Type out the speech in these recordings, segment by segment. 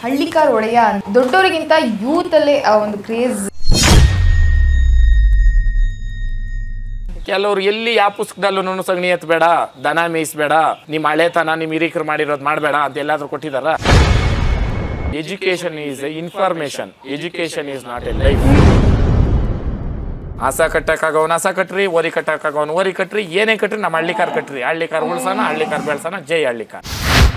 ಹಳ್ಳಿಕಾರ್ ಒಡೆಯ ದೊಡ್ಡವರಿಗಿಂತ ಯೂತ್ ಅಲ್ಲೇ ಆ ಒಂದು ಕ್ರೇಜ್ ಕೆಲವ್ರು ಎಲ್ಲಿ ಯಾವ ಪುಸ್ತಕದಲ್ಲೂ ಸಗಣಿ ಎತ್ತಬೇಡ ದನ ಮೇಯಿಸ್ಬೇಡ ನಿಮ್ಮ ಹಳೆತನ ನಿಮ್ಮ ಹಿರಿಕರು ಮಾಡಿರೋದು ಮಾಡಬೇಡ ಅಂತ ಎಲ್ಲಾದ್ರೂ ಕೊಟ್ಟಿದಾರ education is information education is not a life ಹಸ ಕಟ್ಟಕ್ಕಾಗವನ್ ಹಸ ಕಟ್ರಿ ಓರಿ ಕಟ್ಟಕ್ಕಾಗವನ್ ಓರಿ ಕಟ್ರಿ ಏನೇ ಕಟ್ರಿ ನಮ್ಮ ಹಳ್ಳಿಕಾರ್ ಕಟ್ರಿ ಹಳ್ಳಿಕಾರ್ ಉಳ್ಸೋಣ ಹಳ್ಳಿಕಾರ್ ಬೆಳ್ಸೋಣ ಜೈ ಹಳ್ಳಿಕಾರ್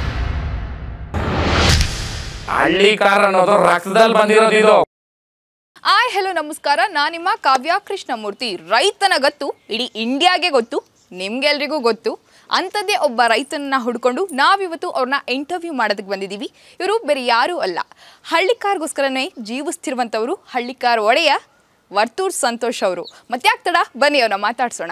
ಹಳ್ಳಿಕಾರ್ ಅನ್ನೋದು ರಕ್ತದಲ್ಲಿ ಬಂದಿರೋದು ಇದು ಆಯ್ ಹೆಲೋ ನಮಸ್ಕಾರ ನಾನು ನಿಮ್ಮ ಕಾವ್ಯ ಕೃಷ್ಣಮೂರ್ತಿ ರೈತನ ಗೊತ್ತು ಇಡೀ ಇಂಡಿಯಾಗೆ ಗೊತ್ತು ನಿಮ್ಗೆಲ್ರಿಗೂ ಗೊತ್ತು ಅಂಥದ್ದೇ ಒಬ್ಬ ರೈತನನ್ನ ಹುಡ್ಕೊಂಡು ನಾವಿವತ್ತು ಅವ್ರನ್ನ ಇಂಟರ್ವ್ಯೂ ಮಾಡೋದಕ್ಕೆ ಬಂದಿದ್ದೀವಿ ಇವರು ಬೇರೆ ಯಾರೂ ಅಲ್ಲ ಹಳ್ಳಿಕಾರ್ಗೋಸ್ಕರನೇ ಜೀವಿಸ್ತಿರುವಂಥವ್ರು ಹಳ್ಳಿಕಾರ್ ಒಡೆಯ ವರ್ತೂರ್ ಸಂತೋಷ್ ಅವರು ಮತ್ತ್ಯಾಕ್ ತಡ ಬನ್ನಿ ಅವ್ರನ್ನ ಮಾತಾಡ್ಸೋಣ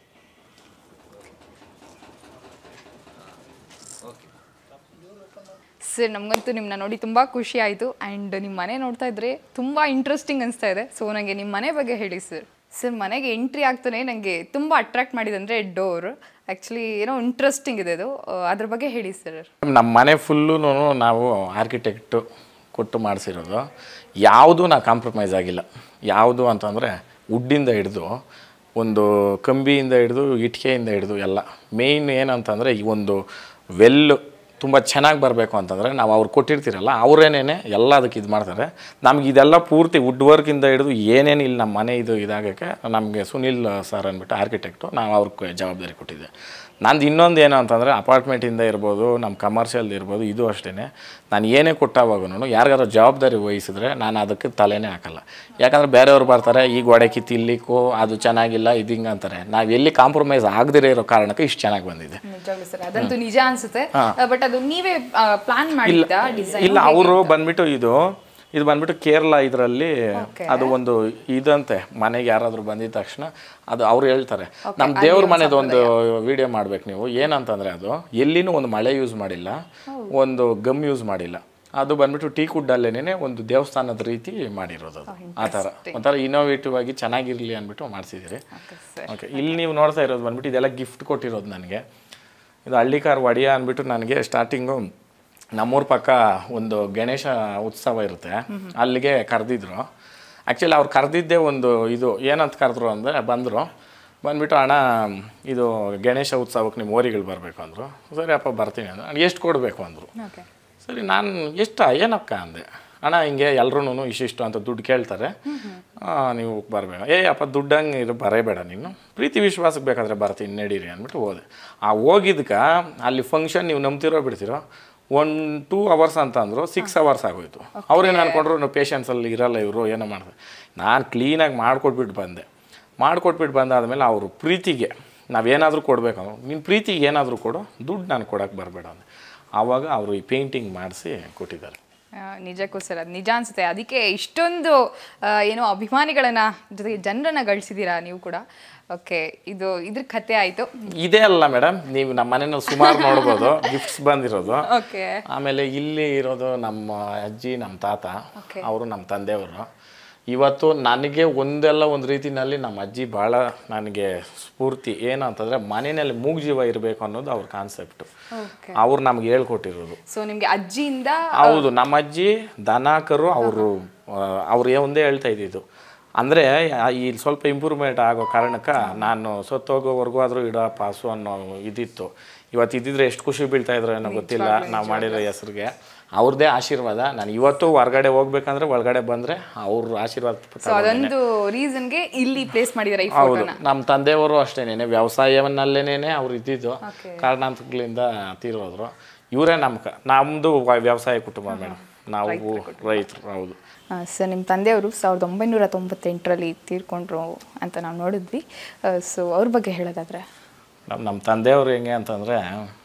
ಸರ್ ನಮಗಂತೂ ನಿಮ್ಮನ್ನ ನೋಡಿ ತುಂಬ ಖುಷಿ ಆಯಿತು ಆ್ಯಂಡ್ ನಿಮ್ಮ ಮನೆ ನೋಡ್ತಾ ಇದ್ರೆ ತುಂಬ ಇಂಟ್ರೆಸ್ಟಿಂಗ್ ಅನಿಸ್ತಾ ಇದೆ ಸೊ ನನಗೆ ನಿಮ್ಮ ಮನೆ ಬಗ್ಗೆ ಹೇಳಿ ಸರ್ ಸರ್ ಮನೆಗೆ ಎಂಟ್ರಿ ಆಗ್ತಾನೆ ನನಗೆ ತುಂಬ ಅಟ್ರಾಕ್ಟ್ ಮಾಡಿದಂದರೆ ಡೋರ್ ಆ್ಯಕ್ಚುಲಿ ಏನೋ ಇಂಟ್ರೆಸ್ಟಿಂಗ್ ಇದೆ ಅದು ಆ, ಅದ್ರ ಬಗ್ಗೆ ಹೇಳಿ ಸರ್ ನಮ್ಮ ಮನೆ ಫುಲ್ಲು ನಾವು ಆರ್ಕಿಟೆಕ್ಟು ಕೊಟ್ಟು ಮಾಡಿಸಿರೋದು ಯಾವುದೂ ನಾ ಕಾಂಪ್ರಮೈಸ್ ಆಗಿಲ್ಲ ಯಾವುದು ಅಂತಂದರೆ ವುಡ್ಡಿಂದ ಹಿಡಿದು ಒಂದು ಕಂಬಿಯಿಂದ ಹಿಡಿದು ಇಟ್ಟಿಗೆಯಿಂದ ಹಿಡಿದು ಎಲ್ಲ ಮೇಯ್ನ್ ಏನಂತಂದರೆ ಈ ಒಂದು ವೆಲ್ ತುಂಬ ಚೆನ್ನಾಗಿ ಬರಬೇಕು ಅಂತಂದರೆ ನಾವು ಅವ್ರು ಕೊಟ್ಟಿರ್ತೀರಲ್ಲ ಅವರೇನೇನೆ ಎಲ್ಲ ಅದಕ್ಕೆ ಇದು ಮಾಡ್ತಾರೆ ನಮ್ಗೆ ಇದೆಲ್ಲ ಪೂರ್ತಿ ವುಡ್ ವರ್ಕಿಂದ ಹಿಡಿದು ಏನೇನು ಇಲ್ಲಿ ನಮ್ಮ ಮನೆ ಇದು ಇದಾಗೋಕ್ಕೆ ನಮಗೆ ಸುನಿಲ್ ಸರ್ ಅಂದ್ಬಿಟ್ಟು ಆರ್ಕಿಟೆಕ್ಟು ನಾವು ಅವ್ರಿಗೆ ಜವಾಬ್ದಾರಿ ಕೊಟ್ಟಿದ್ದೆ ನಂದು ಇನ್ನೊಂದು ಏನು ಅಂತಂದರೆ ಅಪಾರ್ಟ್ಮೆಂಟಿಂದ ಇರ್ಬೋದು ನಮ್ಮ ಕಮರ್ಷಿಯಲ್ ಇರ್ಬೋದು ಇದು ಅಷ್ಟೇ ನಾನು ಏನೇ ಕೊಟ್ಟಾವಾಗೂ ಯಾರಿಗಾರು ಜವಾಬ್ದಾರಿ ವಹಿಸಿದ್ರೆ ನಾನು ಅದಕ್ಕೆ ತಲೆನೇ ಹಾಕಲ್ಲ ಯಾಕಂದರೆ ಬೇರೆಯವ್ರು ಬರ್ತಾರೆ ಈ ಗೋಡೆ ಕಿತ್ತಿಲ್ಲಿಕ್ಕೂ ಅದು ಚೆನ್ನಾಗಿಲ್ಲ ಇದು ಹಿಂಗೆ ಅಂತಾರೆ ನಾವು ಎಲ್ಲಿ ಕಾಂಪ್ರಮೈಸ್ ಆಗದಿರೋ ಇರೋ ಕಾರಣಕ್ಕೆ ಇಷ್ಟು ಚೆನ್ನಾಗಿ ಬಂದಿದೆ ನಿಜವಾಗ್ಲೂ ಸರ್ ಅದಂತೂ ನಿಜ ಅನ್ಸುತ್ತೆ ಬಟ್ ಅದು ನೀವೇ ಪ್ಲಾನ್ ಮಾಡಿದ್ದ ಡಿಸೈನ್ ಇಲ್ಲ ಅವರು ಬಂದ್ಬಿಟ್ಟು ಇದು ಇದು ಬಂದ್ಬಿಟ್ಟು ಕೇರಳ ಇದರಲ್ಲಿ ಅದು ಒಂದು ಇದಂತೆ ಮನೆಗೆ ಯಾರಾದರೂ ಬಂದಿದ ತಕ್ಷಣ ಅದು ಅವ್ರು ಹೇಳ್ತಾರೆ ನಮ್ಮ ದೇವ್ರ ಮನೆದು ಒಂದು ವಿಡಿಯೋ ಮಾಡ್ಬೇಕು ನೀವು ಏನಂತಂದರೆ ಅದು ಎಲ್ಲಿನೂ ಒಂದು ಮಳೆ ಯೂಸ್ ಮಾಡಿಲ್ಲ ಒಂದು ಗಮ್ ಯೂಸ್ ಮಾಡಿಲ್ಲ ಅದು ಬಂದ್ಬಿಟ್ಟು ಟೀ ಕುಡ್ಡಲ್ಲೇನೆ ಒಂದು ದೇವಸ್ಥಾನದ ರೀತಿ ಮಾಡಿರೋದು ಅದು ಆ ಥರ ಒಂಥರ ಇನೋವೇಟಿವ್ ಆಗಿ ಚೆನ್ನಾಗಿರಲಿ ಅಂದ್ಬಿಟ್ಟು ಮಾಡಿಸಿದ್ದೀರಿ ಓಕೆ ಇಲ್ಲಿ ನೀವು ನೋಡ್ತಾ ಇರೋದು ಬಂದ್ಬಿಟ್ಟು ಇದೆಲ್ಲ ಗಿಫ್ಟ್ ಕೊಟ್ಟಿರೋದು ನನಗೆ ಇದು ಹಳ್ಳಿಕಾರ್ ಒಡಿಯ ಅಂದ್ಬಿಟ್ಟು ನನಗೆ ಸ್ಟಾರ್ಟಿಂಗು ನಮ್ಮೂರ ಪಕ್ಕ ಒಂದು ಗಣೇಶ ಉತ್ಸವ ಇರುತ್ತೆ ಅಲ್ಲಿಗೆ ಕರೆದಿದ್ರು ಆ್ಯಕ್ಚುಲಿ ಅವ್ರು ಕರೆದಿದ್ದೇ ಒಂದು ಇದು ಏನಂತ ಕರೆದ್ರು ಅಂದರೆ ಬಂದರು ಬಂದ್ಬಿಟ್ಟು ಅಣ್ಣ ಇದು ಗಣೇಶ ಉತ್ಸವಕ್ಕೆ ನಿಮ್ಮ ಓರಿಗಳು ಬರಬೇಕು ಅಂದರು ಸರಿ ಅಪ್ಪ ಬರ್ತೀನಿ ಅಂದ್ರೆ ಎಷ್ಟು ಕೊಡಬೇಕು ಅಂದರು ಓಕೆ ಸರಿ ನಾನು ಎಷ್ಟ ಏನಕ್ಕ ಅಂದೆ ಅಣ್ಣ ಹಿಂಗೆ ಎಲ್ರೂ ಇಷ್ಟಿಷ್ಟು ಅಂತ ದುಡ್ಡು ಕೇಳ್ತಾರೆ ಆ, ನೀವು ಬರಬೇಕು ಏ ಅಪ್ಪ ದುಡ್ಡಂಗೆ ಇರು ಬರೇಬೇಡ ನೀನು ಪ್ರೀತಿ ವಿಶ್ವಾಸಕ್ಕೆ ಬೇಕಾದ್ರೆ ಬರ್ತೀನಿ ನಡೀರಿ ಅಂದ್ಬಿಟ್ಟು ಹೋದೆ ಆ ಹೋಗಿದ್ಕ ಅಲ್ಲಿ ಫಂಕ್ಷನ್ ನೀವು ನಂಬ್ತಿರೋ ಬಿಡ್ತಿರೋ ಒನ್ ಟೂ ಅವರ್ಸ್ ಅಂತ ಅಂದರು ಸಿಕ್ಸ್ ಅವರ್ಸ್ ಆಗೋಯ್ತು ಅವ್ರೇನು ಅನ್ಕೊಂಡ್ರು ನಾವು ಪೇಷನ್ಸಲ್ಲಿ ಇರಲ್ಲ ಇವರು ಏನೋ ಮಾಡ್ತಾರೆ ನಾನು ಕ್ಲೀನಾಗಿ ಮಾಡಿಕೊಟ್ಬಿಟ್ಟು ಬಂದೆ ಮಾಡಿಕೊಟ್ಬಿಟ್ಟು ಬಂದಾದಮೇಲೆ ಅವರು ಪ್ರೀತಿಗೆ ನಾವೇನಾದರೂ ಕೊಡಬೇಕು ನಿನ್ನ ಪ್ರೀತಿಗೆ ಏನಾದರೂ ಕೊಡು ದುಡ್ಡು ನಾನು ಕೊಡೋಕ್ಕೆ ಬರಬೇಡ ಅಂದೆ ಆವಾಗ ಅವರು ಈ ಪೇಂಟಿಂಗ್ ಮಾಡಿಸಿ ಕೊಟ್ಟಿದ್ದಾರೆ ಆ, ನಿಜಕ್ಕೂ ಸರ್ ಅದು ನಿಜ ಅನ್ಸುತ್ತೆ ಅದಕ್ಕೆ ಇಷ್ಟೊಂದು ಆ, ಏನೋ ಅಭಿಮಾನಿಗಳನ್ನ ಜೊತೆಗೆ ಜನರನ್ನ ಗಳಿಸಿದ್ದೀರಾ ನೀವು ಕೂಡ ಓಕೆ ಇದು ಇದ್ರ ಕತೆ ಆಯಿತು ಇದೇ ಅಲ್ಲ ಮೇಡಮ್ ನೀವು ನಮ್ಮ ಮನೆಯಲ್ಲಿ ಸುಮಾರು ನೋಡ್ಬೋದು ಗಿಫ್ಟ್ಸ್ ಬಂದಿರೋದು ಓಕೆ ಆಮೇಲೆ ಇಲ್ಲಿ ಇರೋದು ನಮ್ಮ ಅಜ್ಜಿ ನಮ್ಮ ತಾತ Okay. ಅವರು ನಮ್ಮ ತಂದೆಯವರು ಇವತ್ತು ನನಗೆ ಒಂದೆಲ್ಲ ಒಂದು ರೀತಿನಲ್ಲಿ ನಮ್ಮ ಅಜ್ಜಿ ಭಾಳ ನನಗೆ ಸ್ಫೂರ್ತಿ ಏನಂತಂದರೆ ಮನೆಯಲ್ಲಿ ಮೂಗ್ಜೀವ ಇರಬೇಕು ಅನ್ನೋದು ಅವ್ರ ಕಾನ್ಸೆಪ್ಟು ಓಕೆ ಅವ್ರು ನಮ್ಗೆ ಹೇಳ್ಕೊಟ್ಟಿರೋದು ಸೊ ನಿಮಗೆ ಅಜ್ಜಿಯಿಂದ ಹೌದು ನಮ್ಮ ಅಜ್ಜಿ ದನ ಕರು ಅವರು ಅವ್ರು ಒಂದೇ ಹೇಳ್ತಾ ಇದ್ದಿದ್ದು ಅಂದರೆ ಈ ಸ್ವಲ್ಪ ಇಂಪ್ರೂವ್ಮೆಂಟ್ ಆಗೋ ಕಾರಣಕ್ಕೆ ನಾನು ಸತ್ತೋಗೋವರೆಗೂ ಆದರೂ ಇಡೋ ಪಾಸು ಅನ್ನೋ ಇದಿತ್ತು ಇವತ್ತು ಇದ್ದಿದ್ರೆ ಎಷ್ಟು ಖುಷಿ ಬೀಳ್ತಾ ಇದ್ರು ಏನೋ ಗೊತ್ತಿಲ್ಲ ನಾವು ಮಾಡಿರೋ ಹೆಸ್ರಿಗೆ ಅವ್ರದ್ದೇ ಆಶೀರ್ವಾದ ನಾನು ಇವತ್ತು ಹೊರಗಡೆ ಹೋಗ್ಬೇಕಂದ್ರೆ ಒಳಗಡೆ ಬಂದರೆ ಅವ್ರ ಆಶೀರ್ವಾದ ಸೊ ಅದೊಂದು ರೀಸನ್ಗೆ ಇಲ್ಲಿ ಪ್ಲೇಸ್ ಮಾಡಿದಾರೆ ಈ ಹೌದು ಫೋಟೋನ ನಮ್ಮ ತಂದೆಯವರು ಅಷ್ಟೇನೇನೆ ವ್ಯವಸಾಯವನ್ನಲ್ಲೇನೆ ಅವ್ರು ಇದ್ದಿದ್ದು Okay. ಕಾರಣಾಂತರಗಳಿಂದ ತೀರೋದ್ರು ಇವರೇ ನಮ್ಮ ಕ ನಮ್ಮದು ವ್ಯವಸಾಯ ಕುಟುಂಬ ಮೇಡಮ್ ನಾವು ರೈತರು ಹೌದು ಸರ್ ನಿಮ್ಮ ತಂದೆಯವರು ಸಾವಿರದ ಒಂಬೈನೂರ ತೊಂಬತ್ತೆಂಟರಲ್ಲಿ ತೀರ್ಕೊಂಡ್ರು ಅಂತ ನಾವು ನೋಡಿದ್ವಿ ಸೊ ಅವ್ರ ಬಗ್ಗೆ ಹೇಳೋದಾದ್ರೆ ನಮ್ಮ ನಮ್ಮ ತಂದೆಯವರು ಹೆಂಗೆ ಅಂತಂದರೆ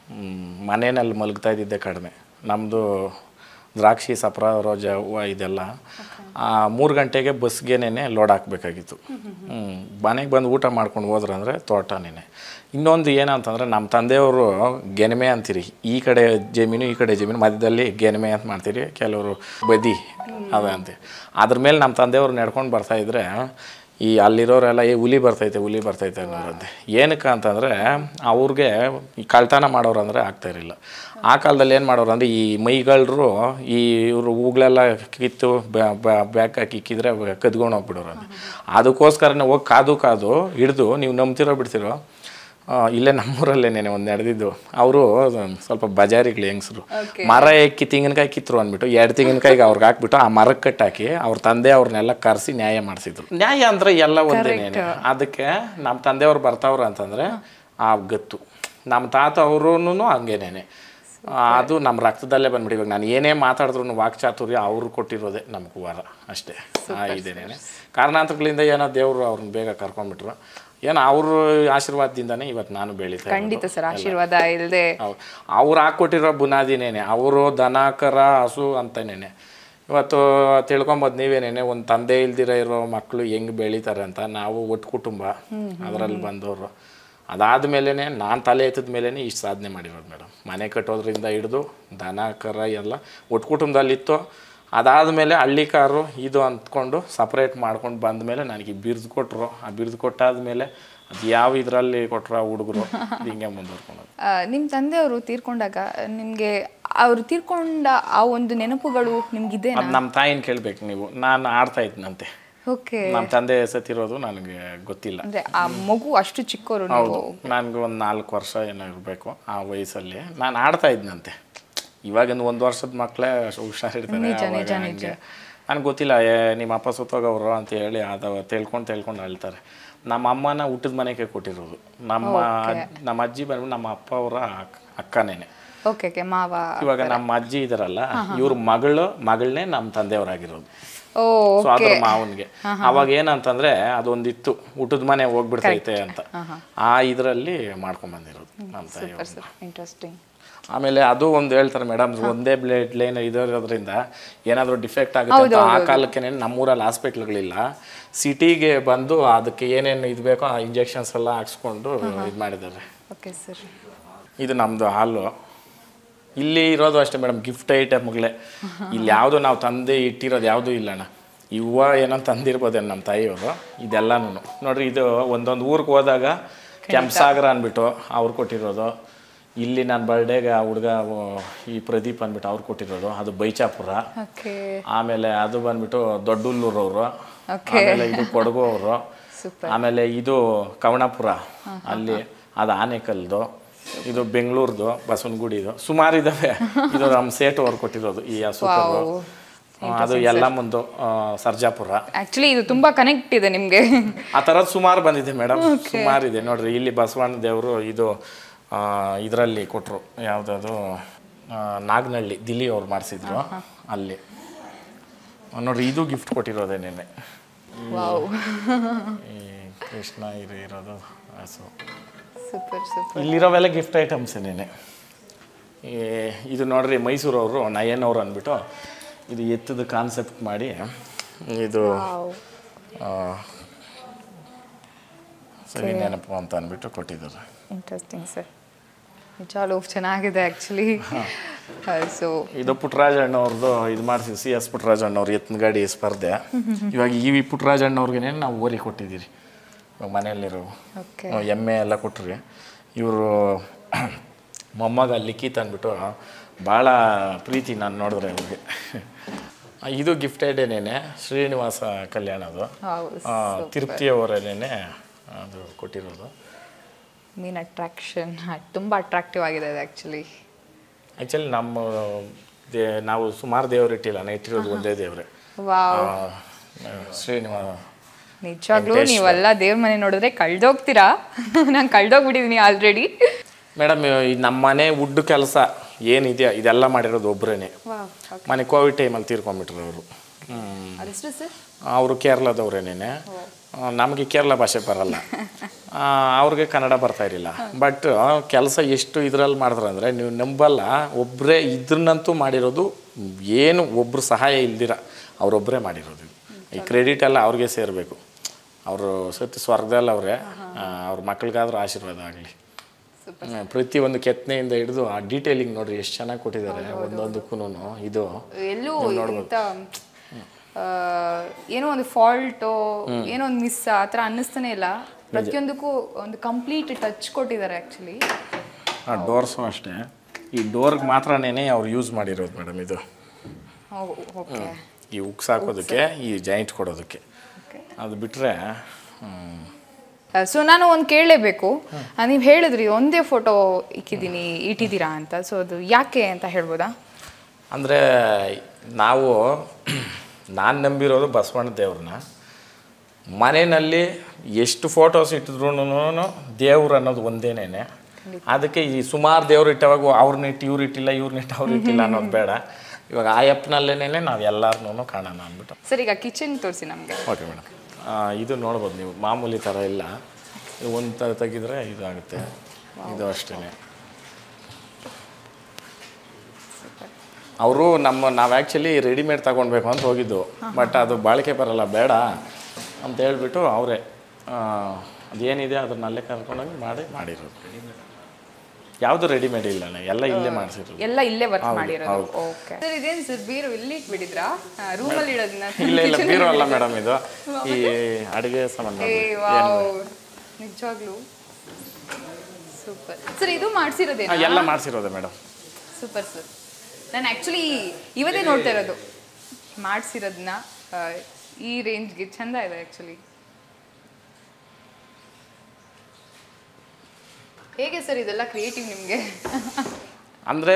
ಮನೆಯಲ್ಲಿ ಮಲಗ್ತಾ ಇದ್ದಿದ್ದೆ ಕಡಿಮೆ ನಮ್ಮದು ದ್ರಾಕ್ಷಿ ಸಪ್ರ ರೋಜ ಹೂವು ಇದೆಲ್ಲ ಮೂರು ಗಂಟೆಗೆ ಬಸ್ಗೆನೇ ಲೋಡ್ ಹಾಕಬೇಕಾಗಿತ್ತು ಮನೆಗೆ ಬಂದು ಊಟ ಮಾಡ್ಕೊಂಡು ಹೋದ್ರಂದ್ರೆ ತೋಟನೇ ಇನ್ನೊಂದು ಏನಂತಂದರೆ ನಮ್ಮ ತಂದೆಯವರು ಗೆನಮೆ ಅಂತೀರಿ ಈ ಕಡೆ ಜಮೀನು ಈ ಕಡೆ ಜಮೀನು ಮಧ್ಯದಲ್ಲಿ ಗೆನಮೆ ಅಂತ ಮಾಡ್ತೀರಿ ಕೆಲವರು ಬದಿ ಅದೇ ಅಂತೀವಿ ಅದ್ರ ಮೇಲೆ ನಮ್ಮ ತಂದೆಯವರು ನಡ್ಕೊಂಡು ಬರ್ತಾಯಿದ್ರೆ ಈ ಅಲ್ಲಿರೋರೆಲ್ಲ ಏ ಹುಲಿ ಬರ್ತೈತೆ ಹುಲಿ ಬರ್ತೈತೆ ಅನ್ನೋರಂತೆ ಏನಕ್ಕೆ ಅಂತಂದರೆ ಅವ್ರಿಗೆ ಈ ಕಳ್ತನ ಮಾಡೋರು ಅಂದರೆ ಆಗ್ತಾ ಇರಲಿಲ್ಲ ಆ ಕಾಲದಲ್ಲಿ ಏನು ಮಾಡೋರು ಅಂದರೆ ಈ ಮೈಗಳರು ಈ ಇವರು ಹೂಗಳೆಲ್ಲ ಕಿತ್ತು ಬ್ಯಾಕ್ ಹಾಕಿ ಇಕ್ಕಿದ್ರೆ ಕದ್ಕೊಂಡು ಹೋಗ್ಬಿಡೋರು ಅಂತ ಅದಕ್ಕೋಸ್ಕರನೇ ಹೋಗಿ ಕಾದು ಕಾದು ಹಿಡ್ದು ನೀವು ನಂಬ್ತಿರೋ ಬಿಡ್ತಿರೋ ಆ, ಇಲ್ಲೇ ನಮ್ಮೂರಲ್ಲೇನೆ ಒಂದು ನಡೆದಿದ್ದು ಅವರು ಸ್ವಲ್ಪ ಬಜಾರಿಗಳು ಹೆಂಗಸರು ಮರ ಎಕ್ಕಿ ತೆಂಗಿನಕಾಯಿ ಕಿತ್ತರು ಅಂದ್ಬಿಟ್ಟು ಎರಡು ತೆಂಗಿನಕಾಯಿಗೆ ಅವ್ರಿಗೆ ಹಾಕ್ಬಿಟ್ಟು ಆ ಮರಕ್ಕೆ ಕಟ್ಟಾಕಿ ಅವ್ರ ತಂದೆ ಅವ್ರನ್ನೆಲ್ಲ ಕರೆಸಿ ನ್ಯಾಯ ಮಾಡಿಸಿದ್ರು ನ್ಯಾಯ ಅಂದ್ರೆ ಎಲ್ಲ ಒಂದೇನೇನೆ ಅದಕ್ಕೆ ನಮ್ಮ ತಂದೆಯವ್ರು ಬರ್ತಾವ್ರ ಅಂತಂದ್ರೆ ಆ ಗತ್ತು ನಮ್ಮ ತಾತ ಅವರು ಹಂಗೇನೇನೆ ಆ, ಅದು ನಮ್ಮ ರಕ್ತದಲ್ಲೇ ಬಂದ್ಬಿಟ್ಟು ಇವಾಗ ನಾನು ಏನೇ ಮಾತಾಡಿದ್ರು ವಾಕ್ಚಾತುರ್ಯ ಅವ್ರು ಕೊಟ್ಟಿರೋದೇ ನಮ್ಗೆ ವರ ಅಷ್ಟೇ ಆ, ಇದೇನೇನೆ ಕಾರಣಾಂತರಗಳಿಂದ ಏನೋ ದೇವರು ಅವ್ರನ್ನ ಬೇಗ ಕರ್ಕೊಂಡ್ಬಿಟ್ರು ಏನೋ ಅವ್ರ ಆಶೀರ್ವಾದದಿಂದನೇ ಇವತ್ತು ನಾನು ಬೆಳೀತಾ ಇರೋದು. ಖಂಡಿತ ಸರ್ ಆಶೀರ್ವಾದ ಇಲ್ಲದೆ ಹೌದು ಅವ್ರು ಹಾಕ್ಕೊಟ್ಟಿರೋ ಬುನಾದಿನೇನೆ ಅವರು ದನ ಕರ ಹಸು ಅಂತನೇನೆ ಇವತ್ತು ತಿಳ್ಕೊಂಬೋದು ನೀವೇನೇನೆ ಒಂದು ತಂದೆ ಇಲ್ದಿರ ಇರೋ ಮಕ್ಕಳು ಹೆಂಗೆ ಬೆಳೀತಾರೆ ಅಂತ ನಾವು ಒಟ್ಟು ಕುಟುಂಬ ಅದರಲ್ಲಿ ಬಂದವರು ಅದಾದಮೇಲೆ ನಾನು ತಲೆ ಎತ್ತಿದ ಮೇಲೇ ಇಷ್ಟು ಸಾಧನೆ ಮಾಡಿರೋದು ಮೇಡಮ್ ಮನೆ ಕಟ್ಟೋದ್ರಿಂದ ಹಿಡಿದು ದನ ಕರ ಎಲ್ಲ ಒಟ್ಟು ಕುಟುಂಬದಲ್ಲಿತ್ತು ಅದಾದಮೇಲೆ ಹಳ್ಳಿ ಕಾರು ಇದು ಅಂದ್ಕೊಂಡು ಸಪ್ರೇಟ್ ಮಾಡ್ಕೊಂಡು ಬಂದ ಮೇಲೆ ನನಗೆ ಬಿರ್ದು ಕೊಟ್ಟರು ಆ ಬಿರ್ದು ಕೊಟ್ಟಾದ್ಮೇಲೆ ಅದು ಯಾವ ಇದರಲ್ಲಿ ಕೊಟ್ಟರು ಹುಡುಗರು ಹಿಂಗೆ ಮುಂದುವರ್ಕೊಂಡು ನಿಮ್ಮ ತಂದೆಯವರು ತೀರ್ಕೊಂಡಾಗ ನಿಮಗೆ ಅವರು ತೀರ್ಕೊಂಡ ಆ ಒಂದು ನೆನಪುಗಳು ನಿಮ್ಗಿದೆ ಅದು ನಮ್ಮ ತಾಯಿನ ಕೇಳ್ಬೇಕು ನೀವು ನಾನು ಆಡ್ತಾ ಇದ್ನಂತೆ ಓಕೆ ನಮ್ಮ ತಂದೆ ಸತ್ತಿರೋದು ನನಗೆ ಗೊತ್ತಿಲ್ಲ ಅಂದ್ರೆ ಆ ಮಗು ಅಷ್ಟು ಚಿಕ್ಕವರು ಹೌದು ನನಗೆ ಒಂದು ನಾಲ್ಕು ವರ್ಷ ಏನೋ ಇರಬೇಕು ಆ ವಯಸ್ಸಲ್ಲಿ ನಾನು ಆಡ್ತಾ ಇದ್ನಂತೆ ಇವಾಗಿನ ಒಂದು ವರ್ಷದ ಮಕ್ಕಳೇ ಹುಷಾರಿರ್ತಾರೆ ಅವಾಗ ಹಂಗೆ ನನಗೆ ಗೊತ್ತಿಲ್ಲ ಏ ನಿಮ್ಮ ಅಪ್ಪ ಸುತ್ತೋಗವರು ಅಂತ ಹೇಳಿ ಅದು ತಿಳ್ಕೊಂಡು ತಿಳ್ಕೊಂಡು ಅಳ್ತಾರೆ ನಮ್ಮ ಅಮ್ಮನ ಊಟದ ಮನೆಗೆ ಕೊಟ್ಟಿರೋದು ನಮ್ಮ ನಮ್ಮ ಅಜ್ಜಿ ಬಂದ್ಬಿಟ್ಟು ನಮ್ಮ ಅಪ್ಪ ಅವರ ಅಕ್ಕನೇನೆ ಓಕೆ ಓಕೆ ಮಾವ ಇವಾಗ ನಮ್ಮ ಅಜ್ಜಿ ಇದಾರಲ್ಲ ಇವ್ರ ಮಗಳು ಮಗಳನ್ನೇ ನಮ್ಮ ತಂದೆಯವರಾಗಿರೋದು ಓ ಸೊ ಅದ್ರ ಮಾವನ್ಗೆ ಅವಾಗ ಏನಂತಂದ್ರೆ ಅದೊಂದಿತ್ತು ಊಟದ ಮನೆ ಹೋಗ್ಬಿಡ್ತೈತೆ ಅಂತ ಆ ಇದರಲ್ಲಿ ಮಾಡ್ಕೊಂಡ್ ಬಂದಿರೋದು ನಮ್ಮ ತಾಯಿ ಇಂಟ್ರೆಸ್ಟಿಂಗ್ ಆಮೇಲೆ ಅದು ಒಂದು ಹೇಳ್ತಾರೆ ಮೇಡಮ್ ಒಂದೇ ಬ್ಲೇಡ್ ಲೈನ್ ಇರೋದ್ರಿಂದ ಏನಾದರೂ ಡಿಫೆಕ್ಟ್ ಆಗುತ್ತೆ ಅಂತ ಆ ಕಾಲಕ್ಕೆ ನಮ್ಮೂರಲ್ಲಿ ಹಾಸ್ಪಿಟ್ಲ್ಗಳಿಲ್ಲ ಸಿಟಿಗೆ ಬಂದು ಅದಕ್ಕೆ ಏನೇನು ಇದು ಬೇಕೋ ಆ ಇಂಜೆಕ್ಷನ್ಸ್ ಎಲ್ಲ ಹಾಕ್ಸ್ಕೊಂಡು ಇದು ಮಾಡಿದ್ದಾರೆ ಓಕೆ ಸರ್ ಇದು ನಮ್ಮದು ಹಾಲು ಇಲ್ಲಿ ಇರೋದು ಅಷ್ಟೇ ಮೇಡಮ್ ಗಿಫ್ಟ್ ಐಟಮ್ಗಳೇ ಇಲ್ಲಿ ಯಾವುದು ನಾವು ತಂದೆ ಇಟ್ಟಿರೋದು ಯಾವುದೂ ಇಲ್ಲಣ್ಣ ಈ ಹೂವು ಏನೋ ತಂದಿರ್ಬೋದೇನು ನಮ್ಮ ತಾಯಿಯವರು ಇದೆಲ್ಲನೂ ನೋಡ್ರಿ ಇದು ಒಂದೊಂದು ಊರಿಗೆ ಹೋದಾಗ ಕೆಂಪಸಾಗರ ಅಂದ್ಬಿಟ್ಟು ಅವ್ರು ಕೊಟ್ಟಿರೋದು ಇಲ್ಲಿ ನನ್ನ ಬರ್ಡೇಗೆ ಆ ಹುಡುಗ ಈ ಪ್ರದೀಪ್ ಅಂದ್ಬಿಟ್ಟು ಅವ್ರು ಕೊಟ್ಟಿರೋದು ಅದು ಬೈಚಾಪುರ ಓಕೆ ಆಮೇಲೆ ಅದು ಬಂದ್ಬಿಟ್ಟು ದೊಡ್ಡುಲ್ಲೂರವರು ಆಮೇಲೆ ಇದು ಕೊಡಗು ಅವರು ಆಮೇಲೆ ಇದು ಕವಣಪುರ ಅಲ್ಲಿ ಅದು ಆನೆಕಲ್ದು ಇದು ಬೆಂಗಳೂರ್ದು ಬಸವನಗುಡಿದು ಸುಮಾರು ಇದಾವೆ ಇದು ನಮ್ಮ ಸೇಟು ಅವ್ರು ಕೊಟ್ಟಿರೋದು ಈ ಸೂಪರು ಅದು ಎಲ್ಲ ಮುಂದು ಆ, ಸರ್ಜಾಪುರ ಆಕ್ಚುಲಿ ಇದು ತುಂಬಾ ಕನೆಕ್ಟ್ ಇದೆ ನಿಮ್ಗೆ ಆ ಥರದ್ದು ಸುಮಾರು ಬಂದಿದೆ ಮೇಡಮ್ ಸುಮಾರು ಇದೆ ನೋಡ್ರಿ ಇಲ್ಲಿ ಬಸವಣ್ಣ ದೇವರು ಇದು ಇದರಲ್ಲಿ ಕೊಟ್ಟರು ಯಾವುದದು ನಾಗನಹಳ್ಳಿ ದಿಲ್ಲಿ ಅವ್ರು ಮಾಡಿಸಿದ್ರು ಅಲ್ಲಿ ಆ, ನೋಡ್ರಿ ಇದು ಗಿಫ್ಟ್ ಕೊಟ್ಟಿರೋದೇ ನೆನ್ನೆ ವಾವ್ ಈ ಕೃಷ್ಣ ಇದು ಇರೋದು ಹಸು ಸೂಪರ್ ಸೂಪರ್ ಇಲ್ಲಿರೋವೆಲ್ಲ ಗಿಫ್ಟ್ ಐಟಮ್ಸ್ ನೆನೆ ಈ ಇದು ನೋಡ್ರಿ ಮೈಸೂರವರು ನಯನವ್ರು ಅಂದ್ಬಿಟ್ಟು ಇದು ಎತ್ತದ ಕಾನ್ಸೆಪ್ಟ್ ಮಾಡಿ ಇದು ಆ, ಸರಿ ನೆನಪು ಅಂತ ಅಂದ್ಬಿಟ್ಟು ಕೊಟ್ಟಿದ್ದಾರೆ ಇಂಟ್ರೆಸ್ಟಿಂಗ್ ಸರ್ ನಿಜವಾಗ್ಲೂ ಚೆನ್ನಾಗಿದೆ ಆ್ಯಕ್ಚುಲಿ ಸೊ ಇದು ಪುಟ್ಟರಾಜ ಅಣ್ಣವ್ರದ್ದು ಇದು ಮಾಡಿಸಿ ಸಿ ಎಸ್ ಪುಟ್ಟರಾಜ ಅಣ್ಣವ್ರು ಎತ್ತಿನ ಗಾಡಿ ಸ್ಪರ್ಧೆ ಇವಾಗ ಈ ವಿ ಪುಟ್ಟರಾಜ ಅಣ್ಣವ್ರಿಗೆ ನಾವು ಓರಿ ಕೊಟ್ಟಿದ್ದೀರಿ ಇವಾಗ ಮನೆಯಲ್ಲಿರೋ ಓಕೆ ಎಮ್ಮೆ ಎಲ್ಲ ಕೊಟ್ರಿ ಇವರು ಮೊಮ್ಮಗ ಲಿಖಿತ್ ಅಂದ್ಬಿಟ್ಟು ಭಾಳ ಪ್ರೀತಿ ನಾನು ನೋಡಿದ್ರೆ ಅವ್ರಿಗೆ ಇದು ಗಿಫ್ಟೆಡೇನೇನೆ ಶ್ರೀನಿವಾಸ ಕಲ್ಯಾಣದು ಆ, ತಿರುಪ್ತಿಯವರೇನೆ ಅದು ಕೊಟ್ಟಿರೋದು ಮೀನ್ ಅಟ್ರಾಕ್ಷನ್ ತುಂಬ ಅಟ್ರಾಕ್ಟಿವ್ ಆಗಿದೆ ಅದು ಆ್ಯಕ್ಚುಲಿ ಆ್ಯಕ್ಚುಲಿ ನಮ್ಮ ದೇ ನಾವು ಸುಮಾರು ದೇವ್ರು ಇಟ್ಟಿಲ್ಲ ನಾನು ಇಟ್ಟಿರೋದು ಒಂದೇ ದೇವ್ರೆ ವಾವ್ ಆ, ಶ್ರೀನಿವಾಸ ನಿಜವಾಗ್ಲೂ ನೀವೆಲ್ಲ ದೇವ್ರ ಮನೆ ನೋಡಿದ್ರೆ ಕಳ್ದೋಗ್ತೀರಾ ನಾನು ಕಳ್ದೋಗ್ಬಿಟ್ಟಿದ್ದೀನಿ ಆಲ್ರೆಡಿ ಮೇಡಮ್ ಈ ನಮ್ಮ ಮನೆ ವುಡ್ ಕೆಲಸ ಏನಿದೆಯಾ ಇದೆಲ್ಲ ಮಾಡಿರೋದು ಒಬ್ಬರೇನೆ ಮನೆ ಕೋವಿಡ್ ಟೈಮಲ್ಲಿ ತೀರ್ಕೊಂಡ್ಬಿಟ್ರು ಅವರು ಅದೆಷ್ಟು ಸರ್ ಅವರು ಕೇರಳದವ್ರೇನೇನೆ ನಮಗೆ ಕೇರಳ ಭಾಷೆ ಬರಲ್ಲ ಆ, ಅವ್ರಿಗೆ ಕನ್ನಡ ಬರ್ತಾ ಇರಲಿಲ್ಲ ಬಟ್ ಕೆಲಸ ಎಷ್ಟು ಇದರಲ್ಲಿ ಮಾಡಿದ್ರು ಅಂದರೆ ನೀವು ನಂಬಲ್ಲ ಒಬ್ಬರೇ ಇದ್ರನ್ನಂತೂ ಮಾಡಿರೋದು ಏನು ಒಬ್ಬರು ಸಹಾಯ ಇಲ್ದಿರ ಅವರೊಬ್ಬರೇ ಮಾಡಿರೋದು ಇದು. ಈ ಕ್ರೆಡಿಟ್ ಎಲ್ಲ ಅವ್ರಿಗೆ ಸೇರಬೇಕು ಅವರು ಸತ್ಯ ಸ್ವರ್ಗದಲ್ಲಿ ಅವರೇ ಅವ್ರ ಮಕ್ಳಿಗಾದ್ರೂ ಆಶೀರ್ವಾದ ಆಗಲಿ ಪ್ರತಿಯೊಂದು ಕೆತ್ತನೆಯಿಂದ ಹಿಡಿದು ಆ ಡೀಟೇಲಿಂಗ್ ನೋಡ್ರಿ ಎಷ್ಟು ಚೆನ್ನಾಗಿ ಕೊಟ್ಟಿದ್ದಾರೆ ಒಂದೊಂದಕ್ಕೂ ಇದು ಎಲ್ಲೂ ಇಂಥ ಏನೋ ಒಂದು ಫಾಲ್ಟೋ ಏನೋ ಒಂದು ಮಿಸ್ ಆ ಥರ ಅನ್ನಿಸ್ತಾನೆ ಇಲ್ಲ ಪ್ರತಿಯೊಂದಕ್ಕೂ ಒಂದು ಕಂಪ್ಲೀಟ್ ಟಚ್ ಕೊಟ್ಟಿದ್ದಾರೆ ಆ್ಯಕ್ಚುಲಿ ಆ ಡೋರ್ಸು ಅಷ್ಟೇ ಈ ಡೋರ್ಗೆ ಮಾತ್ರನೇ ಅವ್ರು ಯೂಸ್ ಮಾಡಿರೋದು ಮೇಡಮ್ ಇದು ಓಕೆ ಈ ಉಕ್ಸ್ ಹಾಕೋದಕ್ಕೆ ಈ ಜಾಯಿಂಟ್ ಕೊಡೋದಕ್ಕೆ ಓಕೆ ಅದು ಬಿಟ್ಟರೆ ಸೊ ನಾನು ಒಂದು ಕೇಳಲೇಬೇಕು ನೀವು ಹೇಳಿದ್ರಿ ಒಂದೇ ಫೋಟೋ ಇಕ್ಕಿದ್ದೀನಿ ಇಟ್ಟಿದ್ದೀರಾ ಅಂತ ಸೊ ಅದು ಯಾಕೆ ಅಂತ ಹೇಳ್ಬೋದಾ ಅಂದರೆ ನಾವು ನಾನು ನಂಬಿರೋದು ಬಸವಣ್ಣ ದೇವ್ರನ್ನ ಮನೆಯಲ್ಲಿ ಎಷ್ಟು ಫೋಟೋಸ್ ಇಟ್ಟಿದ್ರು ದೇವ್ರು ಅನ್ನೋದು ಒಂದೇನೇನೆ ಅದಕ್ಕೆ ಈ ಸುಮಾರು ದೇವ್ರು ಇಟ್ಟವಾಗ ಅವ್ರನ್ನ ಇಟ್ಟು ಇವ್ರು ಇಟ್ಟಿಲ್ಲ ಇವ್ರನ್ನ ಇಟ್ಟು ಅವ್ರು ಇಟ್ಟಿಲ್ಲ ಅನ್ನೋದು ಬೇಡ ಇವಾಗ ಆ ಆ್ಯಪ್ನಲ್ಲೇನೆ ನಾವು ಎಲ್ಲರನ್ನೂ ಕಾಣೋಣ ಅಂದ್ಬಿಟ್ಟು ಸರ್ ಈಗ ಕಿಚನ್ ತೋರಿಸಿ ನಮಗೆ ಓಕೆ ಮೇಡಮ್ ಇದು ನೋಡ್ಬೋದು ನೀವು ಮಾಮೂಲಿ ಥರ ಇಲ್ಲ ಇದು ಒಂದು ಥರ ತೆಗಿದ್ರೆ ಇದಾಗುತ್ತೆ ಇದು ಅಷ್ಟೇ ಅವರು ನಮ್ಮ ನಾವು ಆ್ಯಕ್ಚುಲಿ ರೆಡಿಮೇಡ್ ತಗೊಳ್ಬೇಕು ಅಂತ ಹೋಗಿದ್ದು ಬಟ್ ಅದು ಬಾಳಿಕೆ ಬರಲ್ಲ ಬೇಡ ಅಂತ ಹೇಳ್ಬಿಟ್ಟು ಅವರೇ ಅದೇನಿದೆ ಅದನ್ನಲ್ಲೇ ಕರ್ಕೊಂಡೋಗಿ ಮಾಡಿ ಮಾಡಿರೋದು ಯಾವುದು ರೆಡಿಮೇಡ್ ಇಲ್ಲ ಎಲ್ಲ ಇಲ್ಲೇ ಮಾಡಿಸಿರೋದು ಎಲ್ಲ ಇಲ್ಲೇ ವರ್ಕ್ ಮಾಡಿರೋದು ಓಕೆ ಸರ್ ಇದೇನು ಸರ್ ಬೀರು ಇಲ್ಲಿ ಇಟ್ಬಿಟ್ಟಿದ್ರಾ ರೂಮಲ್ಲಿ ಇಡೋದನ್ನ ಇಲ್ಲ ಇಲ್ಲ ಬೀರೋ ಅಲ್ಲ ಮೇಡಮ್ ಇದು ಈ ಅಡುಗೆ ಸಂಬಂಧ ಏ ವಾವ್ ನಿಜವಾಗ್ಲೂ ಸೂಪರ್ ಸರ್ ಇದು ಮಾಡ್ಸಿರೋದೇನಾ ಎಲ್ಲ ಮಾಡಿಸಿರೋದೆ ಮೇಡಮ್ ಸೂಪರ್ ಸರ್ ನಾನು ಆ್ಯಕ್ಚುಲಿ ಇವತ್ತೇ ನೋಡ್ತಾ ಇರೋದು ಮಾಡಿಸಿರೋದನ್ನ ಈ ರೇಂಜ್ಗೆ ಚಂದ ಇದೆ ಆ್ಯಕ್ಚುಲಿ ಹೇಗೆ ಸರ್ ಇದೆಲ್ಲ ಕ್ರಿಯೇಟಿವ್ ನಿಮಗೆ ಅಂದರೆ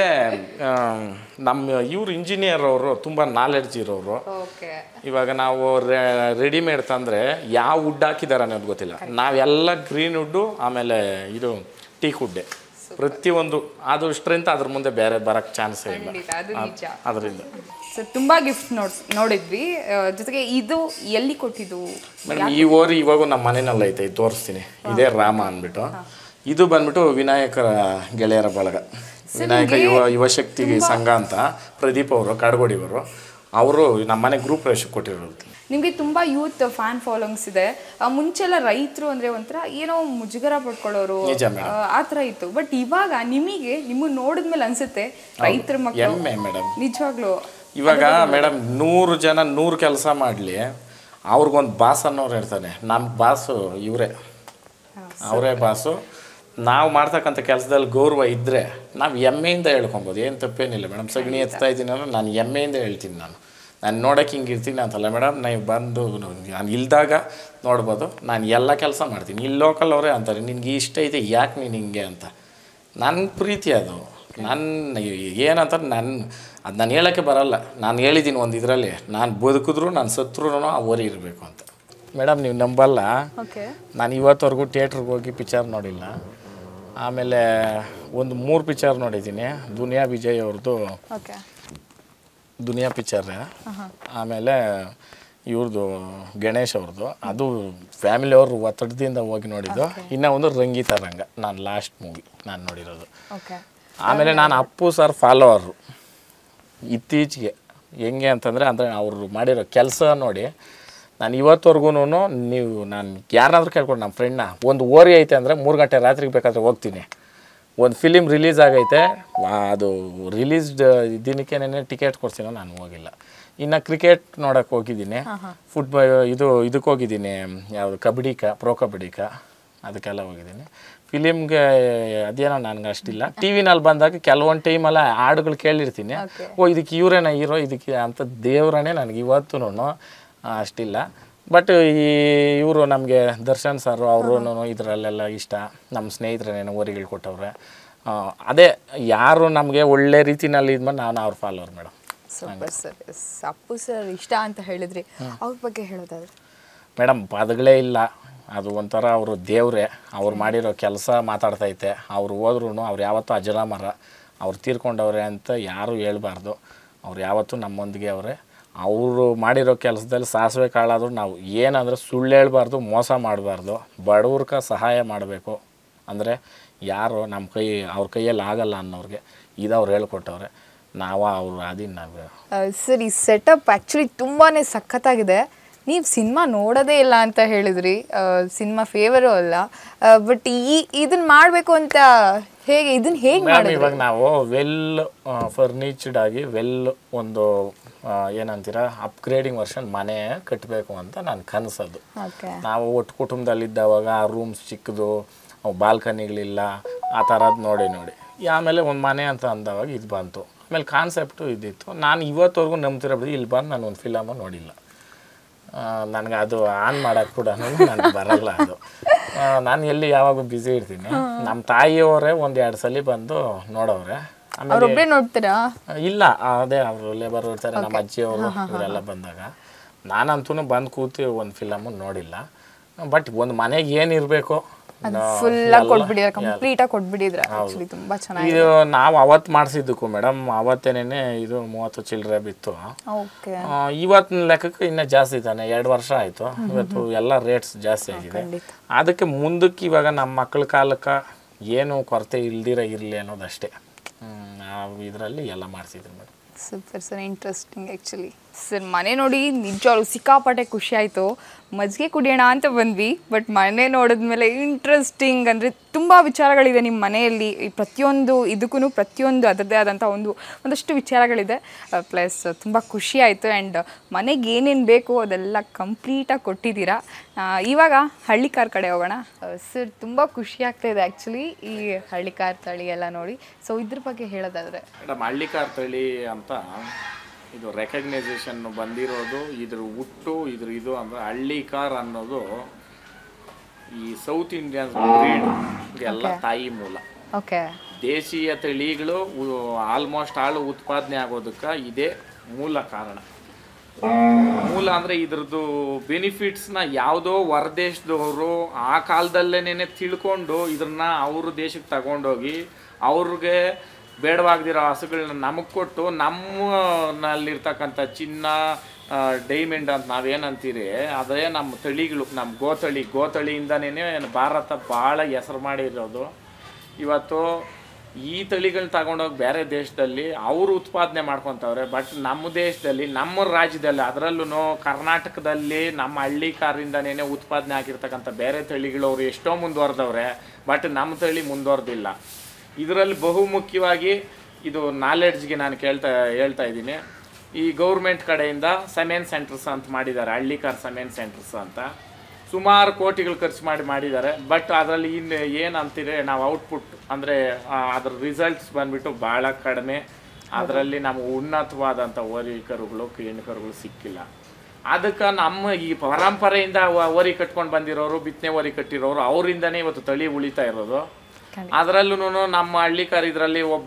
ನಮ್ಮ ಇವ್ರು ಇಂಜಿನಿಯರ್ ಅವರು ತುಂಬ ನಾಲೆಡ್ಜ್ ಇರೋರು ಓಕೆ ಇವಾಗ ನಾವು ರೆಡಿಮೇಡ್ ತಂದರೆ ಯಾವ ವುಡ್ ಹಾಕಿದ್ದಾರೆ ಅನ್ನೋದು ಗೊತ್ತಿಲ್ಲ ನಾವೆಲ್ಲ ಗ್ರೀನ್ ವುಡ್ಡು ಆಮೇಲೆ ಇದು ಟೀಕ್ ವುಡ್ಡೆ ಪ್ರತಿಯೊಂದು ಅದು ಸ್ಟ್ರೆಂತ್ ಅದ್ರ ಮುಂದೆ ಬೇರೆ ಬರೋಕ್ಕೆ ಚಾನ್ಸೇ ಇಲ್ಲ ಖಂಡಿತ ಅದು ನಿಜ ಅದರಿಂದ ಸರ್ ತುಂಬಾ ಗಿಫ್ಟ್ ನೋಡ್ ನೋಡಿದ್ವಿ ಆ, ಜೊತೆಗೆ ಇದು ಎಲ್ಲಿ ಕೊಟ್ಟಿದ್ದು ಮೇಡಮ್ ಈ ಓರಿ ಇವಾಗೂ ನಮ್ಮ ಮನೆಯಲ್ಲಿ ಐತೆ ಇದು ತೋರಿಸ್ತೀನಿ ಇದೇ ರಾಮ ಅಂದ್ಬಿಟ್ಟು ಇದು ಬಂದ್ಬಿಟ್ಟು ವಿನಾಯಕರ ಗೆಳೆಯರ ಬಳಗ ವಿನಾಯಕ ಯುವ ಯುವಶಕ್ತಿ ಸಂಘ ಅಂತ ಪ್ರದೀಪ್ ಅವರು ಕಾಡ್ಗೋಡಿಯವರು ಅವರು ನಮ್ಮ ಮನೆ ಗ್ರೂಪ್ ಪ್ರವೇಶಕ್ಕೆ ಕೊಟ್ಟಿರೋದು ನಿಮಗೆ ತುಂಬಾ ಯೂತ್ ಫ್ಯಾನ್ ಫಾಲೋಯಿಂಗ್ಸ್ ಇದೆ ಆ, ಮುಂಚೆಲ್ಲ ರೈತರು ಅಂದ್ರೆ ಒಂಥರ ಏನೋ ಮುಜುಗರ ಪಡ್ಕೊಳ್ಳೋರು ನಿಜ madam. ಆ, ಆ ಥರ ಇತ್ತು ಬಟ್ ಇವಾಗ ನಿಮಗೆ ನಿಮ್ಮನ್ನ ನೋಡಿದ್ಮೇಲೆ ಅನ್ಸುತ್ತೆ ರೈತರ ಮಕ್ಕಳು ಎಮ್ಮೆ ಮೇಡಮ್ ನಿಜವಾಗ್ಲು ಇವಾಗ ಮೇಡಮ್ ನೂರು ಜನ ನೂರು ಕೆಲಸ ಮಾಡಲಿ ಅವ್ರಿಗೊಂದು ಬಾಸ್ ಅನ್ನೋರು ಇರ್ತಾನೆ ನಮ್ಮ ಬಾಸು ಇವರೇ ಅವರೇ ಬಾಸು ನಾವು ಮಾಡ್ತಕ್ಕಂಥ ಕೆಲಸದಲ್ಲಿ ಗೌರವ ಇದ್ದರೆ ನಾವು ಹೆಮ್ಮೆಯಿಂದ ಹೇಳ್ಕೊಬೋದು ಏನು ತಪ್ಪೇನಿಲ್ಲ ಮೇಡಮ್ ಸಗಣಿ ಎತ್ತಾ ಇದ್ದೀನಿ ಅಂದ್ರೆ ನಾನು ಹೆಮ್ಮೆಯಿಂದ ಹೇಳ್ತೀನಿ ನಾನು ನಾನು ನೋಡೋಕೆ ಹಿಂಗೆ ಇರ್ತೀನಿ ಅಂತಲ್ಲ ಮೇಡಮ್ ನೀವು ಬಂದು ನಾನು ಇಲ್ದಾಗ ನೋಡ್ಬೋದು ನಾನು ಎಲ್ಲ ಕೆಲಸ ಮಾಡ್ತೀನಿ ಇಲ್ಲಿ ಲೋಕಲ್ ಅವರೇ ಅಂತಾರೆ ನಿನ್ಗೆ ಇಷ್ಟ ಇದೆ ಯಾಕೆ ನೀನು ಹಿಂಗೆ ಅಂತ ನನ್ನ ಪ್ರೀತಿ ಅದು ನನ್ನ ಏನಂತ ನನ್ನ ಅದು ನಾನು ಹೇಳೋಕ್ಕೆ ಬರಲ್ಲ ನಾನು ಹೇಳಿದ್ದೀನಿ ಒಂದು ಇದರಲ್ಲಿ ನಾನು ಬದುಕಿದ್ರು ನಾನು ಸತ್ರು ಆ ಓರಿ ಇರಬೇಕು ಅಂತ ಮೇಡಮ್ ನೀವು ನಂಬಲ್ಲ ಓಕೆ ನಾನು ಇವತ್ತವರೆಗೂ ಥಿಯೇಟ್ರಿಗೆ ಹೋಗಿ ಪಿಕ್ಚರ್ ನೋಡಿಲ್ಲ ಆಮೇಲೆ ಒಂದು ಮೂರು ಪಿಕ್ಚರ್ ನೋಡಿದ್ದೀನಿ ದುನಿಯಾ ವಿಜಯ್ ಅವ್ರದ್ದು ಓಕೆ ದುನಿಯಾ ಪಿಕ್ಚರ್ ಆಮೇಲೆ ಇವ್ರದ್ದು ಗಣೇಶ್ ಅವ್ರದ್ದು ಅದು ಫ್ಯಾಮಿಲಿ ಅವರು ಒತ್ತಡದಿಂದ ಹೋಗಿ ನೋಡಿದ್ದು ಇನ್ನು ಒಂದು ರಂಗಿತ ರಂಗ ನಾನು ಲಾಸ್ಟ್ ಮೂವಿ ನಾನು ನೋಡಿರೋದು ಓಕೆ ಆಮೇಲೆ ನಾನು ಅಪ್ಪು ಸರ್ ಫಾಲೋವರು ಇತ್ತೀಚೆಗೆ ಹೆಂಗೆ ಅಂತಂದರೆ ಅಂದರೆ ಅವರು ಮಾಡಿರೋ ಕೆಲಸ ನೋಡಿ ನಾನು ಇವತ್ತವರೆಗೂ ನೀವು ನಾನು ಯಾರನ್ನಾದ್ರೂ ಕೇಳ್ಕೊಂಡು ನಮ್ಮ ಫ್ರೆಂಡ್ನ ಒಂದು ಓರಿ ಐತೆ ಅಂದರೆ ಮೂರು ಗಂಟೆ ರಾತ್ರಿಗೆ ಬೇಕಾದ್ರೆ ಹೋಗ್ತೀನಿ ಒಂದು ಫಿಲಿಮ್ ರಿಲೀಸ್ ಆಗೈತೆ ಆ, ಅದು ರಿಲೀಸ್ ದಿನಕ್ಕೇನೆ ಟಿಕೆಟ್ ಕೊಡ್ತೀನೋ ನಾನು ಹೋಗಿಲ್ಲ ಇನ್ನು ಕ್ರಿಕೆಟ್ ನೋಡೋಕೆ ಹೋಗಿದ್ದೀನಿ ಫುಟ್ಬಾಲ್ ಇದು ಇದಕ್ಕೆ ಹೋಗಿದ್ದೀನಿ ಯಾವುದು ಕಬಡ್ಡಿಕ ಪ್ರೋ ಕಬಡ್ಡಿಕ ಅದಕ್ಕೆಲ್ಲ ಹೋಗಿದ್ದೀನಿ ಫಿಲಿಮ್ಗೆ ಅದೇನೋ ನನಗೆ ಅಷ್ಟಿಲ್ಲ ಟಿ ವಿನಲ್ಲಿ ಬಂದಾಗ ಕೆಲವೊಂದು ಟೈಮೆಲ್ಲ ಹಾಡುಗಳು ಕೇಳಿರ್ತೀನಿ Okay. ಓ ಇದಕ್ಕೆ ಇವರೇನ ಹೀರೋ ಇದಕ್ಕೆ ಅಂತ ದೇವರನೇ ನನಗೆ ಇವತ್ತೂ ಅಷ್ಟಿಲ್ಲ ಬಟ್ ಈ ಇವರು ನಮಗೆ ದರ್ಶನ್ ಸರ್ ಅವರು ಇದರಲ್ಲೆಲ್ಲ ಇಷ್ಟ ನಮ್ಮ ಸ್ನೇಹಿತರೇನೇನೋ ಓರಿಗಳು ಕೊಟ್ಟವ್ರೆ ಆ, ಅದೇ ಯಾರು ನಮಗೆ ಒಳ್ಳೆ ರೀತಿನಲ್ಲಿ ಇದ್ಮೇಲೆ ನಾನು ಅವ್ರ follower madam super sir Appu sir ಇಷ್ಟ ಅಂತ ಹೇಳಿದ್ರಿ ಅವ್ರ ಬಗ್ಗೆ ಹೇಳೋದಾದ್ರೆ ಮೇಡಮ್ ಪದಗಳೇ ಇಲ್ಲ ಅದು ಒಂಥರ ಅವರು ದೇವ್ರೆ ಅವ್ರು ಮಾಡಿರೋ ಕೆಲಸ ಮಾತಾಡ್ತೈತೆ ಅವ್ರು ಹೋದ್ರೂ ಅವ್ರು ಯಾವತ್ತೂ ಅಜರಾಮರ ಅವ್ರು ತೀರ್ಕೊಂಡವ್ರೆ ಅಂತ ಯಾರೂ ಹೇಳ್ಬಾರ್ದು ಅವ್ರು ಯಾವತ್ತೂ ನಮ್ಮೊಂದಿಗೆ ಅವರೇ ಅವರು ಮಾಡಿರೋ ಕೆಲಸದಲ್ಲಿ ಸಾಸಿವೆ ಕಾಳಾದರೂ ನಾವು ಏನಂದರೆ ಸುಳ್ಳು ಹೇಳ್ಬಾರ್ದು ಮೋಸ ಮಾಡಬಾರ್ದು ಬಡವ್ರಕ ಸಹಾಯ ಮಾಡಬೇಕು ಅಂದರೆ ಯಾರು ನಮ್ಮ ಕೈ ಅವ್ರ ಕೈಯಲ್ಲಿ ಆಗಲ್ಲ ಅನ್ನೋರಿಗೆ ಇದು ಅವ್ರು ಹೇಳ್ಕೊಟ್ಟವ್ರೆ ನಾವು ಅವ್ರು ಅದೀನಿ ನಾವು ಸರ್ ಈ ಸೆಟಪ್ ಆ್ಯಕ್ಚುಲಿ ತುಂಬಾ ಸಖತ್ತಾಗಿದೆ ನೀವು ಸಿನಿಮಾ ನೋಡೋದೇ ಇಲ್ಲ ಅಂತ ಹೇಳಿದ್ರಿ ಸಿನಿಮಾ ಫೇವರು ಅಲ್ಲ ಬಟ್ ಈ ಇದನ್ನ ಮಾಡಬೇಕು ಅಂತ ಹೇಗೆ ಇದನ್ನ ಹೇಗೆ ಮ್ಯಾಮ್ ಮಾಡಿದ್ರಿ ಇವಾಗ ನಾವು ವೆಲ್ ಫರ್ನಿಚರ್ಡ್ ಆಗಿ ವೆಲ್ ಒಂದು ಏನಂತೀರ ಅಪ್ಗ್ರೇಡಿಂಗ್ ವರ್ಷನ್ ಮನೆ ಕಟ್ಟಬೇಕು ಅಂತ ನನ್ನ ಕನಸದು ಓಕೆ ನಾವು ಒಟ್ಟು ಕುಟುಂಬದಲ್ಲಿದ್ದಾವಾಗ ಆ ರೂಮ್ಸ್ ಚಿಕ್ಕದು ಬಾಲ್ಕನಿಗಳಿಲ್ಲ ಆ ಥರದ್ದು ನೋಡಿ ನೋಡಿ ಈ ಆಮೇಲೆ ಒಂದು ಮನೆ ಅಂತ ಅಂದವಾಗ ಇದು ಬಂತು ಆಮೇಲೆ ಕಾನ್ಸೆಪ್ಟು ಇದ್ದಿತ್ತು ನಾನು ಇವತ್ತವರೆಗೂ ನಂಬ್ತಿರೋದು ಇಲ್ಲಿ ಬಂದು ನಾನು ಒಂದು ಫಿಲಮು ನೋಡಿಲ್ಲ ನನಗೆ ಅದು ಆನ್ ಮಾಡೋಕ್ಕೆ ಕೂಡ ನನಗೆ ಬರಲ್ಲ ಅದು ಆ, ನಾನು ಎಲ್ಲಿ ಯಾವಾಗ ಬ್ಯುಸಿ ಇರ್ತೀನಿ ನಮ್ಮ ತಾಯಿಯವರೇ ಒಂದು ಎರಡು ಸಲ ಬಂದು ನೋಡೋರೆ ಆಮೇಲೆ ಅವ್ರೊಬ್ರೇ ನೋಡ್ತೀರಾ ಇಲ್ಲ ಅದೇ ಅವರು ಲೇಬರ್ ಇರ್ತಾರೆ ನಮ್ಮ ಅಜ್ಜಿಯವರು ಇವರೆಲ್ಲ ಬಂದಾಗ ನಾನಂತೂ ಬಂದು ಕೂತಿ ಒಂದು ಫಿಲಮು ನೋಡಿಲ್ಲ ಬಟ್ ಒಂದು ಮನೆಗೆ ಏನಿರಬೇಕು ಫುಲ್ ಆಗಿ ಕೊಟ್ಬಿಟ್ಟಿದ್ರೆ ಕಂಪ್ಲೀಟ್ ಆಗಿ ಕೊಟ್ಬಿಟ್ಟಿದ್ರೆ ಆಕ್ಚುಲಿ ತುಂಬಾ ಚೆನ್ನಾಗಿ ಇದು ನಾವು ಅವತ್ತು ಮಾಡಿಸಿದ್ದಕ್ಕೂ ಮೇಡಮ್ ಅವತ್ತೇನೆ ಇದು ಮೂವತ್ತು ಚಿಲ್ಲರೆ ಬಿತ್ತು ಓಕೆ ಆ, ಇವತ್ತಿನ ಲೆಕ್ಕಕ್ಕೆ ಇನ್ನೂ ಜಾಸ್ತಿ ತಾನೆ ಎರಡು ವರ್ಷ ಆಯಿತು ಇವತ್ತು ಎಲ್ಲ ರೇಟ್ಸ್ ಜಾಸ್ತಿ ಆಗಿದೆ ಖಂಡಿತ. ಅದಕ್ಕೆ ಮುಂದಕ್ಕೆ ಇವಾಗ ನಮ್ಮ ಮಕ್ಕಳ ಕಾಲಕ್ಕೆ ಏನು ಕೊರತೆ ಇಲ್ದಿರ ಇರಲಿ ಅನ್ನೋದಷ್ಟೇ ಹ್ಮ್, ನಾವು ಇದರಲ್ಲಿ ಎಲ್ಲ ಮಾಡಿಸಿದ್ವಿ madam super sir interesting actually sir ಮನೆ ನೋಡಿ ನಿಜವಾಗ್ಲೂ ಸಿಕ್ಕಾಪಟ್ಟೆ ಖುಷಿ ಆಯಿತು ಮಜ್ಜಿಗೆ ಕುಡಿಯೋಣ ಅಂತ ಬಂದ್ವಿ ಬಟ್ ಮನೆ ನೋಡಿದ್ಮೇಲೆ ಇಂಟ್ರೆಸ್ಟಿಂಗ್ ಅಂದರೆ ತುಂಬ ವಿಚಾರಗಳಿದೆ ನಿಮ್ಮ ಮನೆಯಲ್ಲಿ ಈ ಪ್ರತಿಯೊಂದು ಇದಕ್ಕೂ ಪ್ರತಿಯೊಂದು ಅದರದ್ದೇ ಆದಂಥ ಒಂದು ಒಂದಷ್ಟು ವಿಚಾರಗಳಿದೆ ಪ್ಲಸ್ ತುಂಬ ಖುಷಿ ಆಯಿತು ಆ್ಯಂಡ್ ಮನೆಗೆ ಏನೇನು ಬೇಕು ಅದೆಲ್ಲ ಕಂಪ್ಲೀಟಾಗಿ ಕೊಟ್ಟಿದ್ದೀರಾ ಆ, ಇವಾಗ ಹಳ್ಳಿಕಾರ್ ಕಡೆ ಹೋಗೋಣ ಸರ್ ತುಂಬ ಖುಷಿ ಆಗ್ತಾ ಇದೆ ಆ್ಯಕ್ಚುಲಿ ಈ ಹಳ್ಳಿಕಾರ್ ತಳಿ ಎಲ್ಲ ನೋಡಿ ಸೊ ಇದ್ರ ಬಗ್ಗೆ ಹೇಳೋದಾದರೆ ಮೇಡಮ್ ಹಳ್ಳಿಕಾರ್ ತಳಿ ಅಂತ ಇದು ರೆಕಗ್ನೈಸೇಷನ್ ಬಂದಿರೋದು ಇದ್ರ ಹುಟ್ಟು ಇದ್ರ ಇದು ಅಂದ್ರೆ ಹಳ್ಳಿಕಾರ್ ಅನ್ನೋದು ಈ ಸೌತ್ ಇಂಡಿಯನ್ ಬ್ರೀಡ್ ಎಲ್ಲ ತಾಯಿ ಮೂಲ ಓಕೆ ದೇಶೀಯ ತಳಿಗಳು ಆಲ್ಮೋಸ್ಟ್ ಆಳು ಉತ್ಪಾದನೆ ಆಗೋದಕ್ಕೆ ಇದೇ ಮೂಲ ಕಾರಣ ಮೂಲ ಅಂದರೆ ಇದ್ರದ್ದು ಬೆನಿಫಿಟ್ಸ್ನ ಯಾವುದೋ ಹೊರದೇಶದವರು ಆ ಕಾಲದಲ್ಲೇನೆ ತಿಳ್ಕೊಂಡು ಇದನ್ನ ಅವ್ರ ದೇಶಕ್ಕೆ ತಗೊಂಡೋಗಿ ಅವ್ರಿಗೆ ಬೇಡವಾಗದಿರೋ ಹಸುಗಳನ್ನ ನಮಗೆ ಕೊಟ್ಟು ನಮ್ಮನಲ್ಲಿರ್ತಕ್ಕಂಥ ಚಿನ್ನ ಡೈಮಂಡ್ ಅಂತ ನಾವೇನಂತೀರಿ ಅದೇ ನಮ್ಮ ತಳಿಗಳು ನಮ್ಮ ಗೋತಳಿ ಗೋತಳಿಯಿಂದನೇ ಭಾರತ ಭಾಳ ಹೆಸರು ಮಾಡಿರೋದು ಇವತ್ತು ಈ ತಳಿಗಳನ್ನ ತಗೊಂಡೋಗಿ ಬೇರೆ ದೇಶದಲ್ಲಿ ಅವರು ಉತ್ಪಾದನೆ ಮಾಡ್ಕೊತವ್ರೆ ಬಟ್ ನಮ್ಮ ದೇಶದಲ್ಲಿ ನಮ್ಮ ರಾಜ್ಯದಲ್ಲಿ ಅದರಲ್ಲೂ ಕರ್ನಾಟಕದಲ್ಲಿ ನಮ್ಮ ಹಳ್ಳಿ ಕಾರಿಂದನೇ ಉತ್ಪಾದನೆ ಆಗಿರ್ತಕ್ಕಂಥ ಬೇರೆ ತಳಿಗಳು ಅವರು ಎಷ್ಟೋ ಮುಂದುವರೆದವ್ರೆ ಬಟ್ ನಮ್ಮ ತಳಿ ಮುಂದುವರೆದಿಲ್ಲ ಇದರಲ್ಲಿ ಬಹುಮುಖ್ಯವಾಗಿ ಇದು ನಾಲೆಡ್ಜ್ಗೆ ನಾನು ಕೇಳ್ತಾ ಹೇಳ್ತಾ ಇದ್ದೀನಿ ಈ ಗೌರ್ಮೆಂಟ್ ಕಡೆಯಿಂದ ಸೆಮೆನ್ ಸೆಂಟರ್ಸ್ ಅಂತ ಮಾಡಿದ್ದಾರೆ ಹಳ್ಳಿಕಾರ್ ಸೆಮೆನ್ ಸೆಂಟರ್ಸ್ ಅಂತ ಸುಮಾರು ಕೋಟಿಗಳು ಖರ್ಚು ಮಾಡಿ ಮಾಡಿದ್ದಾರೆ ಬಟ್ ಅದರಲ್ಲಿ ಇನ್ನು ಏನು ಅಂತೀರಿ ನಾವು ಔಟ್ಪುಟ್ ಅಂದರೆ ಅದ್ರ ರಿಸಲ್ಟ್ಸ್ ಬಂದ್ಬಿಟ್ಟು ಭಾಳ ಕಡಿಮೆ ಅದರಲ್ಲಿ ನಮ್ಮ ಉನ್ನತವಾದಂಥ ಓರಿ ಕರುಗಳು ಹೆಣ್ಣು ಕರುಗಳು ಸಿಕ್ಕಿಲ್ಲ ಅದಕ್ಕೆ ನಮ್ಮ ಈ ಪರಂಪರೆಯಿಂದ ವ- ಓರಿ ಕಟ್ಕೊಂಡು ಬಂದಿರೋರು ಬಿತ್ತನೆ ಓರಿ ಕಟ್ಟಿರೋರು ಅವರಿಂದನೇ ಇವತ್ತು ತಳಿ ಉಳಿತಾ ಇರೋದು ಅದರಲ್ಲೂ ನಮ್ಮ ಹಳ್ಳಿಕಾರ್ ಇದರಲ್ಲಿ ಒಬ್ಬ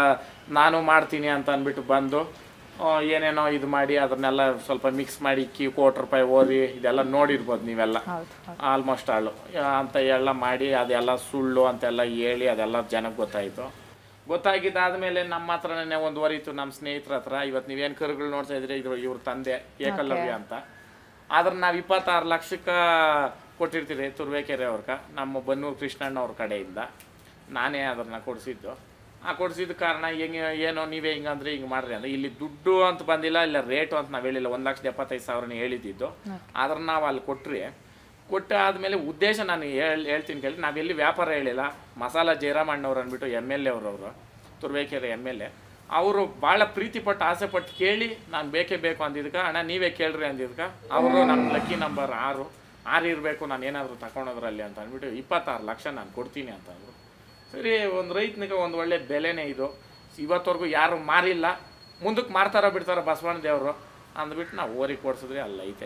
ನಾನು ಮಾಡ್ತೀನಿ ಅಂತ ಅಂದ್ಬಿಟ್ಟು ಬಂದು ಆ, ಏನೇನೋ ಇದು ಮಾಡಿ ಅದನ್ನೆಲ್ಲ ಸ್ವಲ್ಪ ಮಿಕ್ಸ್ ಮಾಡಿ ಕಿ ಕೋಟಿ ರೂಪಾಯಿ ಓರಿ ಇದೆಲ್ಲ ನೋಡಿರ್ಬೋದು ನೀವೆಲ್ಲ ಹೌದು ಆಲ್ಮೋಸ್ಟ್ ಆಳು ಅಂತ ಎಲ್ಲ ಮಾಡಿ ಅದೆಲ್ಲ ಸುಳ್ಳು ಅಂತೆಲ್ಲ ಹೇಳಿ ಅದೆಲ್ಲ ಜನಕ್ಕೆ ಗೊತ್ತಾಯಿತು ಗೊತ್ತಾಗಿದ್ದಾದ್ಮೇಲೆ ನಮ್ಮ ಹತ್ರನೇ ಒಂದು ವರಿತು ನಮ್ಮ ಸ್ನೇಹಿತರ ಹತ್ರ ಇವತ್ತು ನೀವೇನು ಕರುಗಳು ನೋಡ್ತಾ ಇದ್ರಿ ಇದ್ರ ಇವ್ರ ತಂದೆ ಏಕಲವ್ಯ ಅಂತ ಆದ್ರೆ ನಾವು ಇಪ್ಪತ್ತಾರು ಲಕ್ಷಕ್ಕೆ ಕೊಟ್ಟಿರ್ತೀರಿ ತುರುವೇಕೆರೆ ಅವ್ರಕ ನಮ್ಮ ಬನ್ನೂರು ಕೃಷ್ಣಣ್ಣ ಅವ್ರ ಕಡೆಯಿಂದ ನಾನೇ ಅದನ್ನ ಕೊಡಿಸಿದ್ದು ಆ ಕೊಡಿಸಿದ ಕಾರಣ ಹೆಂಗೆ ಏನೋ ನೀವೇ ಹಿಂಗಂದ್ರೆ ಹಿಂಗೆ ಮಾಡ್ರಿ ಅಂದ್ರೆ ಇಲ್ಲಿ ದುಡ್ಡು ಅಂತ ಬಂದಿಲ್ಲ ಇಲ್ಲ ರೇಟು ಅಂತ ನಾವು ಹೇಳಿಲ್ಲ ಒಂದು ಲಕ್ಷದ ಎಪ್ಪತ್ತೈದು ಸಾವಿರನೇ ಹೇಳಿದ್ದು ಆದ್ರೆ ನಾವು ಅಲ್ಲಿ ಕೊಟ್ರಿ ಕೊಟ್ಟು ಆದಮೇಲೆ ಉದ್ದೇಶ ನಾನು ಹೇಳ್ ಹೇಳ್ತೀನಿ ಕೇಳಿ ನಾವೆಲ್ಲಿ ವ್ಯಾಪಾರ ಹೇಳಿಲ್ಲ ಮಸಾಲ ಜಯರಾಮಣ್ಣವ್ರು ಅಂದ್ಬಿಟ್ಟು ಎಮ್ ಎಲ್ ಎ ಅವರವರು ತುರ್ಬೇಕೆರೆ ಎಮ್ ಎಲ್ ಎ ಅವರು ಭಾಳ ಪ್ರೀತಿ ಪಟ್ಟು ಆಸೆ ಪಟ್ಟು ಕೇಳಿ ನಾನು ಬೇಕೇ ಬೇಕು ಅಂದಿದ್ಕೆ ಅಣ್ಣ ನೀವೇ ಕೇಳ್ರಿ ಅಂದಿದ್ಕೆ ಅವರು ನಮ್ಮ ಲಕ್ಕಿ ನಂಬರ್ ಆರು ಆರು ಇರಬೇಕು ನಾನು ಏನಾದರೂ ತಗೊಂಡೋದ್ರಲ್ಲಿ ಅಂತ ಅಂದ್ಬಿಟ್ಟು ಇಪ್ಪತ್ತಾರು ಲಕ್ಷ ನಾನು ಕೊಡ್ತೀನಿ ಅಂತಂದರು ಸರಿ ಒಂದು ರೈತನಿಗೆ ಒಂದು ಒಳ್ಳೆ ಬೆಲೆನೇ ಇದು ಇವತ್ತವರೆಗೂ ಯಾರು ಮಾರಿಲ್ಲ ಮುಂದಕ್ಕೆ ಮಾರ್ತಾರೋ ಬಿಡ್ತಾರೋ ಬಸವಣ್ಣ ದೇವರು ಅಂದ್ಬಿಟ್ಟು ನಾವು ಓರಿಗೆ ಕೊಡ್ಸಿದ್ರೆ ಅಲ್ಲ ಐತೆ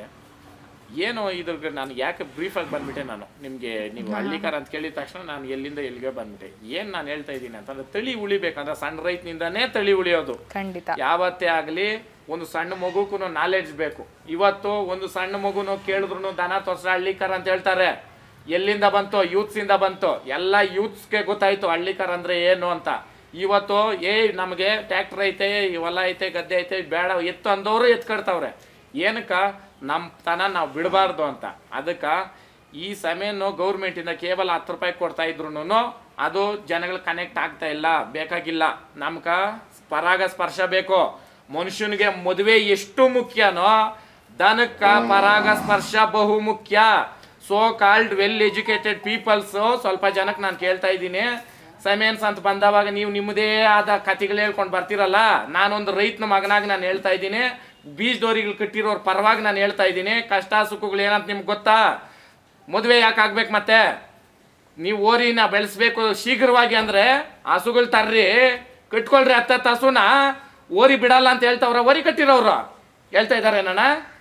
ಏನು ಇದ್ರ ನಾನು ಯಾಕೆ ಬ್ರೀಫಾಗಿ ಬಂದ್ಬಿಟ್ಟೆ ನಾನು ನಿಮಗೆ ನೀವು ಹಳ್ಳಿಕಾರ ಅಂತ ಕೇಳಿದ ತಕ್ಷಣ ನಾನು ಎಲ್ಲಿಂದ ಎಲ್ಲಿಗೆ ಬಂದ್ಬಿಟ್ಟೆ ಏನು ನಾನು ಹೇಳ್ತಾ ಇದ್ದೀನಿ ಅಂತಂದ್ರೆ ತಳಿ ಉಳಿಬೇಕಂದ್ರೆ ಸಣ್ಣ ರೈತನಿಂದನೇ ತಳಿ ಉಳಿಯೋದು ಖಂಡಿತ ಯಾವತ್ತೇ ಆಗಲಿ ಒಂದು ಸಣ್ಣ ಮಗುಗೂ ನಾಲೆಡ್ಜ್ ಬೇಕು ಇವತ್ತು ಒಂದು ಸಣ್ಣ ಮಗುನು ಕೇಳಿದ್ರು ದನ ತೋರ್ಸ ಹಳ್ಳಿಕರ ಅಂತ ಹೇಳ್ತಾರೆ ಎಲ್ಲಿಂದ ಬಂತು ಯೂತ್ಸಿಂದ ಬಂತು ಎಲ್ಲ ಯೂತ್ಸ್ಗೆ ಗೊತ್ತಾಯ್ತು ಹಳ್ಳಿಕರ್ ಅಂದ್ರೆ ಏನು ಅಂತ ಇವತ್ತು ಏ ನಮಗೆ ಟ್ಯಾಕ್ಟರ್ ಐತೆ ಈ ಹೊಲ ಐತೆ ಗದ್ದೆ ಐತೆ ಬೇಡ ಎತ್ತು ಅಂದವರು ಎತ್ಕಡ್ತಾವ್ರೆ ಏನಕ್ಕ ನಮ್ಮ ತನ ನಾವು ಬಿಡಬಾರ್ದು ಅಂತ ಅದಕ್ಕೆ ಈ ಸಮೇನು ಗೌರ್ಮೆಂಟಿಂದ ಕೇವಲ ಹತ್ತು ರೂಪಾಯಿ ಕೊಡ್ತಾ ಇದ್ರು ಅದು ಜನಗಳು ಕನೆಕ್ಟ್ ಆಗ್ತಾ ಇಲ್ಲ ಬೇಕಾಗಿಲ್ಲ ನಮ್ಕ ಪರಾಗ ಸ್ಪರ್ಶ ಬೇಕು ಮನುಷ್ಯನಿಗೆ ಮದುವೆ ಎಷ್ಟು ಮುಖ್ಯನೋ ದನಕ್ಕ ಪರಾಗ ಸ್ಪರ್ಶ ಬಹು ಮುಖ್ಯ so called well educated peoples ಸ್ವಲ್ಪ ಜನಕ್ಕೆ ನಾನು ಕೇಳ್ತಾ ಇದ್ದೀನಿ ಸಮೇನ್ಸ್ ಅಂತ ಬಂದವಾಗ ನೀವು ನಿಮ್ಮದೇ ಆದ ಕಥೆಗಳು ಹೇಳ್ಕೊಂಡು ಬರ್ತಿರಲ್ಲ ನಾನೊಂದು ರೈತನ ಮಗನಾಗಿ ನಾನು ಹೇಳ್ತಾ ಇದ್ದೀನಿ ಬೀಜದೋರಿಗಳು ಕಟ್ಟಿರೋರ್ ಪರವಾಗಿ ನಾನು ಹೇಳ್ತಾ ಇದ್ದೀನಿ ಕಷ್ಟ ಸುಖಗಳು ಏನಂತ ನಿಮ್ಗೆ ಗೊತ್ತಾ ಮದುವೆ ಯಾಕೆ ಆಗ್ಬೇಕು ಮತ್ತೆ ನೀವು ಓರಿನ ಬೆಳೆಸ್ಬೇಕು ಶೀಘ್ರವಾಗಿ ಅಂದ್ರೆ ಹಸುಗಳು ತರ್ರಿ ಕಟ್ಕೊಳ್ರಿ ಹತ್ತತ್ತು ಹಸುನ ಓರಿ ಬಿಡಲ್ಲ ಅಂತ ಹೇಳ್ತಾವ್ರ ಓರಿ ಕಟ್ಟಿರೋರು ಹೇಳ್ತಾ ಇದಾರೆ ಅಣ್ಣ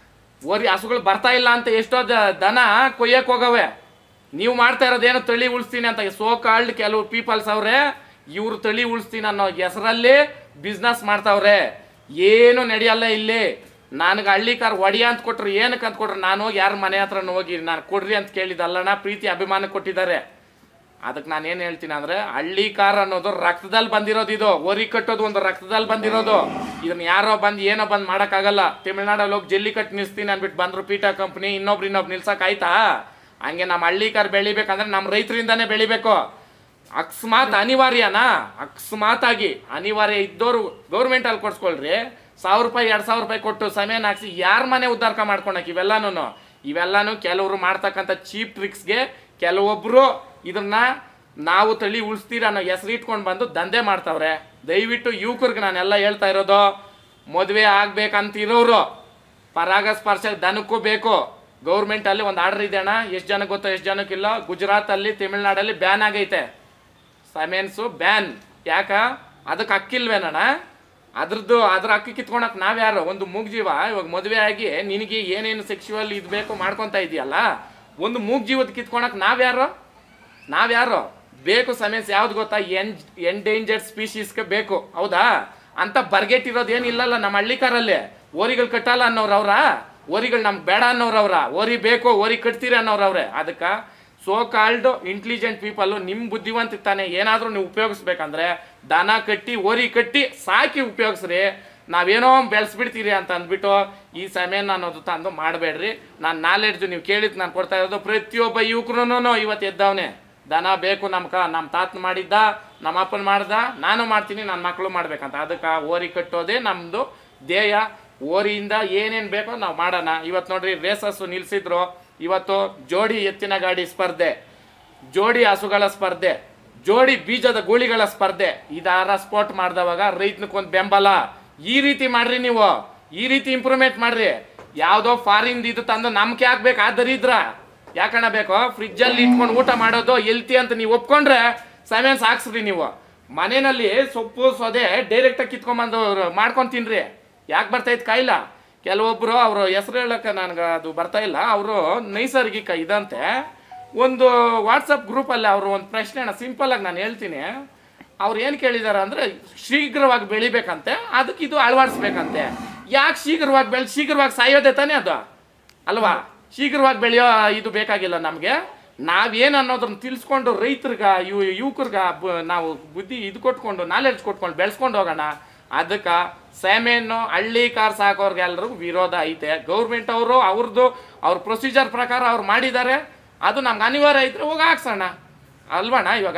ಓರಿ ಹಸುಗಳು ಬರ್ತಾ ಇಲ್ಲ ಅಂತ ಎಷ್ಟೋ ದ- ದನ ಕೊಯ್ಯಕ್ ಹೋಗವೆ ನೀವು ಮಾಡ್ತಾ ಇರೋದೇನು ತಳಿ ಉಳಿಸ್ತೀನಿ ಅಂತ ಸೋ ಕಾಲ್ಡ್ ಕೆಲವು ಪೀಪಲ್ಸ್ ಅವ್ರೆ ಇವ್ರು ತಳಿ ಉಳಿಸ್ತೀನಿ ಅನ್ನೋ ಹೆಸರಲ್ಲಿ ಬಿಸ್ನೆಸ್ ಮಾಡ್ತಾವ್ರೆ ಏನು ನಡೆಯಲ್ಲ ಇಲ್ಲಿ ನನಗೆ ಹಳ್ಳಿ ಕಾರ್ ಒಡಿಯ ಅಂತ ಕೊಟ್ರು ಏನಕ್ಕೆ ಅಂತ ಕೊಟ್ರು ನಾನು ಹೋಗಿ ಯಾರ ಮನೆ ಹತ್ರ ಹೋಗಿ ನಾನು ಕೊಡ್ರಿ ಅಂತ ಕೇಳಿದಲ್ಲಣ್ಣ ಪ್ರೀತಿ ಅಭಿಮಾನ ಕೊಟ್ಟಿದ್ದಾರೆ ಅದಕ್ಕೆ ನಾನು ಏನು ಹೇಳ್ತೀನಿ ಅಂದ್ರೆ ಹಳ್ಳಿ ಕಾರ್ ಅನ್ನೋದು ರಕ್ತದಲ್ಲಿ ಬಂದಿರೋದು ಇದು ಓರಿ ಕಟ್ಟೋದು ಒಂದು ರಕ್ತದಲ್ಲಿ ಬಂದಿರೋದು ಇದನ್ನ ಯಾರೋ ಬಂದು ಏನೋ ಬಂದು ಮಾಡೋಕ್ಕಾಗಲ್ಲ ತಮಿಳ್ನಾಡಲ್ಲಿ ಹೋಗಿ ಜಲ್ಲಿ ಕಟ್ ನಿಲ್ಸ್ತೀನಿ ಅಂದ್ಬಿಟ್ಟು ಬಂದ್ರು ಪೀಟಾ ಕಂಪ್ನಿ ಇನ್ನೊಬ್ರು ಇನ್ನೊಬ್ರು ನಿಲ್ಸಕ್ ಆಯ್ತಾ ಹಂಗೆ ನಮ್ಮ ಹಳ್ಳಿ ಕಾರ್ ಬೆಳಿಬೇಕಂದ್ರೆ ನಮ್ಮ ರೈತರಿಂದಾನೇ ಬೆಳಿಬೇಕು ಅಕಸ್ಮಾತ್ ಅನಿವಾರ್ಯನಾ ಅಕಸ್ಮಾತ್ ಆಗಿ ಅನಿವಾರ್ಯ ಇದ್ದೋರು ಗೌರ್ಮೆಂಟ್ ಅಲ್ಲಿ ಕೊಡ್ಸ್ಕೊಳ್ರಿ ಸಾವಿರ ರೂಪಾಯಿ ಎರಡ್ ಸಾವಿರ ರೂಪಾಯಿ ಕೊಟ್ಟು ಸಮಯನ ಹಾಕ್ಸಿ ಯಾರ ಮನೆ ಉದ್ಧಾರಕ ಮಾಡ್ಕೊಳಕ್ ಇವೆಲ್ಲಾನು ಇವೆಲ್ಲಾನು ಕೆಲವರು ಮಾಡ್ತಕ್ಕಂಥ ಚೀಪ್ ಟ್ರಿಕ್ಸ್ಗೆ ಕೆಲವೊಬ್ರು ಇದನ್ನ ನಾವು ತಳಿ ಉಳಿಸ್ತೀರ ಅನ್ನೋ ಹೆಸರು ಇಟ್ಕೊಂಡು ಬಂದು ದಂಧೆ ಮಾಡ್ತಾವ್ರೆ ದಯವಿಟ್ಟು ಯುವಕರಿಗೆ ನಾನೆಲ್ಲ ಹೇಳ್ತಾ ಇರೋದು ಮದುವೆ ಆಗ್ಬೇಕಂತಿರೋರು ಪರಾಗಸ್ಪರ್ಶ ದನಕ್ಕೂ ಬೇಕು ಗೌರ್ಮೆಂಟ್ ಅಲ್ಲಿ ಒಂದು ಆರ್ಡರ್ ಇದೆ ಅಣ್ಣ ಎಷ್ಟು ಜನಕ್ಕೆ ಗೊತ್ತೋ ಎಷ್ಟು ಜನಕ್ಕಿಲ್ಲ ಗುಜರಾತ್ ಅಲ್ಲಿ ತಮಿಳ್ನಾಡಲ್ಲಿ ಬ್ಯಾನ್ ಆಗೈತೆ ಸಮೆನ್ಸು ಬ್ಯಾನ್ ಯಾಕ ಅದಕ್ಕೆ ಅಕ್ಕಿಲ್ವೇನಣ್ಣ ಅದ್ರದ್ದು ಅದ್ರ ಅಕ್ಕಿ ಕಿತ್ಕೊಳಕ್ ನಾವ್ಯಾರು ಒಂದು ಮೂಗ್ಜೀವ ಇವಾಗ ಮದುವೆ ಆಗಿ ನಿನಗೆ ಏನೇನು ಸೆಕ್ಶುವಲ್ ಇದು ಬೇಕು ಮಾಡ್ಕೊತಾ ಇದೆಯಲ್ಲ ಒಂದು ಮೂಗ್ಜೀವದ ಕಿತ್ಕೊಳಕ್ ನಾವ್ಯಾರು ನಾವ್ಯಾರು ಬೇಕು ಸಮೆನ್ಸ್ ಯಾವ್ದು ಗೊತ್ತಾ ಎನ್ ಎಂಡೇಂಜರ್ಡ್ ಸ್ಪೀಶೀಸ್ಗೆ ಬೇಕು ಹೌದಾ ಅಂತ ಬರ್ಗೆಟ್ಟಿರೋದು ಏನಿಲ್ಲಲ್ಲ ನಮ್ಮ ಹಳ್ಳಿಕಾರಲ್ಲಿ ಓರಿಗಳು ಕಟ್ಟಲ್ಲ ಅನ್ನೋರು ಅವ್ರ ಓರಿಗಳು ನಮ್ಗೆ ಬೇಡ ಅನ್ನೋರು ಅವ್ರ ಓರಿ ಬೇಕು ಓರಿ ಕಟ್ತೀರಿ ಅನ್ನೋರು ಅವ್ರೆ ಅದಕ್ಕೆ ಸೋ ಕಾಲ್ಡ್ ಇಂಟೆಲಿಜೆಂಟ್ ಪೀಪಲ್ಲು ನಿಮ್ಮ ಬುದ್ಧಿವಂತಿತಾನೆ ಏನಾದರೂ ನೀವು ಉಪಯೋಗಿಸ್ಬೇಕಂದ್ರೆ ದನ ಕಟ್ಟಿ ಓರಿ ಕಟ್ಟಿ ಸಾಕಿ ಉಪಯೋಗಿಸ್ರಿ ನಾವೇನೋ ಬೆಳೆಸ್ಬಿಡ್ತೀರಿ ಅಂತ ಅಂದ್ಬಿಟ್ಟು ಈ ಸಮಯನ ಅನ್ನೋದು ತಂದು ಮಾಡಬೇಡ್ರಿ ನಾನು ನಾಲೆಡ್ಜು ನೀವು ಕೇಳಿದ್ ನಾನು ಕೊಡ್ತಾ ಇರೋದು ಪ್ರತಿಯೊಬ್ಬ ಯುವಕರು ಇವತ್ತು ಎದ್ದವನೇ ದನ ಬೇಕು ನಮ್ಕ ನಮ್ಮ ತಾತನ ಮಾಡಿದ್ದ ನಮ್ಮ ಅಪ್ಪನ ಮಾಡ್ದ ನಾನು ಮಾಡ್ತೀನಿ ನನ್ನ ಮಕ್ಕಳು ಮಾಡ್ಬೇಕಂತ ಅದಕ್ಕೆ ಓರಿ ಕಟ್ಟೋದೇ ನಮ್ಮದು ಧ್ಯೇಯ ಓರಿಯಿಂದ ಏನೇನು ಬೇಕೋ ನಾವು ಮಾಡೋಣ ಇವತ್ತು ನೋಡ್ರಿ ರೇಸಸ್ಸು ನಿಲ್ಸಿದ್ರು ಇವತ್ತು ಜೋಡಿ ಎತ್ತಿನ ಗಾಡಿ ಸ್ಪರ್ಧೆ ಜೋಡಿ ಹಸುಗಳ ಸ್ಪರ್ಧೆ ಜೋಡಿ ಬೀಜದ ಗೂಳಿಗಳ ಸ್ಪರ್ಧೆ ಇದಾರ ಸ್ಪೋರ್ಟ್ ಮಾಡ್ದವಾಗ ರೈತನಕ್ಕೊಂದು ಬೆಂಬಲ ಈ ರೀತಿ ಮಾಡ್ರಿ ನೀವು ಈ ರೀತಿ ಇಂಪ್ರೂವ್ಮೆಂಟ್ ಮಾಡ್ರಿ ಯಾವುದೋ ಫಾರಿನ್ ಇದು ತಂದು ನಮ್ಗೆ ಹಾಕ್ಬೇಕು ಆ ದರಿದ್ರ ಯಾಕಣ್ಣ ಬೇಕು ಫ್ರಿಜ್ಜಲ್ಲಿ ಇಟ್ಕೊಂಡು ಊಟ ಮಾಡೋದು ಎಲ್ತಿ ಅಂತ ನೀವು ಒಪ್ಕೊಂಡ್ರೆ ಸೆವೆನ್ಸ್ ಹಾಕ್ಸ್ರಿ ನೀವು ಮನೆಯಲ್ಲಿ ಸೊಪ್ಪು ಸೊದೆ ಡೈರೆಕ್ಟಾಗಿ ಕಿತ್ಕೊಂಬಂದು ಮಾಡ್ಕೊಂಡು ತಿನ್ರಿ ಯಾಕೆ ಬರ್ತೈತೆ ಕಾಯಿಲ್ಲ ಕೆಲವೊಬ್ಬರು ಅವರು ಹೆಸರು ಹೇಳಕ್ಕೆ ನನಗೆ ಅದು ಬರ್ತಾ ಇಲ್ಲ ಅವರು ನೈಸರ್ಗಿಕ ಇದಂತೆ ಒಂದು ವಾಟ್ಸಪ್ ಗ್ರೂಪಲ್ಲಿ ಅವರು ಒಂದು ಪ್ರಶ್ನೆನ ಸಿಂಪಲ್ ಆಗಿ ನಾನು ಹೇಳ್ತೀನಿ ಅವ್ರು ಏನು ಕೇಳಿದಾರೆ ಅಂದರೆ ಶೀಘ್ರವಾಗಿ ಬೆಳಿಬೇಕಂತೆ ಅದಕ್ಕೆ ಇದು ಅಳವಡಿಸ್ಬೇಕಂತೆ ಯಾಕೆ ಶೀಘ್ರವಾಗಿ ಬೆಳೆ ಶೀಘ್ರವಾಗಿ ಸಾಯೋದೆ ತಾನೇ ಅದು ಅಲ್ವಾ ಶೀಘ್ರವಾಗಿ ಬೆಳೆಯೋ ಇದು ಬೇಕಾಗಿಲ್ಲ ನಮಗೆ ನಾವೇನು ಅನ್ನೋದನ್ನ ತಿಳಿಸ್ಕೊಂಡು ರೈತರಿಗೆ ಇವ್ ಯುವಕರಿಗೆ ನಾವು ಬುದ್ಧಿ ಇದು ಕೊಟ್ಕೊಂಡು ನಾಲೆಡ್ಜ್ ಕೊಟ್ಕೊಂಡು ಬೆಳೆಸ್ಕೊಂಡು ಹೋಗೋಣ ಅದಕ್ಕೆ ಸೆಮೆನ್ನು ಹಳ್ಳಿ ಕಾರ್ ಸಾಕೋರ್ಗೆಲ್ರಿಗೂ ವಿರೋಧ ಐತೆ ಗೌರ್ಮೆಂಟ್ ಅವರು ಅವ್ರದ್ದು ಅವ್ರ ಪ್ರೊಸೀಜರ್ ಪ್ರಕಾರ ಅವ್ರು ಮಾಡಿದ್ದಾರೆ ಅದು ನಮ್ಗೆ ಅನಿವಾರ್ಯ ಐತ್ರೆ ಹೋಗಿ ಹಾಕ್ಸೋಣ ಅಲ್ವಣ್ಣ ಇವಾಗ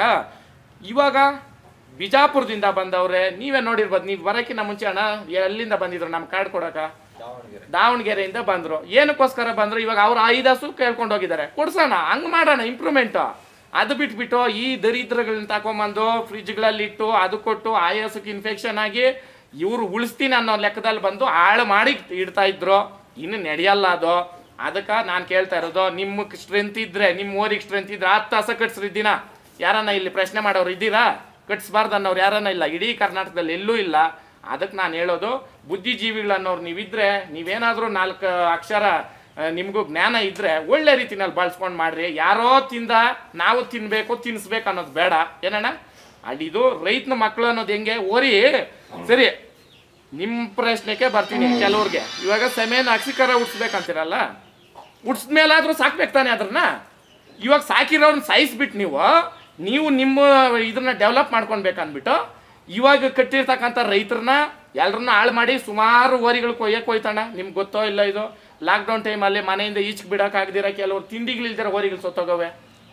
ಇವಾಗ ಬಿಜಾಪುರದಿಂದ ಬಂದವ್ರೆ ನೀವೇ ನೋಡಿರ್ಬೋದು ನೀವು ಬರೋಕ್ಕಿಂತ ಮುಂಚೆ ಅಣ್ಣ ಎಲ್ಲಿಂದ ಬಂದಿದ್ರು ನಮ್ಮ ಕಾರ್ಡ್ ಕೊಡಕ ದಾವಣಗೆರೆಯಿಂದ ಬಂದ್ರು ಏನಕ್ಕೋಸ್ಕರ ಬಂದ್ರು ಇವಾಗ ಅವ್ರು ಐದು ಹಸು ಕೇಳ್ಕೊಂಡು ಹೋಗಿದ್ದಾರೆ ಕೊಡ್ಸೋಣ ಹಂಗ್ ಮಾಡೋಣ ಇಂಪ್ರೂವ್ಮೆಂಟ್ ಅದು ಬಿಟ್ಬಿಟ್ಟು ಈ ದರಿದ್ರಗಳನ್ನ ತಗೊಂಬಂದು ಫ್ರಿಜ್ಗಳಲ್ಲಿ ಇಟ್ಟು ಅದು ಕೊಟ್ಟು ಆಯಾಸಕ್ಕೆ ಇನ್ಫೆಕ್ಷನ್ ಆಗಿ ಇವ್ರು ಉಳಿಸ್ತೀನಿ ಅನ್ನೋ ಲೆಕ್ಕದಲ್ಲಿ ಬಂದು ಹಾಳು ಮಾಡಿ ಇಡ್ತಾ ಇದ್ರು ಇನ್ನು ನಡೆಯಲ್ಲ ಅದು ಅದಕ್ಕೆ ನಾನು ಕೇಳ್ತಾ ಇರೋದು ನಿಮ್ಗೆ ಸ್ಟ್ರೆಂತ್ ಇದ್ರೆ ನಿಮ್ಮ ಓರಿಗೆ ಸ್ಟ್ರೆಂತ್ ಇದ್ರೆ ಹತ್ತು ಹಸ ಕಟ್ಸ್ರಿ ದಿನ ಯಾರನ್ನ ಇಲ್ಲಿ ಪ್ರಶ್ನೆ ಮಾಡೋರು ಇದ್ದೀರಾ ಕಟ್ಸ್ಬಾರ್ದು ಅನ್ನೋರು ಯಾರನ್ನ ಇಲ್ಲ ಇಡೀ ಕರ್ನಾಟಕದಲ್ಲಿ ಎಲ್ಲೂ ಇಲ್ಲ ಅದಕ್ಕೆ ನಾನು ಹೇಳೋದು ಬುದ್ಧಿಜೀವಿಗಳನ್ನೋರು ನೀವಿದ್ರೆ ನೀವೇನಾದರೂ ನಾಲ್ಕು ಅಕ್ಷರ ಆ, ನಿಮಗೂ ಜ್ಞಾನ ಇದ್ರೆ ಒಳ್ಳೆ ರೀತಿನಲ್ಲಿ ಬಳಸ್ಕೊಂಡು ಮಾಡ್ರಿ ಯಾರೋ ತಿಂದ ನಾವು ತಿನ್ಬೇಕು ತಿನ್ಸ್ಬೇಕು ಅನ್ನೋದು ಬೇಡ ಏನಣ್ಣ ಅಡಿದು ರೈತನ ಮಕ್ಕಳು ಅನ್ನೋದು ಹೆಂಗೆ ಓರಿ ಸರಿ ನಿಮ್ಮ ಪ್ರಶ್ನೆಗೆ ಬರ್ತೀನಿ ಕೆಲವ್ರಿಗೆ ಇವಾಗ ಸೆಮೆನ್ ಅಕ್ಸಿಕರ ಉಡ್ಸ್ಬೇಕಂತೀರಲ್ಲ ಉಡ್ಸ್ಮೇಲಾದ್ರೂ ಸಾಕ್ಬೇಕು ತಾನೆ ಅದ್ರನ್ನ ಇವಾಗ ಸಾಕಿರೋರ್ನ ಸಾಯಿಸ್ಬಿಟ್ಟು ನೀವು ನೀವು ನಿಮ್ಮ ಇದನ್ನ ಡೆವಲಪ್ ಮಾಡ್ಕೊಳ್ಬೇಕಂದ್ಬಿಟ್ಟು ಇವಾಗ ಕಟ್ಟಿರ್ತಕ್ಕಂಥ ರೈತರನ್ನ ಎಲ್ಲರನ್ನ ಹಾಳು ಮಾಡಿ ಸುಮಾರು ಓರಿಗಳು ಕೊಯ್ಯಕ್ಕೆ ಹೋಯ್ತಣ್ಣ ನಿಮ್ಗೆ ಗೊತ್ತೋ ಇಲ್ಲ ಇದು ಲಾಕ್ಡೌನ್ ಟೈಮಲ್ಲಿ ಮನೆಯಿಂದ ಈಚೆಗೆ ಬಿಡೋಕ್ಕಾಗದಿರ ಕೆಲವ್ರು ತಿಂಡಿಗಳಿಲ್ದಿರ ಓರಿಗಳು ಸತ್ತೋಗವೆ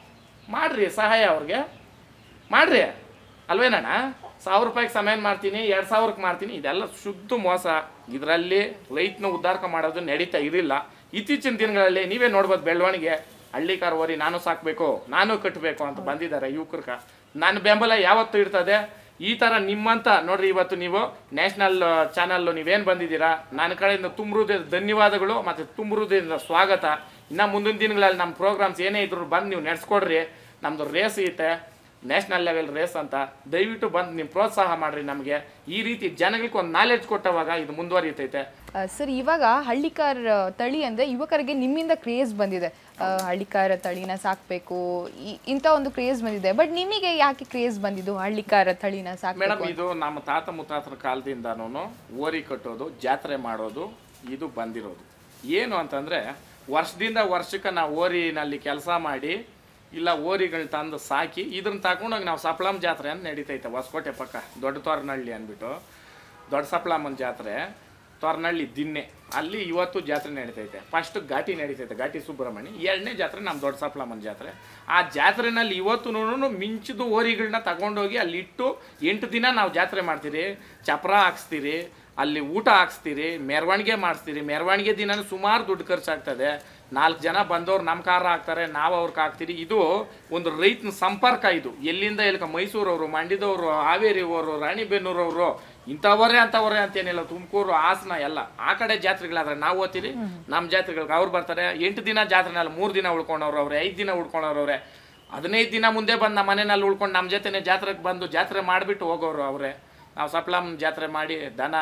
ಮಾಡ್ರಿ ಸಹಾಯ ಅವ್ರಿಗೆ ಮಾಡ್ರಿ ಅಲ್ವೇನಣ್ಣ ಸಾವಿರ ರೂಪಾಯಿಗೆ ಸಮಯ ಮಾಡ್ತೀನಿ ಎರಡು ಸಾವಿರಕ್ಕೆ ಮಾಡ್ತೀನಿ ಇದೆಲ್ಲ ಶುದ್ಧ ಮೋಸ ಇದರಲ್ಲಿ ರೈತನ ಉದ್ಧಾರಕ ಮಾಡೋದು ನಡೀತಾ ಇರಲಿಲ್ಲ ಇತ್ತೀಚಿನ ದಿನಗಳಲ್ಲಿ ನೀವೇ ನೋಡ್ಬೋದು ಬೆಳವಣಿಗೆ ಹಳ್ಳಿಕಾರ ಓರಿ ನಾನು ಸಾಕಬೇಕು ನಾನು ಕಟ್ಟಬೇಕು ಅಂತ ಬಂದಿದ್ದಾರೆ ಯುವಕರ್ಕ ನನ್ನ ಬೆಂಬಲ ಯಾವತ್ತೂ ಇರ್ತದೆ ಈ ಥರ ನಿಮ್ಮಂತ ನೋಡ್ರಿ ಇವತ್ತು ನೀವು ನ್ಯಾಷನಲ್ ಚಾನಲ್ ನೀವೇನು ಬಂದಿದ್ದೀರಾ ನನ್ನ ಕಡೆಯಿಂದ ತುಂಬ ಹೃದಯದ ಧನ್ಯವಾದಗಳು ಮತ್ತು ತುಂಬ ಹೃದಯದ ಸ್ವಾಗತ ಇನ್ನು ಮುಂದಿನ ದಿನಗಳಲ್ಲಿ ನಮ್ಮ ಪ್ರೋಗ್ರಾಮ್ಸ್ ಏನೇ ಇದ್ರು ಬಂದು ನೀವು ನಡೆಸ್ಕೊಡ್ರಿ ನಮ್ಮದು ರೇಸ್ ಐತೆ ನ್ಯಾಷನಲ್ ಲೆವೆಲ್ ರೇಸ್ ಅಂತ ದಯವಿಟ್ಟು ಬಂದು ನೀವು ಪ್ರೋತ್ಸಾಹ ಮಾಡಿರಿ ನಮಗೆ ಈ ರೀತಿ ಜನಗಳಿಗೆ ಒಂದು ನಾಲೆಡ್ಜ್ ಕೊಟ್ಟವಾಗ ಇದು ಮುಂದುವರಿತೈತೆ ಸರ್ ಇವಾಗ ಹಳ್ಳಿಕಾರ್ ಆ, ತಳಿ ಅಂದ್ರೆ ಯುವಕರಿಗೆ ನಿಮ್ಮಿಂದ ಕ್ರೇಜ್ ಬಂದಿದೆ ಆ, ಹಳ್ಳಿಕಾರ ತಳಿನ ಸಾಕ್ಬೇಕು ಈ- ಇಂಥ ಒಂದು ಕ್ರೇಜ್ ಬಂದಿದೆ ಬಟ್ ನಿಮಗೆ ಯಾಕೆ ಕ್ರೇಜ್ ಬಂದಿದ್ದು ಹಳ್ಳಿಕಾರ ತಳಿನ ಸಾಕ್ಬೇಕು ಮೇಡಮ್ ಇದು ನಮ್ಮ ತಾತ ಮುತ್ತಾತರ ಕಾಲದಿಂದನೂ ಓರಿ ಕಟ್ಟೋದು ಜಾತ್ರೆ ಮಾಡೋದು ಇದು ಬಂದಿರೋದು ಏನು ಅಂತಂದರೆ ವರ್ಷದಿಂದ ವರ್ಷಕ್ಕೆ ನಾವು ಓರಿನಲ್ಲಿ ಕೆಲಸ ಮಾಡಿ ಇಲ್ಲ ಓರಿಗಳು ತಂದು ಸಾಕಿ ಇದನ್ನ ತಗೊಂಡೋಗಿ ನಾವು ಸಪ್ಲಮ್ ಜಾತ್ರೆ ಅಂತ ನಡೀತೈತೆ ಹೊಸಕೋಟೆ ಪಕ್ಕ ದೊಡ್ಡ ತೋರನಹಳ್ಳಿ ಅಂದ್ಬಿಟ್ಟು ದೊಡ್ಡ ಸಪ್ಲಮ್ಮನ ಜಾತ್ರೆ ತೋರನಹಳ್ಳಿ ದಿನ್ನೆ ಅಲ್ಲಿ ಇವತ್ತು ಜಾತ್ರೆ ನಡೀತೈತೆ ಫಸ್ಟ್ ಘಾಟಿ ನಡೀತೈತೆ ಘಾಟಿ ಸುಬ್ರಹ್ಮಣ್ಯ ಎರಡನೇ ಜಾತ್ರೆ ನಮ್ಮ ದೊಡ್ಡ ಸಪ್ಲಮ್ಮನ ಜಾತ್ರೆ ಆ ಜಾತ್ರೆನಲ್ಲಿ ಇವತ್ತು ಮಿಂಚಿದು ಓರಿಗಳನ್ನ ತಗೊಂಡೋಗಿ ಅಲ್ಲಿ ಇಟ್ಟು ಎಂಟು ದಿನ ನಾವು ಜಾತ್ರೆ ಮಾಡ್ತೀರಿ ಚಪ್ರ ಹಾಕ್ಸ್ತೀರಿ ಅಲ್ಲಿ ಊಟ ಹಾಕ್ಸ್ತೀರಿ ಮೆರವಣಿಗೆ ಮಾಡಿಸ್ತೀರಿ ಮೆರವಣಿಗೆ ದಿನನೂ ಸುಮಾರು ದುಡ್ಡು ಖರ್ಚಾಗ್ತದೆ ನಾಲ್ಕು ಜನ ಬಂದವ್ರು ನಮ್ಮ ಕಾರ ಹಾಕ್ತಾರೆ ನಾವು ಅವ್ರಿಗೆ ಹಾಕ್ತೀರಿ ಇದು ಒಂದು ರೈತನ ಸಂಪರ್ಕ ಇದು ಎಲ್ಲಿಂದ ಎಲ್ಕ ಮೈಸೂರವರು ಮಂಡ್ಯದವರು ಹಾವೇರಿಯವರು ರಾಣಿಬೆನ್ನೂರವರು ಇಂಥವರೇ ಅಂಥವರೇ ಅಂತೇನಿಲ್ಲ ತುಮಕೂರು ಹಾಸನ ಎಲ್ಲ ಆ ಕಡೆ ಜಾತ್ರೆಗಳಾದ್ರೆ ನಾವು ಓದ್ತೀರಿ ನಮ್ಮ ಜಾತ್ರೆಗಳಿಗೆ ಅವ್ರು ಬರ್ತಾರೆ ಎಂಟು ದಿನ ಜಾತ್ರೆನಲ್ಲಿ ಮೂರು ದಿನ ಉಳ್ಕೊಂಡವ್ರು ಅವ್ರೆ ಐದು ದಿನ ಉಳ್ಕೊಂಡವ್ರು ಅವ್ರೆ ಹದಿನೈದು ದಿನ ಮುಂದೆ ಬಂದು ನಮ್ಮ ಮನೆಯಲ್ಲಿ ಉಳ್ಕೊಂಡು ನಮ್ಮ ಜೊತೆನೆ ಜಾತ್ರೆಗೆ ಬಂದು ಜಾತ್ರೆ ಮಾಡಿಬಿಟ್ಟು ಹೋಗೋರು ಅವರೇ ನಾವು ಸಪ್ಲಮ್ ಜಾತ್ರೆ ಮಾಡಿ ದನ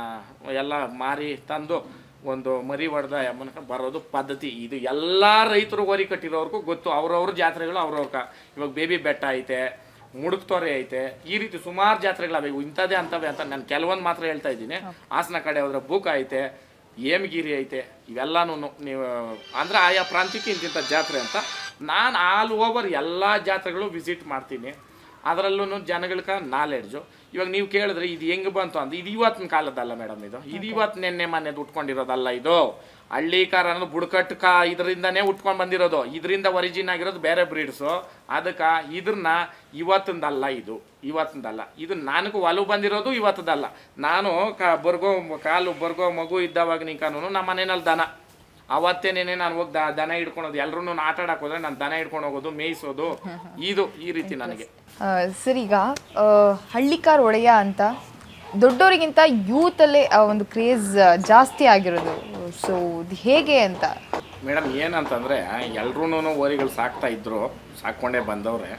ಎಲ್ಲ ಮಾರಿ ತಂದು ಒಂದು ಮರಿ ಹೊಡೆದ ಯಮ್ಮನಕ ಬರೋದು ಪದ್ಧತಿ ಇದು ಎಲ್ಲ ರೈತರು ಓರಿ ಕಟ್ಟಿರೋರ್ಗೂ ಗೊತ್ತು ಅವ್ರವ್ರ ಜಾತ್ರೆಗಳು ಅವ್ರವ್ರ ಕ ಇವಾಗ ಬೇಬಿ ಬೆಟ್ಟ ಐತೆ ಮುಡುಕ್ತೊರೆ ಐತೆ ಈ ರೀತಿ ಸುಮಾರು ಜಾತ್ರೆಗಳವೆ ಇವು ಇಂಥದ್ದೇ ಅಂತವೆ ಅಂತ ನಾನು ಕೆಲವೊಂದು ಮಾತ್ರ ಹೇಳ್ತಾ ಇದ್ದೀನಿ ಹಾಸನ ಕಡೆ ಹೋದ್ರೆ ಬೂಕ ಐತೆ ಏಮಗಿರಿ ಐತೆ ಇವೆಲ್ಲನೂ ನೀವು ಅಂದ್ರೆ ಆಯಾ ಪ್ರಾಂತ್ಯಕ್ಕೆ ಇಂತಿಂಥ ಜಾತ್ರೆ ಅಂತ ನಾನು ಆಲ್ ಓವರ್ ಎಲ್ಲ ಜಾತ್ರೆಗಳು ವಿಸಿಟ್ ಮಾಡ್ತೀನಿ ಅದರಲ್ಲೂ ಜನಗಳಿಗೆ ನಾಲೆಡ್ಜು ಇವಾಗ ನೀವು ಕೇಳಿದ್ರೆ ಇದು ಹೆಂಗೆ ಬಂತು ಅಂತ ಇದು ಇವತ್ತಿನ ಕಾಲದಲ್ಲ ಮೇಡಮ್ ಇದು ಇದು ಇವತ್ತು ನೆನ್ನೆ ಮೊನ್ನೆದು ಉಟ್ಕೊಂಡಿರೋದಲ್ಲ ಇದು ಹಳ್ಳಿಕಾರ ಅನ್ನೋದು ಬುಡಕಟ್ಟು ಕಾ ಇದರಿಂದನೇ ಉಟ್ಕೊಂಡು ಬಂದಿರೋದು ಇದರಿಂದ ಒರಿಜಿನ್ ಆಗಿರೋದು ಬೇರೆ ಬ್ರೀಡ್ಸು ಅದಕ್ಕೆ ಇದ್ರನ್ನ ಇವತ್ತಿಂದಲ್ಲ ಇದು ಇವತ್ತಿಂದಲ್ಲ ಇದು ನನಗೂ ಒಲವು ಬಂದಿರೋದು ಇವತ್ತದಲ್ಲ ನಾನು ಕ ಬರ್ಗೋ ಕಾಲು ಬರ್ಗೋ ಮಗು ಇದ್ದವಾಗ ನೀ ಕಾನೂನು ನಮ್ಮ ಮನೆಯಲ್ಲಿ ದನ ಅವತ್ತೇನೇನೆ ನಾನು ಹೋಗಿ ದ ದನ ಹಿಡ್ಕೊಳೋದು ಎಲ್ಲರೂ ಆಟ ಆಡಕ್ಕೆ ಹೋದ್ರೆ ನಾನು ದನ ಹಿಡ್ಕೊಂಡು ಹೋಗೋದು ಮೇಯಿಸೋದು ಇದು ಈ ರೀತಿ ನನಗೆ ಆ, ಸರ್ ಈಗ ಆ, ಹಳ್ಳಿಕಾರ್ ಒಡೆಯ ಅಂತ ದೊಡ್ಡವರಿಗಿಂತ ಯೂತಲ್ಲೇ ಆ ಒಂದು ಕ್ರೇಜ್ ಜಾಸ್ತಿ ಆಗಿರೋದು ಸೊ ಇದು ಹೇಗೆ ಅಂತ ಮೇಡಮ್ ಏನಂತಂದರೆ ಎಲ್ರೂ ಓರಿಗಳು ಸಾಕ್ತಾ ಇದ್ರು ಸಾಕ್ಕೊಂಡೇ ಬಂದವ್ರೆ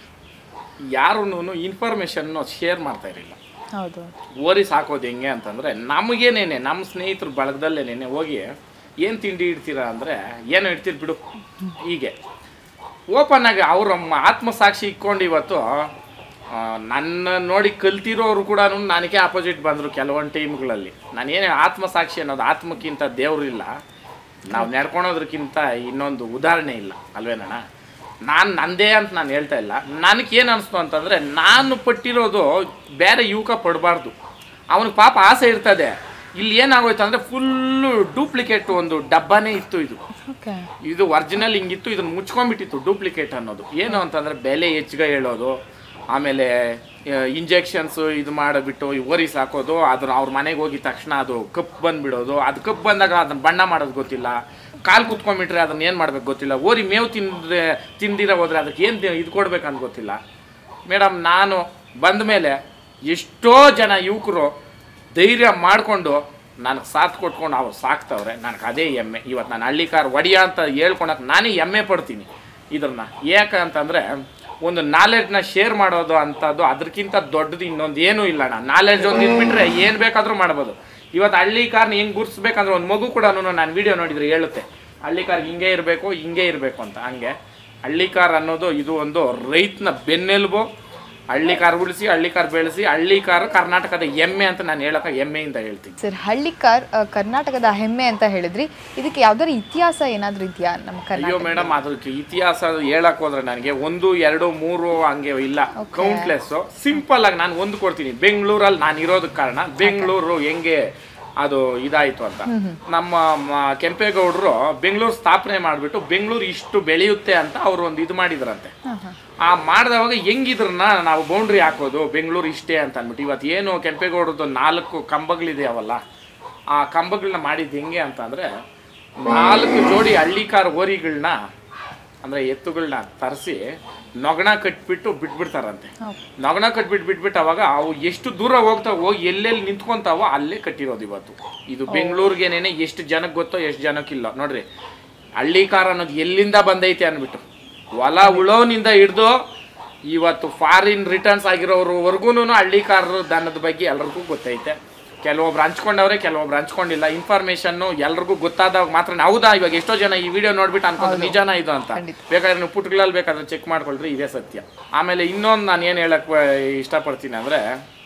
ಯಾರೂ ಇನ್ಫಾರ್ಮೇಷನ್ನು ಶೇರ್ ಮಾಡ್ತಾ ಇರಲಿಲ್ಲ ಹೌದು ಓರಿ ಸಾಕೋದು ಹೆಂಗೆ ಅಂತಂದರೆ ನಮಗೇನೇನೆ ನಮ್ಮ ಸ್ನೇಹಿತರ ಬಳಗದಲ್ಲೇನೇನೆ ಹೋಗಿ ಏನು ತಿಂಡಿ ಇಡ್ತೀರಾ ಅಂದರೆ ಏನು ಇಡ್ತೀರಿ ಬಿಡು ಹೀಗೆ ಓಪನ್ ಆಗಿ ಅವ್ರ ಮ- ಆತ್ಮಸಾಕ್ಷಿ ಇಕ್ಕೊಂಡು ಇವತ್ತು ಆ, ನನ್ನ ನೋಡಿ ಕಲ್ತಿರೋರು ಕೂಡ ನನಗೆ ಆಪೋಸಿಟ್ ಬಂದರು ಕೆಲವೊಂದು ಟೀಮ್ಗಳಲ್ಲಿ ನಾನೇನೇ ಆತ್ಮಸಾಕ್ಷಿ ಅನ್ನೋದು ಆತ್ಮಕ್ಕಿಂತ ದೇವ್ರಿಲ್ಲ ನಾವು ನಡ್ಕೊಳೋದ್ರಕ್ಕಿಂತ ಇನ್ನೊಂದು ಉದಾಹರಣೆ ಇಲ್ಲ ಅಲ್ವೇನಣ್ಣ ನಾನು ನಂದೇ ಅಂತ ನಾನು ಹೇಳ್ತಾ ಇಲ್ಲ ನನಗೇನು ಅನಿಸ್ತು ಅಂತಂದರೆ ನಾನು ಪಟ್ಟಿರೋದು ಬೇರೆ ಯುವಕ ಪಡಬಾರ್ದು ಅವನಿಗೆ ಪಾಪ ಆಸೆ ಇರ್ತದೆ ಇಲ್ಲಿ ಏನಾಗೋಯ್ತು ಅಂದರೆ ಫುಲ್ಲು ಡೂಪ್ಲಿಕೇಟ್ ಒಂದು ಡಬ್ಬನೇ ಇತ್ತು ಇದು ಓಕೆ ಇದು ಒರಿಜಿನಲ್ ಹಿಂಗಿತ್ತು ಇದನ್ನ ಮುಚ್ಕೊಂಡ್ಬಿಟ್ಟಿತ್ತು ಡೂಪ್ಲಿಕೇಟ್ ಅನ್ನೋದು ಏನು ಅಂತಂದರೆ ಬೆಲೆ ಹೆಚ್ಚಿಗೆ ಹೇಳೋದು ಆಮೇಲೆ ಇಂಜೆಕ್ಷನ್ಸ್ ಇದು ಮಾಡಿಬಿಟ್ಟು ಈ ಓರಿಸ್ ಹಾಕೋದು ಅದನ್ನ ಅವ್ರ ಮನೆಗೆ ಹೋಗಿದ ತಕ್ಷಣ ಅದು ಕಪ್ಪು ಬಂದ್ಬಿಡೋದು ಅದು ಕಪ್ಪು ಬಂದಾಗ ಅದನ್ನ ಬಣ್ಣ ಮಾಡೋದು ಗೊತ್ತಿಲ್ಲ ಕಾಲು ಕುತ್ಕೊಂಡ್ಬಿಟ್ರೆ ಅದನ್ನ ಏನು ಮಾಡ್ಬೇಕು ಗೊತ್ತಿಲ್ಲ ಓರಿ ಮೇವು ತಿಂದ್ರೆ ತಿಂದಿರ ಹೋದ್ರೆ ಅದಕ್ಕೆ ಏನು ಇದು ಕೊಡ್ಬೇಕಂತ ಗೊತ್ತಿಲ್ಲ ಮೇಡಮ್ ನಾನು ಬಂದ ಮೇಲೆ ಎಷ್ಟೋ ಜನ ಯುವಕರು ಧೈರ್ಯ ಮಾಡಿಕೊಂಡು ನನಗೆ ಸಾಥ್ ಕೊಟ್ಕೊಂಡು ಅವ್ರು ಸಾಕ್ತವ್ರೆ ನನಗೆ ಅದೇ ಹೆಮ್ಮೆ ಇವತ್ತು ನಾನು ಹಳ್ಳಿಕಾರ್ ಒಡಿಯ ಅಂತ ಹೇಳ್ಕೊಳಕ್ಕೆ ನಾನೇ ಹೆಮ್ಮೆ ಪಡ್ತೀನಿ ಇದನ್ನ ಯಾಕೆ ಅಂತಂದರೆ ಒಂದು ನಾಲೆಡ್ಜ್ನ ಶೇರ್ ಮಾಡೋದು ಅಂಥದ್ದು ಅದಕ್ಕಿಂತ ದೊಡ್ಡದು ಇನ್ನೊಂದು ಏನೂ ಇಲ್ಲ ಅಣ್ಣ ನಾಲೆಡ್ಜ್ ಒಂದು ಇದ್ಬಿಟ್ರೆ ಏನು ಬೇಕಾದರೂ ಮಾಡ್ಬೋದು ಇವತ್ತು ಹಳ್ಳಿ ಕಾರ್ನ ಹೆಂಗೆ ಗುರ್ಸ್ಬೇಕಂದ್ರೆ ಒಂದು ಮಗು ಕೂಡ ನಾನು ವಿಡಿಯೋ ನೋಡಿದ್ರೆ ಹೇಳುತ್ತೆ ಹಳ್ಳಿ ಕಾರ್ ಹಿಂಗೆ ಇರಬೇಕು ಹಿಂಗೆ ಇರಬೇಕು ಅಂತ ಹಂಗೆ ಹಳ್ಳಿ ಕಾರ್ ಅನ್ನೋದು ಇದು ಒಂದು ರೈತನ ಬೆನ್ನೆಲುಬು ಹಳ್ಳಿ ಕಾರ್ ಉಳಿಸಿ ಹಳ್ಳಿ ಕಾರ್ ಬೆಳೆಸಿ ಹಳ್ಳಿ ಕಾರ್ ಕರ್ನಾಟಕದ ಹೆಮ್ಮೆ ಅಂತ ನಾನು ಹೇಳಕ್ಕೆ ಹೆಮ್ಮೆಯಿಂದ ಹೇಳ್ತೀನಿ ಸರ್ ಹಳ್ಳಿಕಾರ್ ಆ, ಕರ್ನಾಟಕದ ಹೆಮ್ಮೆ ಅಂತ ಹೇಳಿದ್ರಿ ಇದಕ್ಕೆ ಯಾವ್ದಾದ್ರು ಇತಿಹಾಸ ಏನಾದ್ರೂ ಇದೆಯಾ ನಮ್ಮ ಅಯ್ಯೋ ಕರ್ನಾಟಕ ಮೇಡಮ್ ಅದಕ್ಕೆ ಇತಿಹಾಸ ಹೇಳಕ್ ಹೋದ್ರೆ ನನಗೆ ಒಂದು ಎರಡು ಮೂರು ಹಂಗೆ ಇಲ್ಲ ಕೌಂಟ್ಲೆಸ್ ಸಿಂಪಲ್ ಆಗಿ ನಾನು ಒಂದು ಕೊಡ್ತೀನಿ ಬೆಂಗಳೂರಲ್ಲಿ ನಾನು ಇರೋದಕ್ಕೆ ಕಾರಣ ಬೆಂಗಳೂರು ಹೆಂಗೆ ಅದು ಇದಾಯ್ತು ಅಂತ ನಮ್ಮ ಮ- ಕೆಂಪೇಗೌಡರು ಬೆಂಗಳೂರು ಸ್ಥಾಪನೆ ಮಾಡಿಬಿಟ್ಟು ಬೆಂಗಳೂರು ಇಷ್ಟು ಬೆಳೆಯುತ್ತೆ ಅಂತ ಅವರು ಒಂದು ಇದು ಮಾಡಿದ್ರಂತೆ ಆ ಮಾಡಿದವಾಗ ಹೆಂಗಿದ್ರನ್ನ ನಾವು ಬೌಂಡ್ರಿ ಹಾಕೋದು ಬೆಂಗಳೂರು ಇಷ್ಟೇ ಅಂತ ಅಂದ್ಬಿಟ್ಟು ಇವತ್ತು ಏನು ಕೆಂಪೇಗೌಡರದ್ದು ನಾಲ್ಕು ಕಂಬಗಳಿದೆಯವಲ್ಲ ಆ ಕಂಬಗಳನ್ನ ಮಾಡಿದ್ದು ಹೆಂಗೆ ಅಂತ ಅಂದರೆ ನಾಲ್ಕು ಜೋಡಿ ಹಳ್ಳಿಕಾರ್ ಓರಿಗಳನ್ನ ಅಂದರೆ ಎತ್ತುಗಳನ್ನ ತರಿಸಿ ನೊಗಣ ಕಟ್ಬಿಟ್ಟು ಬಿಟ್ಬಿಡ್ತಾರಂತೆ ನೊಗಣ ಕಟ್ಬಿಟ್ಟು ಬಿಟ್ಬಿಟ್ಟು ಅವಾಗ ಅವು ಎಷ್ಟು ದೂರ ಹೋಗ್ತಾವ ಹೋಗಿ ಎಲ್ಲೆಲ್ಲಿ ನಿಂತ್ಕೊಂತಾವೋ ಅಲ್ಲೇ ಕಟ್ಟಿರೋದು ಇವತ್ತು ಇದು ಬೆಂಗಳೂರಿಗೇನೇನೆ ಎಷ್ಟು ಜನಕ್ಕೆ ಗೊತ್ತೋ ಎಷ್ಟು ಜನಕ್ಕಿಲ್ಲ ನೋಡ್ರಿ ಹಳ್ಳಿ ಕಾರ್ ಅನ್ನೋದು ಎಲ್ಲಿಂದ ಬಂದೈತೆ ಅಂದ್ಬಿಟ್ಟು ಹೊಲ ಉಳೋನಿಂದ ಹಿಡ್ದು ಇವತ್ತು ಫಾರಿನ್ ರಿಟರ್ನ್ಸ್ ಆಗಿರೋರ್ವರೆಗೂ ಹಳ್ಳಿ ಕಾರ್ ದನದ ಬಗ್ಗೆ ಎಲ್ರಿಗೂ ಗೊತ್ತೈತೆ ಕೆಲವೊಬ್ರು ಹಂಚ್ಕೊಂಡವ್ರೆ ಕೆಲವೊಬ್ರು ಹಂಚ್ಕೊಂಡಿಲ್ಲ ಇನ್ಫಾರ್ಮೇಶನ್ ಎಲ್ರಿಗೂ ಗೊತ್ತಾದಾಗ ಮಾತ್ರ ಹೌದಾ ಇವಾಗ ಎಷ್ಟೋ ಜನ ಈ ವಿಡಿಯೋ ನೋಡ್ಬಿಟ್ಟು ಅನ್ಕೊಂಡು ನಿಜಾನ ಇದು ಅಂತ ಖಂಡಿತ. ಬೇಕಾದ್ರೆ ನೀವು ಪುಟ್ಗಳಲ್ಲಿ ಬೇಕಾದ್ರೆ ಚೆಕ್ ಮಾಡ್ಕೊಳ್ರಿ ಇದೇ ಸತ್ಯ ಆಮೇಲೆ ಇನ್ನೊಂದು ನಾನು ಏನು ಹೇಳಕ್ ಇಷ್ಟಪಡ್ತೀನಿ ಅಂದರೆ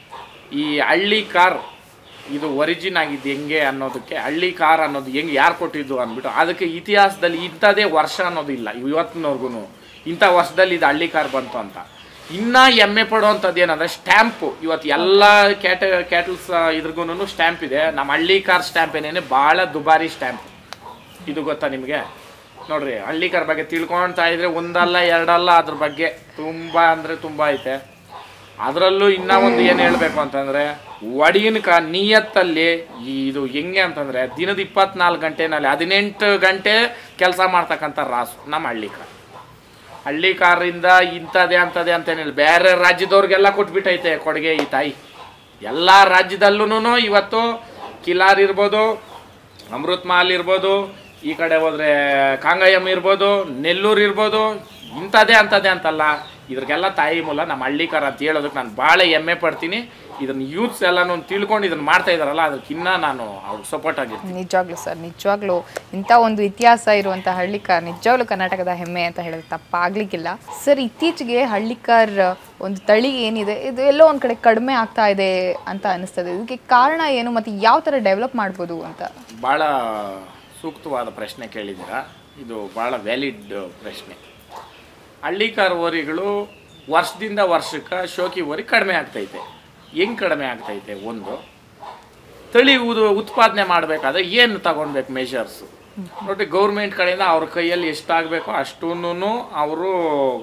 ಈ ಹಳ್ಳಿ ಕಾರ್ ಇದು ಒರಿಜಿನ್ ಆಗಿದ್ದು ಹೆಂಗೆ ಅನ್ನೋದಕ್ಕೆ ಹಳ್ಳಿ ಕಾರ್ ಅನ್ನೋದು ಹೆಂಗೆ ಯಾರು ಕೊಟ್ಟಿದ್ದು ಅಂದ್ಬಿಟ್ಟು ಅದಕ್ಕೆ ಇತಿಹಾಸದಲ್ಲಿ ಇಂಥದೇ ವರ್ಷ ಅನ್ನೋದು ಇಲ್ಲ ಇವತ್ತಿನವರೆಗೂ ಇಂಥ ವರ್ಷದಲ್ಲಿ ಇದು ಹಳ್ಳಿ ಕಾರ್ ಬಂತು ಅಂತ ಇನ್ನ ಹೆಮ್ಮೆ ಪಡುವಂಥದ್ದು ಏನಂದ್ರೆ ಸ್ಟ್ಯಾಂಪು ಇವತ್ತು ಎಲ್ಲ ಕ್ಯಾಟ ಕ್ಯಾಟಲ್ಸ್ ಇದ್ರಿಗೂ ಸ್ಟ್ಯಾಂಪ್ ಇದೆ ನಮ್ಮ ಹಳ್ಳಿ ಕಾರ್ ಸ್ಟ್ಯಾಂಪ್ ಏನೇನೆ ಭಾಳ ದುಬಾರಿ ಸ್ಟ್ಯಾಂಪ್ ಇದು ಗೊತ್ತಾ ನಿಮಗೆ ನೋಡ್ರಿ ಹಳ್ಳಿಕರ ಬಗ್ಗೆ ತಿಳ್ಕೊಳ್ತಾ ಇದ್ರೆ ಒಂದಲ್ಲ ಎರಡಲ್ಲ ಅದ್ರ ಬಗ್ಗೆ ತುಂಬ ಅಂದರೆ ತುಂಬ ಐತೆ ಅದರಲ್ಲೂ ಇನ್ನೂ ಒಂದು ಏನು ಹೇಳಬೇಕು ಅಂತಂದರೆ ಒಡಿನ ಕ ನಿಯತ್ತಲ್ಲಿ ಈ ಇದು ಹೆಂಗೆ ಅಂತಂದರೆ ದಿನದ ಇಪ್ಪತ್ನಾಲ್ಕು ಗಂಟೆನಲ್ಲಿ ಹದಿನೆಂಟು ಗಂಟೆ ಕೆಲಸ ಮಾಡ್ತಕ್ಕಂಥ ರಾಸು ನಮ್ಮ ಹಳ್ಳಿಕಾರ ಹಳ್ಳಿ ಕಾರಿಂದ ಇಂಥದ್ದೇ ಅಂಥದ್ದೇ ಅಂತೇನಿಲ್ಲ ಬೇರೆ ರಾಜ್ಯದವ್ರಿಗೆಲ್ಲ ಕೊಟ್ಬಿಟ್ಟೈತೆ ಕೊಡುಗೆ ಈ ತಾಯಿ ಎಲ್ಲ ರಾಜ್ಯದಲ್ಲೂ ಇವತ್ತು ಕಿಲಾರ್ ಇರ್ಬೋದು ಅಮೃತ್ ಮಹಲ್ ಇರ್ಬೋದು ಈ ಕಡೆ ಹೋದ್ರೆ ಕಾಂಗಯಂ ಇರ್ಬೋದು ನೆಲ್ಲೂರು ಇರ್ಬೋದು ಇಂಥದ್ದೇ ಅಂಥದ್ದೇ ಅಂತಲ್ಲ ಇದ್ರಿಗೆಲ್ಲ ತಾಯಿ ಮೂಲ ನಮ್ಮ ಹಳ್ಳಿಕಾರ ಅಂತ ಹೇಳೋದಕ್ಕೆ ನಾನು ಭಾಳ ಹೆಮ್ಮೆ ಪಡ್ತೀನಿ ಇದನ್ನು ಯೂತ್ಸ್ ಎಲ್ಲನೂ ತಿಳ್ಕೊಂಡು ಇದನ್ನು ಮಾಡ್ತಾ ಇದ್ದಾರಲ್ಲ ಅದಕ್ಕಿನ್ನ ನಾನು ಅವ್ರಿಗೆ ಸಪೋರ್ಟ್ ಆಗಿರ್ತೀನಿ ನಿಜವಾಗ್ಲೂ ಸರ್ ನಿಜವಾಗ್ಲೂ ಇಂಥ ಒಂದು ಇತಿಹಾಸ ಇರುವಂಥ ಹಳ್ಳಿಕಾರ್ ನಿಜವಾಗ್ಲೂ ಕರ್ನಾಟಕದ ಹೆಮ್ಮೆ ಅಂತ ಹೇಳಿದ್ರೆ ತಪ್ಪಾಗ್ಲಿಕ್ಕಿಲ್ಲ ಸರ್ ಇತ್ತೀಚೆಗೆ ಹಳ್ಳಿಕಾರ್ ಒಂದು ತಳಿ ಏನಿದೆ ಇದು ಎಲ್ಲೋ ಒಂದು ಕಡೆ ಕಡಿಮೆ ಆಗ್ತಾ ಇದೆ ಅಂತ ಅನಿಸ್ತದೆ ಇದಕ್ಕೆ ಕಾರಣ ಏನು ಮತ್ತು ಯಾವ ಥರ ಡೆವಲಪ್ ಮಾಡ್ಬೋದು ಅಂತ ಭಾಳ ಸೂಕ್ತವಾದ ಪ್ರಶ್ನೆ ಕೇಳಿದ್ದೀರಾ ಇದು ಭಾಳ ವ್ಯಾಲಿಡ್ ಪ್ರಶ್ನೆ ಹಳ್ಳಿಕಾರ ಓರಿಗಳು ವರ್ಷದಿಂದ ವರ್ಷಕ್ಕೆ ಶೋಕಿ ಓರಿ ಕಡಿಮೆ ಆಗ್ತೈತೆ ಹೆಂಗೆ ಕಡಿಮೆ ಆಗ್ತೈತೆ ಒಂದು ತಳಿ ಉದು ಉತ್ಪಾದನೆ ಮಾಡಬೇಕಾದ್ರೆ ಏನು ತಗೊಳ್ಬೇಕು ಮೆಷರ್ಸು ನೋಡಿ ಗೌರ್ಮೆಂಟ್ ಕಡೆಯಿಂದ ಅವ್ರ ಕೈಯಲ್ಲಿ ಎಷ್ಟಾಗಬೇಕೋ ಅಷ್ಟೂ ಅವರು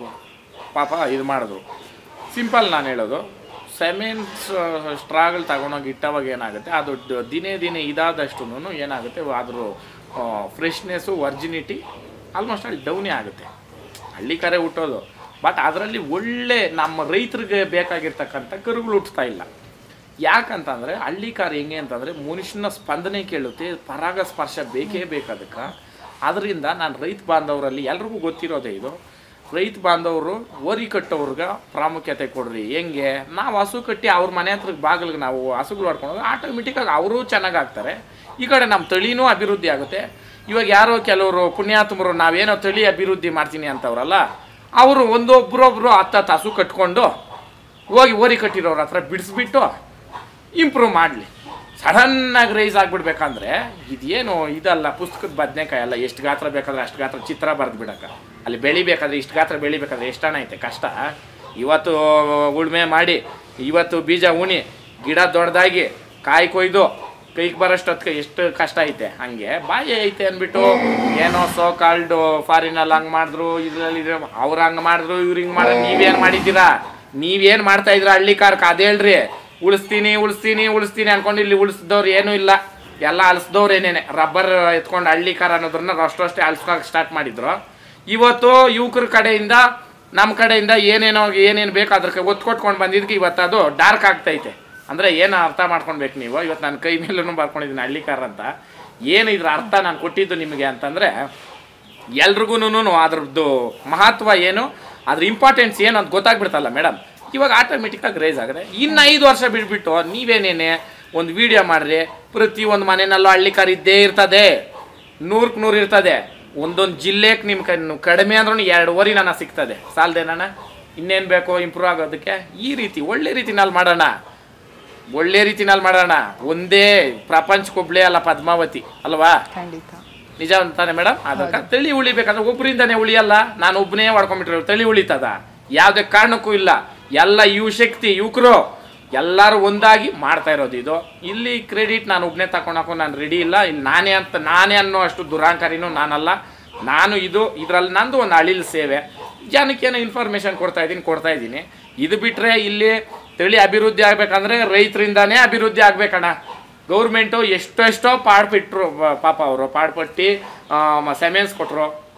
ಪಾಪ ಇದು ಮಾಡಿದ್ರು ಸಿಂಪಲ್ ನಾನು ಹೇಳೋದು ಸೆಮೆನ್ಸ್ ಸ್ಟ್ರಾಗಳು ತಗೊಂಡೋಗಿ ಇಟ್ಟವಾಗ ಏನಾಗುತ್ತೆ ಅದು ಡ- ದಿನೇ ದಿನೇ ಇದಾದಷ್ಟು ಏನಾಗುತ್ತೆ ಅದ್ರ ಫ್ರೆಶ್ನೆಸ್ಸು ವರ್ಜಿನಿಟಿ ಆಲ್ಮೋಸ್ಟ್ ಅಲ್ಲಿ ಡೌನೇ ಆಗುತ್ತೆ ಹಳ್ಳಿ ಕರೆ ಹುಟ್ಟೋದು ಬಟ್ ಅದರಲ್ಲಿ ಒಳ್ಳೆ ನಮ್ಮ ರೈತರಿಗೆ ಬೇಕಾಗಿರ್ತಕ್ಕಂಥ ಕರುಗಳು ಹುಟ್ಟಿಸ್ತಾ ಇಲ್ಲ ಯಾಕಂತಂದರೆ ಹಳ್ಳಿ ಕಾರ್ ಹೆಂಗೆ ಅಂತಂದರೆ ಮನುಷ್ಯನ ಸ್ಪಂದನೆ ಕೇಳುತ್ತೆ ಪರಾಗ ಸ್ಪರ್ಶ ಬೇಕೇ ಬೇಕು ಅದಕ್ಕೆ ಅದರಿಂದ ನಾನು ರೈತ ಬಾಂಧವರಲ್ಲಿ ಎಲ್ರಿಗೂ ಗೊತ್ತಿರೋದೇ ಇದು ರೈತ ಬಾಂಧವರು ಓರಿ ಕಟ್ಟೋರ್ಗೆ ಪ್ರಾಮುಖ್ಯತೆ ಕೊಡ್ರಿ ಹೆಂಗೆ ನಾವು ಹಸು ಕಟ್ಟಿ ಅವ್ರ ಮನೆ ಹತ್ರ ಬಾಗಿಲಿಗೆ ನಾವು ಹಸುಗಳು ಹೊಡ್ಕೊಂಡು ಆಟೋಮೆಟಿಕ್ಕಾಗಿ ಅವರು ಚೆನ್ನಾಗಿ ಆಗ್ತಾರೆ ಈ ಕಡೆ ನಮ್ಮ ತಳಿನೂ ಅಭಿವೃದ್ಧಿ ಆಗುತ್ತೆ ಇವಾಗ ಯಾರೋ ಕೆಲವರು ಪುಣ್ಯಾತ್ಮರು ನಾವೇನೋ ತಳಿ ಅಭಿವೃದ್ಧಿ ಮಾಡ್ತೀನಿ ಅಂತವ್ರಲ್ಲ ಅವರು ಒಂದೊಬ್ರೊಬ್ರು ಹತ್ತು ಹತ್ತು ಹಸು ಕಟ್ಕೊಂಡು ಹೋಗಿ ಓರಿ ಕಟ್ಟಿರೋರ ಹತ್ರ ಬಿಡಿಸ್ಬಿಟ್ಟು ಇಂಪ್ರೂವ್ ಮಾಡಲಿ ಸಡನ್ನಾಗಿ ರೈಸ್ ಆಗಿಬಿಡ್ಬೇಕಂದ್ರೆ ಇದೇನು ಇದಲ್ಲ ಪುಸ್ತಕದ ಬದನೆಕಾಯಿ ಅಲ್ಲ ಎಷ್ಟು ಗಾತ್ರ ಬೇಕಾದ್ರೆ ಅಷ್ಟು ಗಾತ್ರ ಚಿತ್ರ ಬರೆದು ಬಿಡಕ್ಕ ಅಲ್ಲಿ ಬೆಳಿಬೇಕಾದ್ರೆ ಇಷ್ಟು ಗಾತ್ರ ಬೆಳಿಬೇಕಾದ್ರೆ ಎಷ್ಟು ಹಣ ಐತೆ ಕಷ್ಟ ಇವತ್ತು ಉಳುಮೆ ಮಾಡಿ ಇವತ್ತು ಬೀಜ ಉಣಿ ಗಿಡ ದೊಡ್ಡದಾಗಿ ಕಾಯಿ ಕೊಯ್ದು ಕೈಗೆ ಬರೋಷ್ಟೊತ್ತಿಗೆ ಎಷ್ಟು ಕಷ್ಟ ಐತೆ ಹಂಗೆ ಬಾಯಿ ಐತೆ ಅಂದ್ಬಿಟ್ಟು ಏನೋ ಸೋ ಕಾಲ್ಡ್ ಫಾರಿನಲ್ಲಿ ಹಂಗೆ ಮಾಡಿದ್ರು ಇದರಲ್ಲಿ ಅವ್ರು ಹಂಗೆ ಮಾಡಿದ್ರು ಇವ್ರು ಹಿಂಗೆ ಮಾಡಿದ್ರು ನೀವೇನು ಮಾಡಿದ್ದೀರಾ ನೀವೇನು ಮಾಡ್ತಾ ಇದ್ರ ಹಳ್ಳಿ ಕಾರ್ಕ್ ಅದೇಳ್ರಿ ಉಳಿಸ್ತೀನಿ ಉಳಿಸ್ತೀನಿ ಉಳಿಸ್ತೀನಿ ಅನ್ಕೊಂಡು ಇಲ್ಲಿ ಉಳಿಸಿದವ್ರು ಏನೂ ಇಲ್ಲ ಎಲ್ಲ ಅಳಿಸ್ದವ್ರು ಏನೇನೆ ರಬ್ಬರ್ ಎತ್ಕೊಂಡು ಹಳ್ಳಿ ಕಾರ್ ಅನ್ನೋದ್ರನ್ನ ಅಷ್ಟಷ್ಟೇ ಅಳಿಸ್ಕೊಳಕ್ಕೆ ಸ್ಟಾರ್ಟ್ ಮಾಡಿದ್ರು ಇವತ್ತು ಯುವಕರ ಕಡೆಯಿಂದ ನಮ್ಮ ಕಡೆಯಿಂದ ಏನೇನೋ ಏನೇನು ಬೇಕು ಅದ್ರ ಒತ್ತು ಕೊಟ್ಕೊಂಡು ಬಂದಿದ್ದಕ್ಕೆ ಇವತ್ತು ಅದು ಡಾರ್ಕ್ ಆಗ್ತೈತೆ ಅಂದರೆ ಏನು ಅರ್ಥ ಮಾಡ್ಕೊಳ್ಬೇಕು ನೀವು ಇವತ್ತು ನನ್ನ ಕೈ ಮೇಲೂ ಬರ್ಕೊಂಡಿದ್ದೀನಿ ಹಳ್ಳಿ ಕಾರ್ ಅಂತ ಏನು ಇದ್ರ ಅರ್ಥ ನಾನು ಕೊಟ್ಟಿದ್ದು ನಿಮಗೆ ಅಂತಂದರೆ ಎಲ್ರಿಗೂ ಅದ್ರದ್ದು ಮಹತ್ವ ಏನು ಅದ್ರ ಇಂಪಾರ್ಟೆನ್ಸ್ ಏನು ಅಂತ ಗೊತ್ತಾಗ್ಬಿಡ್ತಲ್ಲ ಮೇಡಮ್ ಇವಾಗ ಆಟೋಮೆಟಿಕ್ಕಾಗಿ ರೇಸ್ ಆಗಿದೆ ಇನ್ನು ಐದು ವರ್ಷ ಬಿಟ್ಬಿಟ್ಟು ನೀವೇನೇನೆ ಒಂದು ವಿಡಿಯೋ ಮಾಡ್ರಿ ಪ್ರತಿ ಒಂದು ಮನೆಯಲ್ಲೂ ಹಳ್ಳಿ ಕಾರ್ ಇದ್ದೇ ಇರ್ತದೆ ನೂರಕ್ಕೆ ನೂರು ಇರ್ತದೆ ಒಂದೊಂದು ಜಿಲ್ಲೆಗೆ ನಿಮ್ಮ ಕ ಕಡಿಮೆ ಅಂದ್ರೂ ಎರಡುವರೆ ನನ್ನ ಸಿಗ್ತದೆ ಸಾಲದೇನಣ್ಣ ಇನ್ನೇನು ಬೇಕು ಇಂಪ್ರೂವ್ ಆಗೋದಕ್ಕೆ ಈ ರೀತಿ ಒಳ್ಳೆ ರೀತಿನಲ್ಲಿ ಮಾಡೋಣ ಒಳ್ಳೆ ರೀತಿನಲ್ಲಿ ಮಾಡೋಣ ಒಂದೇ ಪ್ರಪಂಚಕ್ಕೊಬ್ಳೇ ಅಲ್ಲ ಪದ್ಮಾವತಿ ಅಲ್ವಾ ಖಂಡಿತ ನಿಜ ಅಂತಾನೆ ಮೇಡಮ್ ಅದಕ್ಕೆ ತಳಿ ಉಳಿಬೇಕಂದ್ರೆ ಒಬ್ಬರಿಂದನೇ ಉಳಿಯಲ್ಲ ನಾನು ಒಬ್ಬನೇ ಹೊಡ್ಕೊಂಡ್ಬಿಟ್ರೆ ತಳಿ ಉಳಿತದ ಯಾವುದೇ ಕಾರಣಕ್ಕೂ ಇಲ್ಲ ಎಲ್ಲ ಯುವ ಶಕ್ತಿ ಯುವಕರು ಎಲ್ಲರೂ ಒಂದಾಗಿ ಮಾಡ್ತಾ ಇರೋದು ಇದು ಇಲ್ಲಿ ಕ್ರೆಡಿಟ್ ನಾನು ಒಬ್ಬನೇ ತಗೊಳಕ್ಕೂ ನಾನು ರೆಡಿ ಇಲ್ಲ ಇಲ್ಲಿ ನಾನೇ ಅಂತ ನಾನೇ ಅನ್ನೋ ಅಷ್ಟು ದುರಾಂಕಾರಿನೂ ನಾನಲ್ಲ ನಾನು ಇದು ಇದರಲ್ಲಿ ನಂದು ಒಂದು ಅಳಿಲ್ ಸೇವೆ ಜನಕ್ಕೇನೋ ಇನ್ಫಾರ್ಮೇಷನ್ ಕೊಡ್ತಾ ಇದ್ದೀನಿ ಕೊಡ್ತಾ ಇದ್ದೀನಿ ಇದು ಬಿಟ್ಟರೆ ಇಲ್ಲಿ ತಳಿ ಅಭಿವೃದ್ಧಿ ಆಗ್ಬೇಕಂದ್ರೆ ರೈತರಿಂದಾನೇ ಅಭಿವೃದ್ಧಿ ಆಗ್ಬೇಕಣ್ಣ ಗೌರ್ಮೆಂಟು ಎಷ್ಟೆಷ್ಟೋ ಪಾಡ್ಬಿಟ್ರು ಪ- ಪಾಪ ಅವರು ಪಾಡ್ಪಟ್ಟು ಸೆಮೆನ್ಸ್ ಕೊಟ್ಟರು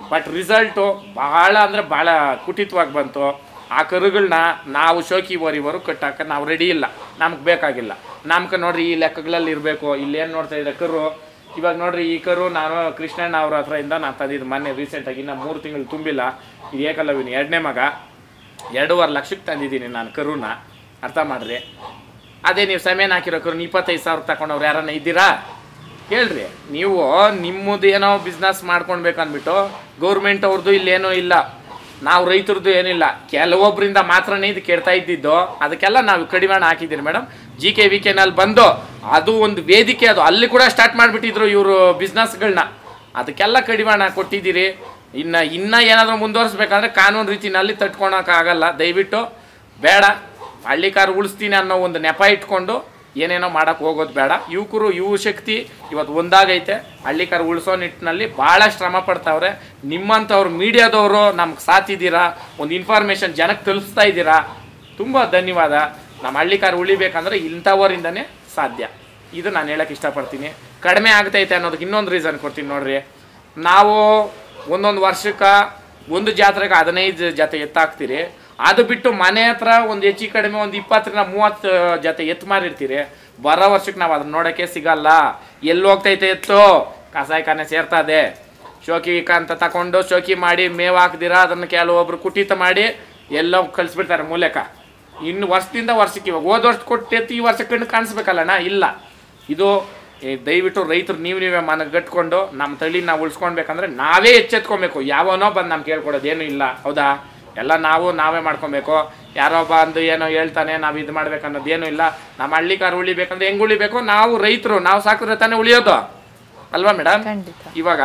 ಬಟ್ ರಿಸಲ್ಟು ಭಾಳ ಅಂದರೆ ಭಾಳ ಕುಟಿತವಾಗಿ ಬಂತು ಆ ಕರುಗಳನ್ನ ನಾವು ಶೋಕಿ ಓರಿವರು ಕಟ್ಟಾಕ ನಾವು ರೆಡಿ ಇಲ್ಲ ನಮ್ಗೆ ಬೇಕಾಗಿಲ್ಲ ನಮ್ಗೆ ನೋಡ್ರಿ ಈ ಲೆಕ್ಕಗಳಲ್ಲಿ ಇರಬೇಕು ಇಲ್ಲೇನು ನೋಡ್ತಾ ಇದ್ರೆ ಕರು ಇವಾಗ ನೋಡ್ರಿ ಈ ಕರು ನಾನು ಕೃಷ್ಣಣ್ಣ ಅವ್ರ ಹತ್ರದಿಂದ ನಾನು ತಂದಿದ್ದು ಮೊನ್ನೆ ರೀಸೆಂಟಾಗಿ ಇನ್ನು ಮೂರು ತಿಂಗಳು ತುಂಬಿಲ್ಲ ಇದು ಏಕಲವಿನ ಎರಡನೇ ಮಗ ಎರಡೂವರೆ ಲಕ್ಷಕ್ಕೆ ತಂದಿದ್ದೀನಿ ನಾನು ಕರುನ ಅರ್ಥ ಮಾಡ್ರಿ ಅದೇ ನೀವು ಸಮೇನ್ ಹಾಕಿರೋ ಕರು ಇಪ್ಪತ್ತೈದು ಸಾವಿರ ತಗೊಂಡವ್ರು ಯಾರನ್ನ ಇದ್ದೀರಾ ಹೇಳ್ರಿ ನೀವು ನಿಮ್ಮದು ಏನೋ ಬಿಸ್ನೆಸ್ ಮಾಡ್ಕೊಳ್ಬೇಕು ಅಂದ್ಬಿಟ್ಟು ಗೌರ್ಮೆಂಟ್ ಅವ್ರದ್ದು ಇಲ್ಲೇನೋ ಇಲ್ಲ ನಾವು ರೈತರದ್ದು ಏನಿಲ್ಲ ಕೆಲವೊಬ್ಬರಿಂದ ಮಾತ್ರನೇ ಇದು ಕೆಡ್ತಾ ಇದ್ದಿದ್ದು ಅದಕ್ಕೆಲ್ಲ ನಾವು ಕಡಿವಾಣ ಹಾಕಿದ್ದೀರಿ ಮೇಡಮ್ ಜಿ ಕೆ ವಿ ಕೆನಲ್ಲಿ ಬಂದು ಅದು ಒಂದು ವೇದಿಕೆ ಅದು ಅಲ್ಲಿ ಕೂಡ ಸ್ಟಾರ್ಟ್ ಮಾಡಿಬಿಟ್ಟಿದ್ರು ಇವರು ಬಿಸ್ನೆಸ್ಗಳನ್ನ ಅದಕ್ಕೆಲ್ಲ ಕಡಿವಾಣ ಕೊಟ್ಟಿದ್ದೀರಿ ಇನ್ನು ಇನ್ನೂ ಏನಾದರೂ ಮುಂದುವರಿಸ್ಬೇಕಂದ್ರೆ ಕಾನೂನು ರೀತಿನಲ್ಲಿ ತಟ್ಕೊಳಕ್ಕಾಗಲ್ಲ ದಯವಿಟ್ಟು ಬೇಡ ಹಳ್ಳಿಕಾರು ಉಳಿಸ್ತೀನಿ ಅನ್ನೋ ಒಂದು ನೆಪ ಇಟ್ಕೊಂಡು ಏನೇನೋ ಮಾಡಕ್ಕೆ ಹೋಗೋದು ಬೇಡ ಯುವಕರು ಯುವ ಶಕ್ತಿ ಇವತ್ತು ಒಂದಾಗೈತೆ ಹಳ್ಳಿಕಾರು ಉಳಿಸೋ ನಿಟ್ಟಿನಲ್ಲಿ ಭಾಳ ಶ್ರಮ ಪಡ್ತಾವ್ರೆ ನಿಮ್ಮಂಥವ್ರು ಮೀಡಿಯಾದವರು ನಮ್ಗೆ ಸಾತಿದ್ದೀರಾ ಒಂದು ಇನ್ಫಾರ್ಮೇಷನ್ ಜನಕ್ಕೆ ತಲುಪಿಸ್ತಾ ಇದ್ದೀರಾ ತುಂಬ ಧನ್ಯವಾದ ನಮ್ಮ ಹಳ್ಳಿಕಾರು ಉಳಿಬೇಕಂದ್ರೆ ಇಂಥವರಿಂದನೇ ಸಾಧ್ಯ ಇದು ನಾನು ಹೇಳಕ್ಕೆ ಇಷ್ಟಪಡ್ತೀನಿ ಕಡಿಮೆ ಆಗ್ತೈತೆ ಅನ್ನೋದಕ್ಕೆ ಇನ್ನೊಂದು ರೀಸನ್ ಕೊಡ್ತೀನಿ ನೋಡ್ರಿ ನಾವು ಒಂದೊಂದು ವರ್ಷಕ್ಕೆ ಒಂದು ಜಾತ್ರೆಗೆ ಹದಿನೈದು ಜೊತೆ ಎತ್ತಾಕ್ತೀರಿ ಅದು ಬಿಟ್ಟು ಮನೆ ಹತ್ರ ಒಂದು ಹೆಚ್ಚು ಕಡಿಮೆ ಒಂದು ಇಪ್ಪತ್ತರಿಂದ ಮೂವತ್ತು ಜೊತೆ ಎತ್ತು ಮಾರಿರ್ತೀರಿ ಬರೋ ವರ್ಷಕ್ಕೆ ನಾವು ಅದನ್ನ ನೋಡೋಕ್ಕೆ ಸಿಗಲ್ಲ ಎಲ್ಲಿ ಹೋಗ್ತೈತೆ ಎತ್ತು ಕಸಾಯಿಖಾನೆ ಸೇರ್ತದೆ ಶೋಕಿ ಅಂತ ತಗೊಂಡು ಶೋಕಿ ಮಾಡಿ ಮೇವು ಹಾಕ್ದಿರ ಅದನ್ನು ಕೆಲವೊಬ್ರು ಕುಟಿತ ಮಾಡಿ ಎಲ್ಲೋ ಕಳಿಸ್ಬಿಡ್ತಾರೆ ಮೂಲಕ ಇನ್ನು ವರ್ಷದಿಂದ ವರ್ಷಕ್ಕೆ ಇವಾಗ ಹೋದ ವರ್ಷ ಕೊಟ್ಟು ಎತ್ತು ಈ ವರ್ಷ ಕಣ್ಣು ಕಾಣಿಸ್ಬೇಕಲ್ಲಣ್ಣ ಇಲ್ಲ ಇದು ಏ, ದಯವಿಟ್ಟು ರೈತರು ನೀವು ನೀವೇ ಮನಗಟ್ಕೊಂಡು ನಮ್ಮ ತಳಿ ನಾವು ಉಳಿಸ್ಕೊಳ್ಬೇಕಂದ್ರೆ ನಾವೇ ಎಚ್ಚೆತ್ಕೊಬೇಕು ಯಾವನೋ ಬಂದು ನಮ್ಗೆ ಕೇಳ್ಕೊಡೋದು ಏನೂ ಇಲ್ಲ ಹೌದಾ ಎಲ್ಲ ನಾವು ನಾವೇ ಮಾಡ್ಕೊಬೇಕು ಯಾರೋ ಬಂದು ಏನೋ ಹೇಳ್ತಾನೆ ನಾವು ಇದು ಮಾಡ್ಬೇಕು ಅನ್ನೋದು ಏನೂ ಇಲ್ಲ ನಮ್ಮ ಹಳ್ಳಿಕಾರು ಉಳಿಬೇಕಂದ್ರೆ ಹೆಂಗೆ ಉಳಿಬೇಕು ನಾವು ರೈತರು ನಾವು ಸಾಕಿದ್ರೆ ತಾನೇ ಉಳಿಯೋದು ಅಲ್ವಾ ಮೇಡಮ್ ಖಂಡಿತ ಇವಾಗ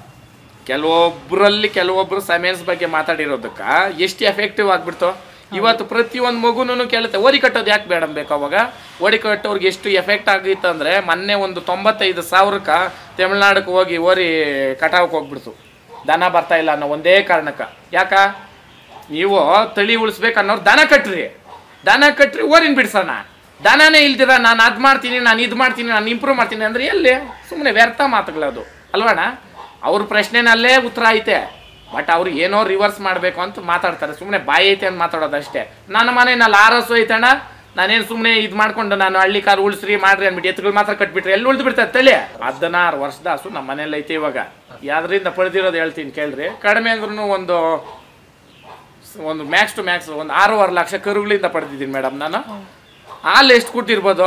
ಕೆಲವೊಬ್ಬರಲ್ಲಿ ಕೆಲವೊಬ್ರು ಸಮೇನ್ಸ್ ಬಗ್ಗೆ ಮಾತಾಡಿರೋದಕ್ಕ ಎಷ್ಟು ಎಫೆಕ್ಟಿವ್ ಆಗ್ಬಿಡ್ತು ಇವತ್ತು ಪ್ರತಿಯೊಂದು ಮಗುನೂ ಕೇಳುತ್ತೆ ಓರಿ ಕಟ್ಟೋದು ಯಾಕೆ ಬೇಡ ಬೇಕು ಅವಾಗ ಓರಿ ಕಟ್ಟೋರ್ಗೆ ಎಷ್ಟು ಎಫೆಕ್ಟ್ ಆಗಿತ್ತು ಅಂದರೆ ಮೊನ್ನೆ ಒಂದು ತೊಂಬತ್ತೈದು ಸಾವಿರಕ್ಕೆ ತಮಿಳ್ನಾಡಕ್ಕೆ ಹೋಗಿ ಓರಿ ಕಟಾವಕ್ಕೆ ಹೋಗ್ಬಿಡ್ತು ದನ ಬರ್ತಾ ಇಲ್ಲ ಅನ್ನೋ ಒಂದೇ ಕಾರಣಕ್ಕೆ ಯಾಕ ನೀವು ತಳಿ ಉಳಿಸ್ಬೇಕು ಅನ್ನೋರು ದನ ಕಟ್ರಿ ದನ ಕಟ್ರಿ ಓರಿನ ಬಿಡ್ಸೋಣ ದನನೇ ಇಲ್ದಿರ ನಾನು ಅದು ಮಾಡ್ತೀನಿ ನಾನು ಇದು ಮಾಡ್ತೀನಿ ನಾನು ಇಂಪ್ರೂವ್ ಮಾಡ್ತೀನಿ ಅಂದ್ರೆ ಎಲ್ಲಿ ಸುಮ್ಮನೆ ವ್ಯರ್ಥ ಮಾತುಗಳದು ಅಲ್ವಣ್ಣ ಅವ್ರ ಪ್ರಶ್ನೆನಲ್ಲೇ ಉತ್ತರ ಐತೆ ಬಟ್ ಅವ್ರು ಏನೋ ರಿವರ್ಸ್ ಮಾಡಬೇಕು ಅಂತ ಮಾತಾಡ್ತಾರೆ ಸುಮ್ಮನೆ ಬಾಯಿ ಐತೆ ಅಂತ ಮಾತಾಡೋದು ಅಷ್ಟೇ ನನ್ನ ಮನೆಯಲ್ಲಿ ಆರಸು ಐತಣ್ಣ ನಾನೇನು ಸುಮ್ಮನೆ ಇದು ಮಾಡ್ಕೊಂಡು ನಾನು ಹಳ್ಳಿ ಕಾರ್ ಉಳಿಸ್ರಿ ಮಾಡ್ರಿ ಅಂದ್ಬಿಟ್ಟು ಎತ್ತುಗಳು ಮಾತ್ರ ಕಟ್ಬಿಟ್ರೆ ಎಲ್ಲಿ ಉಳಿದು ಬಿಡ್ತಾರೆ ತಳಿ ಹದಿನಾರು ವರ್ಷದ ಹಸು ನಮ್ಮ ಮನೇಲಿ ಐತೆ ಇವಾಗ ಯಾವ್ದ್ರಿಂದ ಪಡೆದಿರೋದು ಹೇಳ್ತೀನಿ ಕೇಳ್ರಿ ಕಡಿಮೆ ಅಂದ್ರೂ ಒಂದು ಒಂದು ಮ್ಯಾಕ್ಸ್ ಟು ಮ್ಯಾಕ್ಸ್ ಒಂದು ಆರೂವರೆ ಲಕ್ಷ ಕರುಗಳಿಂದ ಪಡೆದಿದ್ದೀನಿ ಮೇಡಮ್ ನಾನು ಹಾಲು ಎಷ್ಟು ಕೊಟ್ಟಿರ್ಬೋದು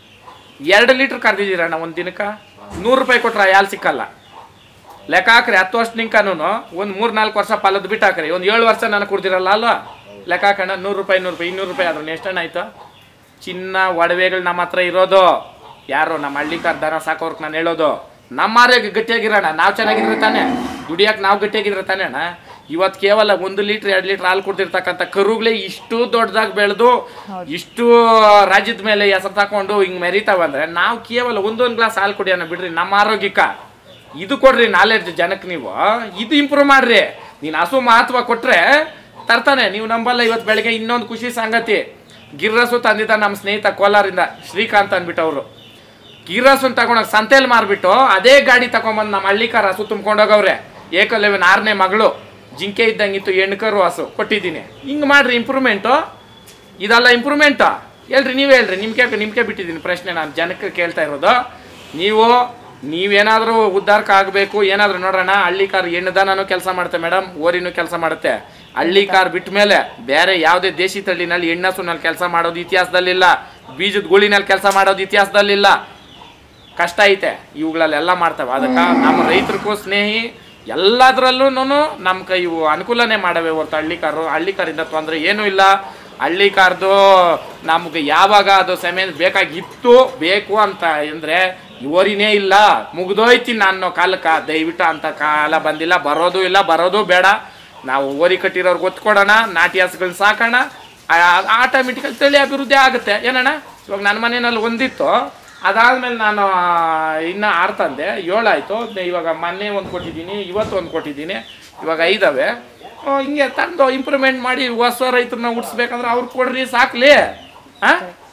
ಎರಡು ಲೀಟ್ರ್ ಕರೆದಿದ್ದೀರಣ್ಣ ಒಂದು ದಿನಕ್ಕೆ ನೂರು ರೂಪಾಯಿ ಕೊಟ್ರೆ ಹಾಲು ಸಿಕ್ಕಲ್ಲ ಲೆಕ್ಕ ಹಾಕ್ರಿ ಹತ್ತು ವರ್ಷ ನಿಂಕನೂ ಒಂದು ಮೂರು ನಾಲ್ಕು ವರ್ಷ ಪಾಲದ್ ಬಿಟ್ಟು ಹಾಕ್ರಿ ಒಂದು ಏಳು ವರ್ಷ ನನಗೆ ಕೊಡ್ತಿರಲ್ಲ ಅಲ್ವಾ ಲೆಕ್ಕ ಹಾಕೋಣ ನೂರು ರೂಪಾಯಿ ನೂರು ರೂಪಾಯಿ ಇನ್ನೂರು ರೂಪಾಯಿ ಆದ್ರೂ ಎಷ್ಟಣ್ಣ ಆಯ್ತು ಚಿನ್ನ ಒಡವೆಗಳು ನಮ್ಮ ಹತ್ರ ಇರೋದು ಯಾರು ನಮ್ಮ ಹಳ್ಳಿಕಾರ್ ದನ ಸಾಕೋರ್ಗೆ ನಾನು ಹೇಳೋದು ನಮ್ಮ ಆರೋಗ್ಯ ಗಟ್ಟಿಯಾಗಿರೋಣ ನಾವು ಚೆನ್ನಾಗಿದ್ರೆ ತಾನೆ ದುಡಿಯಕ್ಕೆ ನಾವು ಗಟ್ಟಿಯಾಗಿದ್ರೆ ತಾನೆ ಅಣ್ಣ ಇವತ್ತು ಕೇವಲ ಒಂದು ಲೀಟ್ರ್ ಎರಡು ಲೀಟ್ರ್ ಹಾಲು ಕೊಡ್ತಿರ್ತಕ್ಕಂಥ ಕರುಗಳೇ ಇಷ್ಟು ದೊಡ್ಡದಾಗಿ ಬೆಳೆದು ಇಷ್ಟು ರಾಜ್ಯದ ಮೇಲೆ ಹೆಸರು ತಗೊಂಡು ಹಿಂಗೆ ಮೆರಿತಾವಂದ್ರೆ ನಾವು ಕೇವಲ ಒಂದೊಂದು ಗ್ಲಾಸ್ ಹಾಲು ಕುಡಿಯೋಣ ಬಿಡ್ರಿ ನಮ್ಮ ಆರೋಗ್ಯಕ್ಕೆ ಇದು ಕೊಡ್ರಿ ನಾಲೆಡ್ಜ್ ಜನಕ್ಕೆ ನೀವು ಇದು ಇಂಪ್ರೂವ್ ಮಾಡ್ರಿ ನೀನು ಹಸು ಮಹತ್ವ ಕೊಟ್ರೆ ತರ್ತಾನೆ ನೀವು ನಂಬಲ್ಲ ಇವತ್ತು ಬೆಳಗ್ಗೆ ಇನ್ನೊಂದು ಖುಷಿ ಸಂಗತಿ ಗಿರ್ರಸು ತಂದಿದ್ದ ನಮ್ಮ ಸ್ನೇಹಿತ ಕೋಲಾರಿಂದ ಶ್ರೀಕಾಂತ್ ಅಂದ್ಬಿಟ್ಟು ಅವರು ಗಿರ್ರಸನ್ ತಗೊಂಡೋಗಿ ಸಂತೆಯಲ್ಲಿ ಮಾರ್ಬಿಟ್ಟು ಅದೇ ಗಾಡಿ ತಗೊಂಬಂದು ನಮ್ಮ ಹಳ್ಳಿಕಾರ ಹಸು ತುಂಬ್ಕೊಂಡೋಗವ್ರೆ ಏಕಲೆವೆನ್ ಆರನೇ ಮಗಳು ಜಿಂಕೆ ಇದ್ದಂಗಿತ್ತು ಎಣ್ಕರು ಹಸು ಕೊಟ್ಟಿದ್ದೀನಿ ಹಿಂಗೆ ಮಾಡ್ರಿ ಇಂಪ್ರೂವ್ಮೆಂಟು ಇದಲ್ಲ ಇಂಪ್ರೂವ್ಮೆಂಟು ಹೇಳ್ರಿ ನೀವೇ ಹೇಳ್ರಿ ನಿಮ್ಗೆ ನಿಮ್ಗೆ ಬಿಟ್ಟಿದ್ದೀನಿ ಪ್ರಶ್ನೆ ನಾನು ಜನಕ್ಕೆ ಕೇಳ್ತಾ ಇರೋದು ನೀವು ನೀವೇನಾದರೂ ಉದ್ಧಾರಕ್ಕೆ ಆಗಬೇಕು ಏನಾದರೂ ನೋಡೋಣ ಹಳ್ಳಿ ಕಾರ್ ಹೆಣ್ಣುದಾನೂ ಕೆಲಸ ಮಾಡುತ್ತೆ ಮೇಡಮ್ ಓರಿನೂ ಕೆಲಸ ಮಾಡುತ್ತೆ ಹಳ್ಳಿ ಕಾರ್ ಬಿಟ್ಟ ಮೇಲೆ ಬೇರೆ ಯಾವುದೇ ದೇಶಿ ತಳ್ಳಿನಲ್ಲಿ ಹೆಣ್ಣಸುನಲ್ಲಿ ಕೆಲಸ ಮಾಡೋದು ಇತಿಹಾಸದಲ್ಲಿಲ್ಲ ಬೀಜದ ಗುಳಿನಲ್ಲಿ ಕೆಲಸ ಮಾಡೋದು ಇತಿಹಾಸದಲ್ಲಿಲ್ಲ ಕಷ್ಟ ಐತೆ ಇವುಗಳಲ್ಲೆಲ್ಲ ಮಾಡ್ತವೆ ಅದಕ್ಕೆ ನಮ್ಮ ರೈತರಿಗೂ ಸ್ನೇಹಿ ಎಲ್ಲದರಲ್ಲೂ ನಮ್ಮ ಕೈ ಇವು ಅನುಕೂಲನೇ ಮಾಡವೆ ಹೊರತು ಹಳ್ಳಿ ಕಾರು ಹಳ್ಳಿ ಕಾರಿಂದ ತೊಂದರೆ ಏನೂ ಇಲ್ಲ ಹಳ್ಳಿ ಕಾರ್ದು ನಮ್ಗೆ ಯಾವಾಗ ಅದು ಸೆಮೆನ್ ಬೇಕಾಗಿತ್ತು ಬೇಕು ಅಂತ ಅಂದರೆ ಓರಿನೇ ಇಲ್ಲ ಮುಗ್ದೋಯ್ತೀನಿ ಅನ್ನೋ ಕಾಲಕ್ಕೆ ದಯವಿಟ್ಟು ಅಂತ ಕಾಲ ಬಂದಿಲ್ಲ ಬರೋದು ಇಲ್ಲ ಬರೋದು ಬೇಡ ನಾವು ಓರಿ ಕಟ್ಟಿರೋರ್ಗೆ ಒತ್ತು ಕೊಡೋಣ ನಾಟಿ ಹಸುಗಳನ್ನ ಸಾಕೋಣ ಆಟೋಮೆಟಿಕಲ್ ತಳಿ ಅಭಿವೃದ್ಧಿ ಆಗುತ್ತೆ ಏನಣ್ಣ ಇವಾಗ ನನ್ನ ಮನೆಯಲ್ಲಿ ಒಂದಿತ್ತು ಅದಾದ್ಮೇಲೆ ನಾನು ಇನ್ನು ಆರು ತಂದೆ ಏಳಾಯ್ತು ಇವಾಗ ಮೊನ್ನೆ ಒಂದು ಕೊಟ್ಟಿದ್ದೀನಿ ಇವತ್ತು ಒಂದು ಕೊಟ್ಟಿದ್ದೀನಿ ಇವಾಗ ಐದವೆ ಆ, ಹಿಂಗೆ ತಂದು ಇಂಪ್ರೂವ್ಮೆಂಟ್ ಮಾಡಿ ಹೊಸ ರೈತರನ್ನ ಹುಡ್ಸ್ಬೇಕಂದ್ರೆ ಅವ್ರು ಕೊಡ್ರಿ ಸಾಕ್ಲಿ ಹಾಂ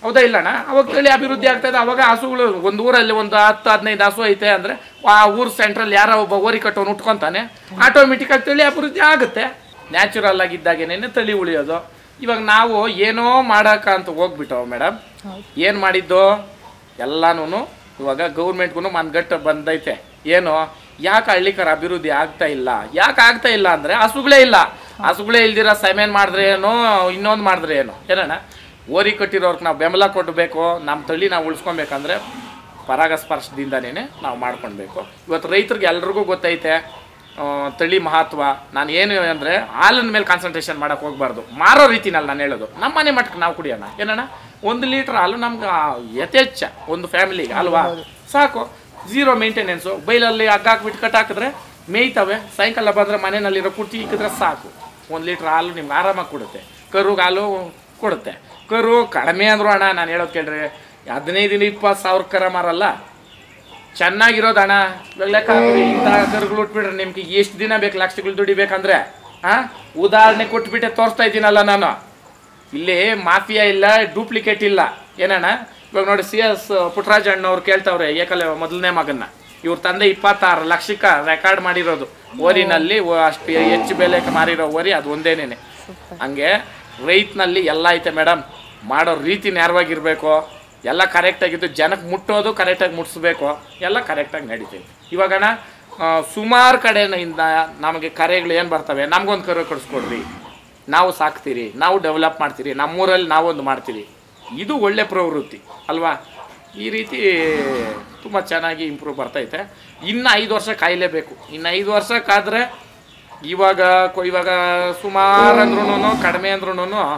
ಹೌದಾ ಇಲ್ಲಣ್ಣ ಅವಾಗ ತಳಿ ಅಭಿವೃದ್ಧಿ ಆಗ್ತಾ ಇದೆ ಅವಾಗ ಹಸುಗಳು ಒಂದು ಊರಲ್ಲಿ ಒಂದು ಹತ್ತು ಹದಿನೈದು ಹಸು ಐತೆ ಅಂದರೆ ಆ ಊರು ಸೆಂಟ್ರಲ್ಲಿ ಯಾರೋ ಒಬ್ಬ ಓರಿ ಕಟ್ಟೋನು ಉಟ್ಕೊಂತಾನೆ ಆಟೋಮೆಟಿಕ್ ಆಗಿ ತಳಿ ಅಭಿವೃದ್ಧಿ ಆಗುತ್ತೆ ನ್ಯಾಚುರಲ್ ಆಗಿದ್ದಾಗೇನೆ ತಳಿ ಉಳಿಯೋದು ಇವಾಗ ನಾವು ಏನೋ ಮಾಡಕ ಅಂತ ಹೋಗ್ಬಿಟ್ಟವು ಮೇಡಮ್ ಏನು ಮಾಡಿದ್ದು ಎಲ್ಲಾನು ಇವಾಗ ಗೌರ್ಮೆಂಟ್ಗೂ ಮನ್ಗಟ್ಟು ಬಂದೈತೆ ಏನು ಯಾಕೆ ಹಳ್ಳಿಕರ ಅಭಿವೃದ್ಧಿ ಆಗ್ತಾ ಇಲ್ಲ ಯಾಕೆ ಆಗ್ತಾ ಇಲ್ಲ ಅಂದರೆ ಹಸುಗಳೇ ಇಲ್ಲ ಹಸುಗಳೇ ಇಲ್ದಿರ ಸಮೇನ್ ಮಾಡಿದ್ರೆ ಏನು ಇನ್ನೊಂದು ಮಾಡಿದ್ರೆ ಏನು ಏನಣ್ಣ ಓರಿ ಕಟ್ಟಿರೋರ್ಗೆ ನಾವು ಬೆಂಬಲ ಕೊಡಬೇಕು ನಮ್ಮ ತಳಿ ನಾವು ಉಳಿಸ್ಕೊಬೇಕಂದ್ರೆ ಪರಾಗಸ್ಪರ್ಶದಿಂದನೇ ನಾವು ಮಾಡ್ಕೊಳ್ಬೇಕು ಇವತ್ತು ರೈತರಿಗೆ ಎಲ್ರಿಗೂ ಗೊತ್ತೈತೆ ಆ, ತಳಿ ಮಹತ್ವ ನಾನು ಏನು ಅಂದರೆ ಹಾಲಿನ ಮೇಲೆ ಕಾನ್ಸಂಟ್ರೇಷನ್ ಮಾಡೋಕೆ ಹೋಗ್ಬಾರ್ದು ಮಾರೋ ರೀತಿನಲ್ಲಿ ನಾನು ಹೇಳೋದು ನಮ್ಮ ಮನೆ ಮಟ್ಟಕ್ಕೆ ನಾವು ಕುಡಿಯೋಣ ಏನಣ್ಣ ಒಂದು ಲೀಟ್ರ್ ಹಾಲು ನಮ್ಗೆ ಯಥೇಚ್ಛ ಒಂದು ಫ್ಯಾಮಿಲಿಗೆ ಅಲ್ವಾ ಸಾಕು ಝೀರೋ ಮೇಂಟೆನೆನ್ಸು ಬೈಲಲ್ಲಿ ಹಗ್ಗ ಹಾಕ್ಬಿಟ್ಟು ಕಟ್ ಹಾಕಿದ್ರೆ ಮೇಯ್ತವೆ ಸಾಯಂಕಾಲ ಬಂದರೆ ಮನೆಯಲ್ಲಿರೋ ಕುರ್ಚಿ ಇಕ್ಕಿದ್ರೆ ಸಾಕು ಒಂದು ಲೀಟ್ರ್ ಹಾಲು ನಿಮ್ಗೆ ಆರಾಮಾಗಿ ಕೊಡುತ್ತೆ ಕರುಗೆ ಹಾಲು ಕೊಡುತ್ತೆ ಕರು ಕಡಿಮೆ ಅಂದ್ರು ಅಣ್ಣ ನಾನು ಹೇಳೋದು ಕೇಳ್ರಿ ಹದಿನೈದು ಇಪ್ಪತ್ತು ಸಾವಿರ ಕರ ಮಾರಲ್ಲ ಚೆನ್ನಾಗಿರೋದು ಅಣ್ಣ ಇವಾಗ ಲೆಕ್ಕ ಹಾಕ್ರಿ ಇಂಥ ಕರುಗಳು ಉಟ್ಬಿಟ್ರೆ ನಿಮ್ಗೆ ಎಷ್ಟು ದಿನ ಬೇಕು ಲಕ್ಷಗಳು ದುಡಿಬೇಕಂದ್ರೆ ಹಾ ಉದಾಹರಣೆ ಕೊಟ್ಬಿಟ್ಟೆ ತೋರಿಸ್ತಾ ಇದ್ದೀನಲ್ಲ ನಾನು ಇಲ್ಲಿ ಮಾಫಿಯಾ ಇಲ್ಲ ಡೂಪ್ಲಿಕೇಟ್ ಇಲ್ಲ ಏನಣ್ಣ ಇವಾಗ ನೋಡಿ ಸಿ ಎಸ್ ಪುಟ್ಟರಾಜ ಅಣ್ಣವ್ರು ಕೇಳ್ತಾವ್ರೆ ಏಕಲೆ ಮೊದಲನೇ ಮಗನ್ನ ಇವ್ರ ತಂದೆ ಇಪ್ಪತ್ತಾರು ಲಕ್ಷಕ್ಕೆ ರೆಕಾರ್ಡ್ ಮಾಡಿರೋದು ಓರಿನಲ್ಲಿ ಓ- ಅಷ್ಟು ಹೆಚ್ಚು ಬೆಲೆಗೆ ಮಾರಿರೋ ಓರಿ ಅದು ಒಂದೇನೇನೆ ಹಂಗೆ ರೈತನಲ್ಲಿ ಎಲ್ಲ ಐತೆ ಮೇಡಮ್ ಮಾಡೋ ರೀತಿ ನೇರವಾಗಿರ್ಬೇಕು ಎಲ್ಲ ಕರೆಕ್ಟಾಗಿದ್ದು ಜನಕ್ಕೆ ಮುಟ್ಟೋದು ಕರೆಕ್ಟಾಗಿ ಮುಟ್ಟಿಸ್ಬೇಕು ಎಲ್ಲ ಕರೆಕ್ಟಾಗಿ ನಡೀತೈತೆ ಇವಾಗಣ್ಣ ಸುಮಾರು ಕಡೆಯಿಂದ ನಮಗೆ ಕರೆಗಳು ಏನು ಬರ್ತವೆ ನಮಗೊಂದು ಕರು ಕಳಿಸ್ಕೊಡ್ರಿ ನಾವು ಸಾಕ್ತೀರಿ ನಾವು ಡೆವಲಪ್ ಮಾಡ್ತೀರಿ ನಮ್ಮೂರಲ್ಲಿ ನಾವೊಂದು ಮಾಡ್ತೀರಿ ಇದು ಒಳ್ಳೆ ಪ್ರವೃತ್ತಿ ಅಲ್ವಾ ಈ ರೀತಿ ತುಂಬ ಚೆನ್ನಾಗಿ ಇಂಪ್ರೂವ್ ಬರ್ತೈತೆ ಇನ್ನು ಐದು ವರ್ಷ ಕಾಯಲೇಬೇಕು ಇನ್ನು ಐದು ವರ್ಷಕ್ಕಾದರೆ ಇವಾಗ ಕೊ- ಇವಾಗ ಸುಮಾರು ಅಂದ್ರೂ ಕಡಿಮೆ ಅಂದ್ರೂ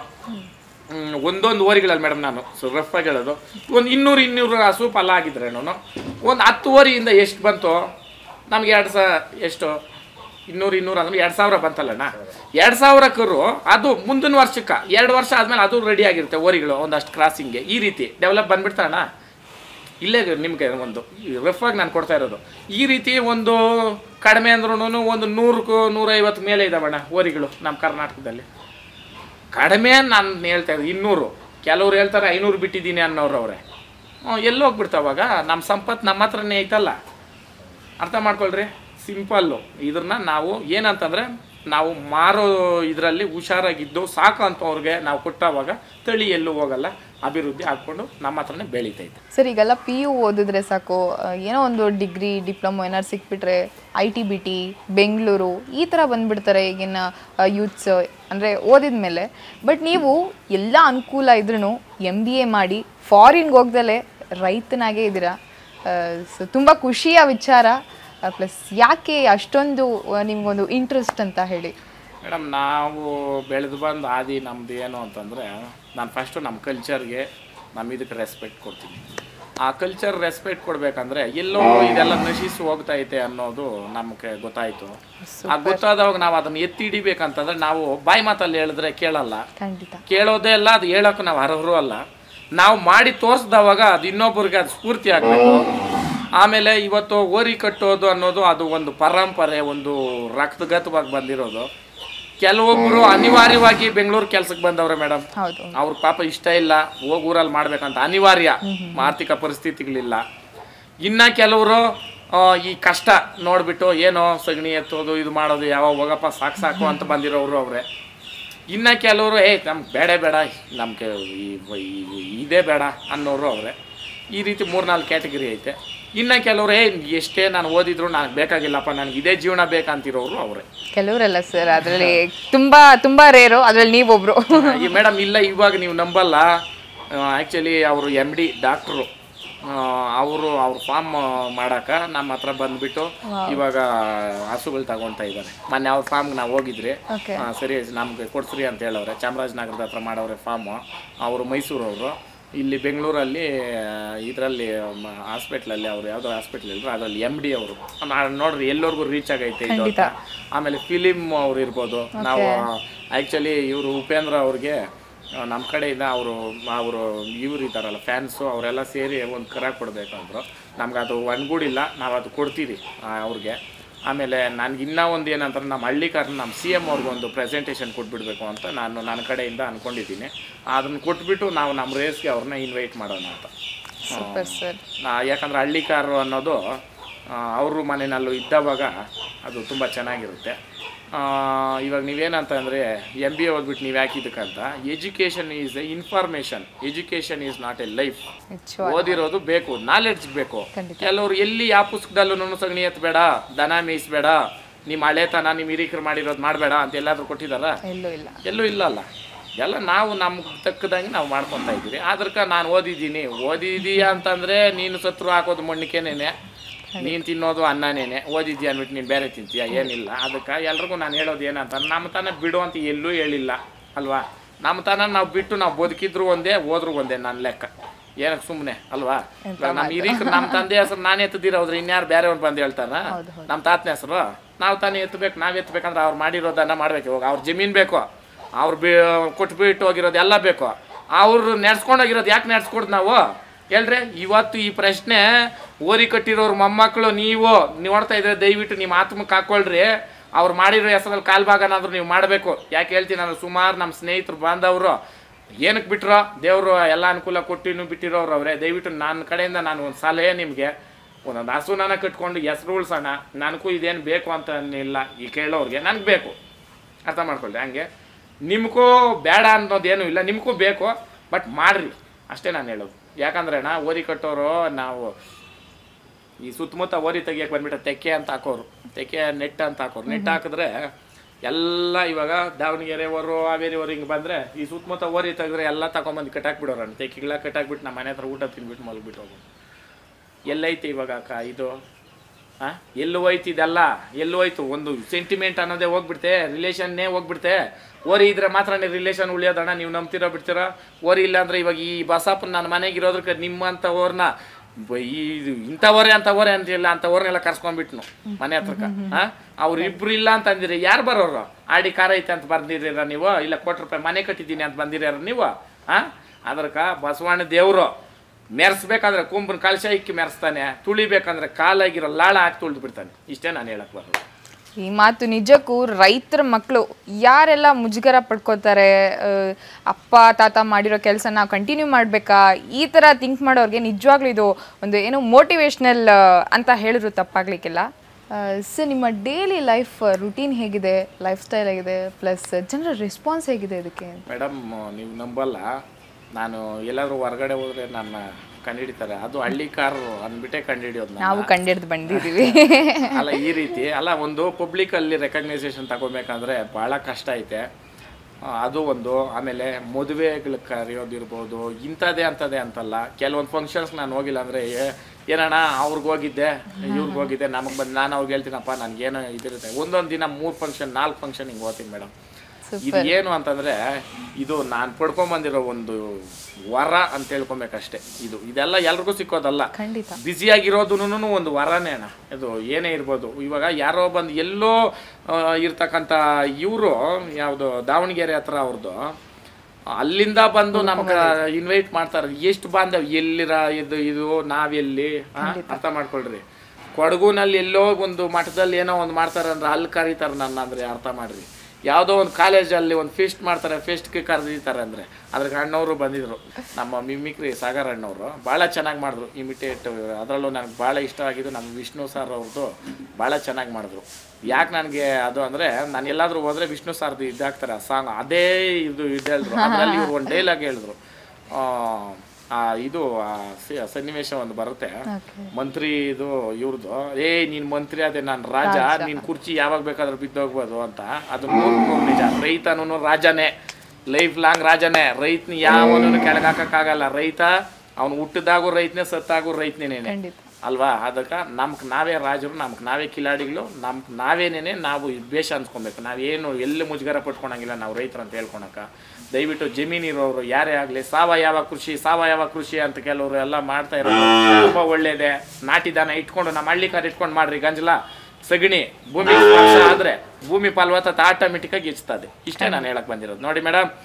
ಒಂದೊಂದು ಓರಿಗಳಲ್ಲಿ ಮೇಡಮ್ ನಾನು ಸೊ ರಫ್ ಆಗಿ ಹೇಳೋದು ಒಂದು ಇನ್ನೂರು ಇನ್ನೂರು ಹಸು ಫಲ ಆಗಿದ್ರೇನು ಒಂದು ಹತ್ತು ಓರಿಯಿಂದ ಎಷ್ಟು ಬಂತು ನಮ್ಗೆ ಎರಡು ಸಾ ಎಷ್ಟು ಇನ್ನೂರು ಇನ್ನೂರು ಅಂದ್ರೆ ಎರಡು ಸಾವಿರ ಬಂತಲ್ಲಣ್ಣ ಎರಡು ಸಾವಿರ ಕರು ಅದು ಮುಂದಿನ ವರ್ಷಕ್ಕೆ ಎರಡು ವರ್ಷ ಆದಮೇಲೆ ಅದು ರೆಡಿ ಆಗಿರುತ್ತೆ ಓರಿಗಳು ಒಂದಷ್ಟು ಕ್ರಾಸಿಂಗ್ಗೆ ಈ ರೀತಿ ಡೆವಲಪ್ ಬಂದ್ಬಿಡ್ತಾರಣ್ಣ ಇಲ್ಲೇ ನಿಮಗೆ ಒಂದು ರಫ್ ಆಗಿ ನಾನು ಕೊಡ್ತಾ ಇರೋದು ಈ ರೀತಿ ಒಂದು ಕಡಿಮೆ ಅಂದ್ರೂ ಒಂದು ನೂರಕ್ಕೂ ನೂರೈವತ್ತು ಮೇಲೆ ಇದಾವಣ್ಣ ಓರಿಗಳು ನಮ್ಮ ಕರ್ನಾಟಕದಲ್ಲಿ ಕಡಿಮೆ ನಾನು ಹೇಳ್ತಾ ಇದ್ದೆ ಇನ್ನೂರು ಕೆಲವ್ರು ಹೇಳ್ತಾರೆ ಐನೂರು ಬಿಟ್ಟಿದ್ದೀನಿ ಅನ್ನೋರು ಅವರೇ ಎಲ್ಲಿ ಹೋಗ್ಬಿಡ್ತಾವಾಗ ನಮ್ಮ ಸಂಪತ್ತು ನಮ್ಮ ಹತ್ರನೇ ಐತಲ್ಲ ಅರ್ಥ ಮಾಡ್ಕೊಳ್ರಿ ಸಿಂಪಲ್ಲು ಇದನ್ನ ನಾವು ಏನಂತಂದರೆ ನಾವು ಮಾರೋ ಇದರಲ್ಲಿ ಹುಷಾರಾಗಿದ್ದು ಸಾಕು ಅಂತವ್ರಿಗೆ ನಾವು ಕೊಟ್ಟವಾಗ ತಳಿ ಎಲ್ಲೂ ಹೋಗಲ್ಲ ಅಭಿವೃದ್ಧಿ ಹಾಕ್ಕೊಂಡು ನಮ್ಮ ಹತ್ರನೇ ಬೆಳೀತೈತೆ ಸರ್ ಈಗೆಲ್ಲ ಪಿ ಯು ಓದಿದ್ರೆ ಸಾಕು ಆ, ಏನೋ ಒಂದು ಡಿಗ್ರಿ ಡಿಪ್ಲೊಮೊ ಏನಾದ್ರು ಸಿಕ್ಬಿಟ್ರೆ I T B T Bengaluru ಈ ಥರ ಬಂದ್ಬಿಡ್ತಾರೆ ಈಗಿನ ಯೂತ್ಸ್ ಅಂದರೆ ಓದಿದ ಮೇಲೆ ಬಟ್ ನೀವು ಎಲ್ಲ ಅನುಕೂಲ ಇದ್ರೂ ಎಮ್ ಬಿ ಎ ಮಾಡಿ ಫಾರಿನ್ಗೆ ಹೋಗ್ದಲೇ ರೈತನಾಗೇ ಇದ್ದೀರಾ ಸೊ ತುಂಬ ಖುಷಿಯ ವಿಚಾರ ಪ್ಲಸ್ ಯಾಕೆ ಅಷ್ಟೊಂದು ಆ, ನಿಮ್ಗೊಂದು ಇಂಟ್ರೆಸ್ಟ್ ಅಂತ ಹೇಳಿ ಮೇಡಮ್ ನಾವು ಬೆಳೆದು ಬಂದು ಆದಿ ನಮ್ದು ಏನು ಅಂತಂದರೆ ನಾನು ಫಸ್ಟು ನಮ್ಮ ಕಲ್ಚರ್ಗೆ ನಮ್ಮ ಇದಕ್ಕೆ ರೆಸ್ಪೆಕ್ಟ್ ಕೊಡ್ತೀನಿ ಆ ಕಲ್ಚರ್ ರೆಸ್ಪೆಕ್ಟ್ ಕೊಡಬೇಕಂದ್ರೆ ಎಲ್ಲೋ ಇದೆಲ್ಲ ನಶಿಸಿ ಹೋಗ್ತಾ ಐತೆ ಅನ್ನೋದು ನಮಗೆ ಗೊತ್ತಾಯಿತು ಆ ಗೊತ್ತಾದವಾಗ ನಾವು ಅದನ್ನು ಎತ್ತಿ ಹಿಡಿಬೇಕಂತಂದ್ರೆ ನಾವು ಬಾಯಿ ಮಾತಲ್ಲಿ ಹೇಳಿದ್ರೆ ಕೇಳಲ್ಲ ಖಂಡಿತ ಕೇಳೋದೇ ಅಲ್ಲ ಅದು ಹೇಳೋಕೆ ನಾವು ಅರ್ಹರು ಅಲ್ಲ ನಾವು ಮಾಡಿ ತೋರಿಸ್ದವಾಗ ಅದು ಇನ್ನೊಬ್ಬರಿಗೆ ಅದು ಸ್ಫೂರ್ತಿ ಆಗಬೇಕು ಆಮೇಲೆ ಇವತ್ತು ಓರಿ ಕಟ್ಟೋದು ಅನ್ನೋದು ಅದು ಒಂದು ಪರಂಪರೆ ಒಂದು ರಕ್ತಗತವಾಗಿ ಬಂದಿರೋದು ಕೆಲವೊಬ್ಬರು ಅನಿವಾರ್ಯವಾಗಿ ಬೆಂಗಳೂರು ಕೆಲ್ಸಕ್ಕೆ ಬಂದವ್ರೆ ಮೇಡಮ್ ಹೌದು ಅವ್ರ ಪಾಪ ಇಷ್ಟ ಇಲ್ಲ ಹೋಗಿ ಊರಲ್ಲಿ ಮಾಡ್ಬೇಕಂತ ಅನಿವಾರ್ಯ ಆರ್ಥಿಕ ಪರಿಸ್ಥಿತಿಗಳಿಲ್ಲ ಇನ್ನ ಕೆಲವರು ಆ, ಈ ಕಷ್ಟ ನೋಡ್ಬಿಟ್ಟು ಏನೋ ಸಗಣಿ ಎತ್ತೋದು ಇದು ಮಾಡೋದು ಯಾವಾಗ ಹೋಗಪ್ಪ ಸಾಕು ಸಾಕು ಅಂತ ಬಂದಿರೋರು ಅವರೇ ಇನ್ನ ಕೆಲವರು ಏ ನಮ್ಗೆ ಬೇಡ ಬೇಡ ನಮ್ಗೆ ಇದೇ ಬೇಡ ಅನ್ನೋರು ಅವರೇ ಈ ರೀತಿ ಮೂರ್ನಾಲ್ಕು ಕ್ಯಾಟಗರಿ ಐತೆ ಇನ್ನ ಕೆಲವರು ಏ ಎಷ್ಟೇ ನಾನು ಓದಿದ್ರು ನನಗೆ ಬೇಕಾಗಿಲ್ಲಪ್ಪ ನನಗೆ ಇದೇ ಜೀವನ ಬೇಕಂತಿರೋರು ಅವರೇ ಕೆಲವರಲ್ಲ ಸರ್ ಅದರಲ್ಲಿ ತುಂಬಾ ತುಂಬಾ ರೇರು ಅದ್ರಲ್ಲಿ ನೀವೊಬ್ರು ಈ ಮೇಡಮ್ ಇಲ್ಲ ಇವಾಗ ನೀವು ನಂಬಲ್ಲ ಆ್ಯಕ್ಚುಲಿ ಅವರು ಎಮ್ ಡಿ ಡಾಕ್ಟ್ರು ಅವರು ಅವ್ರ ಫಾರ್ಮ್ ಮಾಡಾಕ ನಮ್ಮ ಹತ್ರ ಬಂದ್ಬಿಟ್ಟು ಇವಾಗ ಹಸುಗಳು ತಗೊಳ್ತಾ ಇದ್ದಾರೆ ಮೊನ್ನೆ ಅವ್ರ ಫಾರ್ಮ್ಗೆ ನಾವು ಹೋಗಿದ್ರಿ Okay. ಆ, ಸರಿ ನಮ್ಗೆ ಕೊಡ್ಸ್ರಿ ಅಂತ ಹೇಳವ್ರೆ ಚಾಮರಾಜನಗರದ ಹತ್ರ ಮಾಡವ್ರೆ ಫಾರ್ಮು ಅವರು ಮೈಸೂರವರು ಇಲ್ಲಿ ಬೆಂಗಳೂರಲ್ಲಿ ಇದರಲ್ಲಿ ಹಾಸ್ಪಿಟ್ಲಲ್ಲಿ ಅವ್ರು ಯಾವುದೋ ಹಾಸ್ಪಿಟ್ಲ್ ಇಲ್ಲರು ಅದರಲ್ಲಿ ಎಮ್ ಡಿ ಅವರು ನೋಡ್ರಿ ಎಲ್ಲರಿಗೂ ರೀಚ್ ಆಗೈತೆ ಇದು ಅಂತ. ಆಮೇಲೆ ಫಿಲಿಮ್ ಅವ್ರು ಇರ್ಬೋದು ನಾವು ಆ್ಯಕ್ಚುಲಿ ಇವರು ಉಪೇಂದ್ರ ಅವ್ರಿಗೆ ನಮ್ಮ ಕಡೆಯಿಂದ ಅವರು ಅವರು ಇವ್ರು ಇದ್ದಾರಲ್ಲ ಫ್ಯಾನ್ಸು ಅವರೆಲ್ಲ ಸೇರಿ ಒಂದು ಕರ ಕೊಡಬೇಕಂದ್ರು ನಮ್ಗೆ ಅದು ಒಣಗೂಡಿಲ್ಲ ನಾವು ಅದು ಕೊಡ್ತೀವಿ ಆ, ಅವ್ರಿಗೆ ಆಮೇಲೆ ನನಗೆ ಇನ್ನೂ ಒಂದು ಏನಂತಾರೆ ನಮ್ಮ ಹಳ್ಳಿಕಾರನ ನಮ್ಮ ಸಿ ಎಮ್ ಅವ್ರಿಗೊಂದು ಪ್ರೆಸೆಂಟೇಷನ್ ಕೊಟ್ಬಿಡ್ಬೇಕು ಅಂತ ನಾನು ನನ್ನ ಕಡೆಯಿಂದ ಅಂದ್ಕೊಂಡಿದ್ದೀನಿ ಅದನ್ನು ಕೊಟ್ಬಿಟ್ಟು ನಾವು ನಮ್ಮ ರೇಸ್ಗೆ ಅವ್ರನ್ನ ಇನ್ವೈಟ್ ಮಾಡೋಣ ಅಂತ ಸೂಪರ್ ಸರ್ ನಾ- ಯಾಕಂದ್ರೆ ಹಳ್ಳಿಕಾರರು ಅನ್ನೋದು ಅವ್ರ ಮನೆಯಲ್ಲೂ ಇದ್ದವಾಗ ಅದು ತುಂಬ ಚೆನ್ನಾಗಿರುತ್ತೆ ಆ, ಇವಾಗ ನೀವೇನಂತಂದರೆ ಎಮ್ ಬಿ ಎ ಓದ್ಬಿಟ್ಟು ನೀವು ಯಾಕೆ ಇದಕ್ಕಂತ education is a information education is not a life ನಿಜವಾಗ ಓದಿರೋದು ಬೇಕು ನಾಲೆಡ್ಜ್ ಬೇಕು ಖಂಡಿತ. ಕೆಲವರು ಎಲ್ಲಿ ಯಾವ ಪುಸ್ತಕದಲ್ಲೂ ಸಗಣಿ ಎತ್ತಬೇಡ ದನ ಮೇಯಿಸ್ಬೇಡ ನಿಮ್ಮ ಹಳೆತನ ನಿಮ್ಮ ಹಿರೀಕರು ಮಾಡಿರೋದು ಮಾಡಬೇಡ ಅಂತ ಎಲ್ಲಾದ್ರೂ ಕೊಟ್ಟಿದ್ದಾರಾ ಎಲ್ಲೂ ಇಲ್ಲ ಎಲ್ಲೂ ಇಲ್ಲ ಅಲ್ಲ ಎಲ್ಲ ನಾವು ನಮ್ಗೆ ತಕ್ಕದಂಗೆ ನಾವು ಮಾಡ್ಕೊತಾ ಇದ್ದೀವಿ ಅದ್ರಕ ನಾನು ಓದಿದ್ದೀನಿ ಓದಿದೀಯಾ ಅಂತಂದರೆ ನೀನು ಸತ್ರು ಹಾಕೋದು ಮಣ್ಣಿಕೆನೇನೆ ನೀನು ತಿನ್ನೋದು ಅನ್ನನೇನೆ ಓದಿದ್ಯಾ ಅಂದ್ಬಿಟ್ಟು ನೀನು ಬೇರೆ ತಿಂತೀಯ ಏನಿಲ್ಲ ಅದಕ್ಕೆ ಎಲ್ರಿಗೂ ನಾನು ಹೇಳೋದು ಏನಂತ ನಮ್ಮ ತನ ಬಿಡು ಅಂತ ಎಲ್ಲೂ ಹೇಳಿಲ್ಲ ಅಲ್ವಾ ನಮ್ಮ ತನ ನಾವು ಬಿಟ್ಟು ನಾವು ಬದುಕಿದ್ರು ಒಂದೇ ಹೋದ್ರು ಒಂದೇ ನನ್ನ ಲೆಕ್ಕ ಏನಕ್ಕೆ ಸುಮ್ಮನೆ ಅಲ್ವಾ ಇವಾಗ ನಮ್ಮ ಹಿರೀಕರು ನಮ್ಮ ತಂದೆ ಹೆಸರು ನಾನೇ ಎತ್ತದಿರೋದ್ರೆ ಇನ್ಯಾರು ಬೇರೆಯವ್ರು ಬಂದು ಹೇಳ್ತಾರ ಹೌದು, ಹೌದು. ನಮ್ಮ ತಾತನ ಹೆಸರು ನಾವು ತಾನೇ ಎತ್ತಬೇಕು ನಾವು ಎತ್ತಬೇಕಂದ್ರೆ ಅವ್ರು ಮಾಡಿರೋದನ್ನ ಮಾಡ್ಬೇಕು ಇವಾಗ ಅವ್ರ ಜಮೀನು ಬೇಕು ಅವ್ರು ಬಿ ಕೊಟ್ಬಿಟ್ಟು ಹೋಗಿರೋದು ಎಲ್ಲ ಬೇಕು ಅವ್ರು ನಡ್ಸ್ಕೊಂಡೋಗಿರೋದು ಯಾಕೆ ನಡ್ಸ್ಕೊಡ್ದು ನಾವು ಹೇಳ್ರಿ ಇವತ್ತು ಈ ಪ್ರಶ್ನೆ ಓರಿ ಕಟ್ಟಿರೋರು ಮೊಮ್ಮಕ್ಕಳು ನೀವು ನೋಡ್ತಾ ಇದ್ರೆ ದಯವಿಟ್ಟು ನಿಮ್ಮ ಆತ್ಮಕ್ಕೆ ಹಾಕೊಳ್ರಿ ಅವ್ರು ಮಾಡಿರೋ ಹೆಸರಲ್ಲಿ ಕಾಲ್ಭಾಗನಾದ್ರೂ ನೀವು ಮಾಡಬೇಕು ಯಾಕೆ ಹೇಳ್ತೀನಿ ನಾನು ಸುಮಾರು ನಮ್ಮ ಸ್ನೇಹಿತರು ಬಾಂಧವರು ಏನಕ್ಕೆ ಬಿಟ್ರೋ ದೇವರು ಎಲ್ಲ ಅನುಕೂಲ ಕೊಟ್ಟಿನೂ ಬಿಟ್ಟಿರೋರು ಅವರೇ ದಯವಿಟ್ಟು ನನ್ನ ಕಡೆಯಿಂದ ನಾನು ಒಂದು ಸಲಹೆ ನಿಮಗೆ ಒಂದೊಂದು ಹಸುನನ ಕಟ್ಕೊಂಡು ಹೆಸರು ಉಳ್ಸೋಣ ನನಗೂ ಇದೇನು ಬೇಕು ಅಂತ ಇಲ್ಲ ಈ ಕೇಳೋರಿಗೆ ನನಗೆ ಬೇಕು ಅರ್ಥ ಮಾಡ್ಕೊಳ್ಳಿ ಹಂಗೆ ನಿಮಗೂ ಬೇಡ ಅನ್ನೋದೇನು ಇಲ್ಲ ನಿಮಗೂ ಬೇಕು ಬಟ್ ಮಾಡ್ರಿ ಅಷ್ಟೇ ನಾನು ಹೇಳೋದು ಯಾಕಂದ್ರೆ ಅಣ್ಣ ಓರಿ ಕಟ್ಟೋರು ನಾವು ಈ ಸುತ್ತಮುತ್ತ ಓರಿ ತೆಗಿಯಕ್ಕೆ ಬಂದ್ಬಿಟ್ಟು ತೆಕ್ಕೆ ಅಂತ ಹಾಕೋರು ತೆಕ್ಕೆ ನೆಟ್ ಅಂತ ಹಾಕೋರು ನೆಟ್ ಹಾಕಿದ್ರೆ ಎಲ್ಲ ಇವಾಗ ದಾವಣಗೆರೆ ವರು ಹಾವೇರಿ ವರು ಹಿಂಗೆ ಬಂದರೆ ಈ ಸುತ್ತಮುತ್ತ ಓರಿ ತೆಗೆದ್ರೆ ಎಲ್ಲ ತಗೊಂಬಂದು ಕಟ್ಟಾಕ್ಬಿಡೋರಣ್ಣ ತೆಕ್ಕಿಗಳ ಕಟ್ಟಾಕ್ಬಿಟ್ಟು ನಮ್ಮ ಮನೆ ಹತ್ರ ಊಟ ತಿನ್ಬಿಟ್ಟು ಮಲಗ್ಬಿಟ್ಟು ಹೋಗೋದು ಎಲ್ಲೈತೆ ಇವಾಗ ಅಕ್ಕ ಇದು ಹಾಂ ಎಲ್ಲೂ ಹೋಯ್ತು ಇದೆಲ್ಲ ಎಲ್ಲೂ ಹೋಯ್ತು ಒಂದು ಸೆಂಟಿಮೆಂಟ್ ಅನ್ನೋದೇ ಹೋಗ್ಬಿಡ್ತೆ ರಿಲೇಷನ್ನೇ ಹೋಗ್ಬಿಡ್ತೆ ಓರಿ ಇದ್ರೆ ಮಾತ್ರ ರಿಲೇಷನ್ ಉಳಿಯೋದಣ್ಣ ನೀವು ನಂಬ್ತಿರೋ ಬಿಡ್ತೀರೋ ಓರಿ ಇಲ್ಲ ಅಂದ್ರೆ ಇವಾಗ ಈ ಬಸಪ್ಪನ ನನ್ನ ಮನೆಗೆ ಇರೋದಕ್ಕೆ ನಿಮ್ಮಂಥವ್ರನ್ನ ಬ- ಈ ಇದು ಇಂಥವರೇ ಅಂಥವರೇ ಅಂತಿಲ್ಲ ಅಂಥವ್ರನ್ನೆಲ್ಲ ಕರ್ಸ್ಕೊಂಡ್ಬಿಟ್ನು ಮನೆ ಹತ್ರಕ್ಕೆ ಹಾಂ ಅವ್ರು ಇಬ್ರು ಇಲ್ಲ ಅಂತ ಅಂದಿರಿ ಯಾರು ಬರೋರು ಆಡಿ ಕಾರ ಐತೆ ಅಂತ ಬಂದಿದ್ದೀರ ನೀವು ಇಲ್ಲ ಕೋಟಿ ರೂಪಾಯಿ ಮನೆ ಕಟ್ಟಿದ್ದೀನಿ ಅಂತ ಬಂದಿರ್ಯಾರ ನೀವು ಹಾಂ ಅದಕ್ಕೆ ಬಸವಣ್ಣ ದೇವರು ಮೆರೆಸ್ಬೇಕಾದ್ರೆ ಕುಂಬನ ಕಳಶ ಇಕ್ಕಿ ಮೆರೆಸ್ತಾನೆ ತುಳಿಬೇಕಂದ್ರೆ ಕಾಲಾಗಿರೋ ಲಾಳ ಹಾಕಿ ತುಳಿದು ಬಿಡ್ತಾನೆ ಇಷ್ಟೇ ನಾನು ಹೇಳಕ್ ಬರೋದು ಈ ಮಾತು ನಿಜಕ್ಕೂ ರೈತರ ಮಕ್ಕಳು ಯಾರೆಲ್ಲ ಮುಜುಗರ ಪಡ್ಕೋತಾರೆ ಆ, ಅಪ್ಪ ತಾತ ಮಾಡಿರೋ ಕೆಲಸ ನಾವು ಕಂಟಿನ್ಯೂ ಮಾಡಬೇಕಾ ಈ ಥರ ಥಿಂಕ್ ಮಾಡೋರಿಗೆ ನಿಜವಾಗ್ಲೂ ಇದು ಒಂದು ಏನು ಮೋಟಿವೇಶ್ನಲ್ ಅಂತ ಹೇಳಿದ್ರು ತಪ್ಪಾಗ್ಲಿಕ್ಕಿಲ್ಲ ಸರ್ ನಿಮ್ಮ ಡೈಲಿ ಲೈಫ್ ರುಟೀನ್ ಹೇಗಿದೆ ಲೈಫ್ ಸ್ಟೈಲ್ ಹೇಗಿದೆ ಪ್ಲಸ್ ಜನರ ರೆಸ್ಪಾನ್ಸ್ ಹೇಗಿದೆ ಇದಕ್ಕೆ ಮೇಡಮ್ ನೀವು ನಂಬಲ್ಲ ನಾನು ಎಲ್ಲಾದ್ರೂ ಹೊರಗಡೆ ಹೋದ್ರೆ ನನ್ನ ಕಂಡಿಡಿತಾರೆ ಅದು ಹಳ್ಳಿ ಕಾರು ಅಂದ್ಬಿಟ್ಟೆ ಕಂಡಿಡಿಯೋದು ನಾನು ನಾವು ಕಂಡಿಡ್ದು ಬಂದಿದ್ದೀವಿ ಅಲ್ಲ ಈ ರೀತಿ ಅಲ್ಲ ಒಂದು ಪಬ್ಲಿಕ್ ಅಲ್ಲಿ ರೆಕಗ್ನೈಸೇಷನ್ ತಗೋಬೇಕಂದ್ರೆ ಭಾಳ ಕಷ್ಟ ಐತೆ ಆ, ಅದು ಒಂದು ಆಮೇಲೆ ಮದುವೆಗಳು ಕರೆಯೋದಿರ್ಬೋದು ಇಂಥದ್ದೇ ಅಂಥದ್ದೇ ಅಂತಲ್ಲ ಕೆಲವೊಂದು ಫಂಕ್ಷನ್ಸ್ ನಾನು ಹೋಗಿಲ್ಲ ಅಂದರೆ ಏನಣ್ಣ ಅವ್ರಿಗೆ ಹೋಗಿದ್ದೆ ಇವ್ರಿಗೆ ಹೋಗಿದ್ದೆ ನಮಗೆ ಬಂದು ನಾನು ಅವ್ರಿಗೆ ಹೇಳ್ತೀನಪ್ಪ ನನಗೇನೋ ಇದಿರುತ್ತೆ ಒಂದೊಂದು ದಿನ ಮೂರು ಫಂಕ್ಷನ್ ನಾಲ್ಕು ಫಂಕ್ಷನ್ ಹಿಂಗೆ ಹೋಗ್ತೀನಿ ಮೇಡಮ್ ಇದು ಏನು ಅಂತಂದರೆ ಇದು ನಾನು ಪಡ್ಕೊಂಬಂದಿರೋ ಒಂದು ವರ ಅಂತ ಹೇಳ್ಕೊಬೇಕಷ್ಟೇ ಇದು ಇದೆಲ್ಲ ಎಲ್ರಿಗೂ ಸಿಕ್ಕೋದಲ್ಲ ಖಂಡಿತ ಬ್ಯುಸಿಯಾಗಿರೋದು ಒಂದು ವರನೇ ಅಣ್ಣ ಇದು ಏನೇ ಇರ್ಬೋದು ಇವಾಗ ಯಾರೋ ಬಂದು ಎಲ್ಲೋ ಆ, ಇರ್ತಕ್ಕಂಥ ಇವರು ಯಾವುದು ದಾವಣಗೆರೆ ಹತ್ರ ಅವ್ರದ್ದು ಅಲ್ಲಿಂದ ಬಂದು ನಮ್ಗೆ ಇನ್ವೈಟ್ ಮಾಡ್ತಾರೆ ಎಷ್ಟು ಬಾಂಧವ್ ಎಲ್ಲಿರ ಇದು ಇದು ನಾವೆಲ್ಲಿ ಆ, ಅರ್ಥ ಮಾಡ್ಕೊಳ್ರಿ ಕೊಡಗುನಲ್ಲಿ ಎಲ್ಲೋ ಒಂದು ಮಠದಲ್ಲಿ ಏನೋ ಒಂದು ಮಾಡ್ತಾರೆ ಅಂದ್ರೆ ಅಲ್ಲಿ ಕರೀತಾರೆ ನನ್ನ ಅಂದ್ರೆ ಅರ್ಥ ಮಾಡ್ರಿ ಯಾವುದೋ ಒಂದು ಕಾಲೇಜಲ್ಲಿ ಒಂದು ಫೆಸ್ಟ್ ಮಾಡ್ತಾರೆ ಫೆಸ್ಟ್ಗೆ ಕರೆದಿದ್ದಾರೆ ಅಂದರೆ ಅದ್ರಿಗೆ ಅಣ್ಣವರು ಬಂದಿದ್ರು ನಮ್ಮ ಮಿಮಿಕ್ರಿ ಸಾಗರ್ ಅಣ್ಣವರು ಭಾಳ ಚೆನ್ನಾಗಿ ಮಾಡಿದ್ರು ಇಮಿಟೇಟ್ ಅದರಲ್ಲೂ ನನಗೆ ಭಾಳ ಇಷ್ಟ ಆಗಿದ್ದು ನಮ್ಮ ವಿಷ್ಣು ಸರ್ ಅವ್ರದ್ದು ಭಾಳ ಚೆನ್ನಾಗಿ ಮಾಡಿದ್ರು ಯಾಕೆ ನನಗೆ ಅದು ಅಂದರೆ ನಾನು ಎಲ್ಲಾದರೂ ಹೋದರೆ ವಿಷ್ಣು ಸರ್ದು ಇದಾಗ್ತಾರೆ ಆ ಸಾಂಗ್ ಅದೇ ಇದು ಇದು ಹೇಳಿದ್ರು ಅದರಲ್ಲಿ ಇವ್ರು ಒಂದು ಡೈಲಾಗ್ ಹೇಳಿದ್ರು ಆ, ಆ ಇದು ಆ ಸಿ- ಸನ್ನಿವೇಶ ಒಂದು ಬರುತ್ತೆ ಮಂತ್ರಿ ಇದು ಇವ್ರದ್ದು ಏ ನೀನ್ ಮಂತ್ರಿ ಅದೇ ನಾನು ರಾಜ ನಿನ್ ಕುರ್ಚಿ ಯಾವಾಗ ಬೇಕಾದ್ರೂ ಬಿದ್ದೋಗ್ಬೋದು ಅಂತ ಅದು ನೂರಕ್ಕೂ ನಿಜ ರೈತನೂ ರಾಜನೇ ಲೈಫ್ ಲಾಂಗ್ ರಾಜನೇ ರೈತನ ಯಾವನೂ ಕೆಳಗಾಕಕ್ಕಾಗಲ್ಲ ರೈತ ಅವ್ನು ಹುಟ್ಟಿದಾಗೂ ರೈತನೇ ಸತ್ತಾಗೂ ರೈತನೇನೆ ಖಂಡಿತ ಅಲ್ವಾ ಅದಕ್ಕೆ ನಮ್ಗೆ ನಾವೇ ರಾಜರು ನಮ್ಗೆ ನಾವೇ ಕಿಲಾಡಿಗಳು ನಮ್ಗೆ ನಾವೇನೇನೆ ನಾವು ದ್ವೇಷ ಅನ್ಸ್ಕೊಬೇಕು ನಾವೇನು ಎಲ್ಲಿ ಮುಜುಗರ ಪಟ್ಕೊಳಂಗಿಲ್ಲ ನಾವು ರೈತರು ಅಂತ ಹೇಳ್ಕೊಳಕ ದಯವಿಟ್ಟು ಜಮೀನು ಇರೋರು ಯಾರೇ ಆಗಲಿ ಸಾವಯವ ಕೃಷಿ ಸಾವಯವ ಕೃಷಿ ಅಂತ ಕೆಲವರು ಎಲ್ಲ ಮಾಡ್ತಾ ಇರೋದು ತುಂಬ ಒಳ್ಳೇದೆ ನಾಟಿ ದನ ಇಟ್ಕೊಂಡು ನಮ್ಮ ಹಳ್ಳಿ ಕಾರ್ ಇಟ್ಕೊಂಡು ಮಾಡ್ರಿ ಗಂಜಲ ಸಗಣಿ ಭೂಮಿ ಸ್ಪರ್ಶ ಆದ್ರೆ ಭೂಮಿ ಫಲವತ್ತತೆ ಆಟೋಮೆಟಿಕ್ ಆಗಿ ಹೆಚ್ಚುತ್ತದೆ ಇಷ್ಟೇ ನಾನು ಹೇಳಕ್ ಬಂದಿರೋದು ನೋಡಿ ಮೇಡಮ್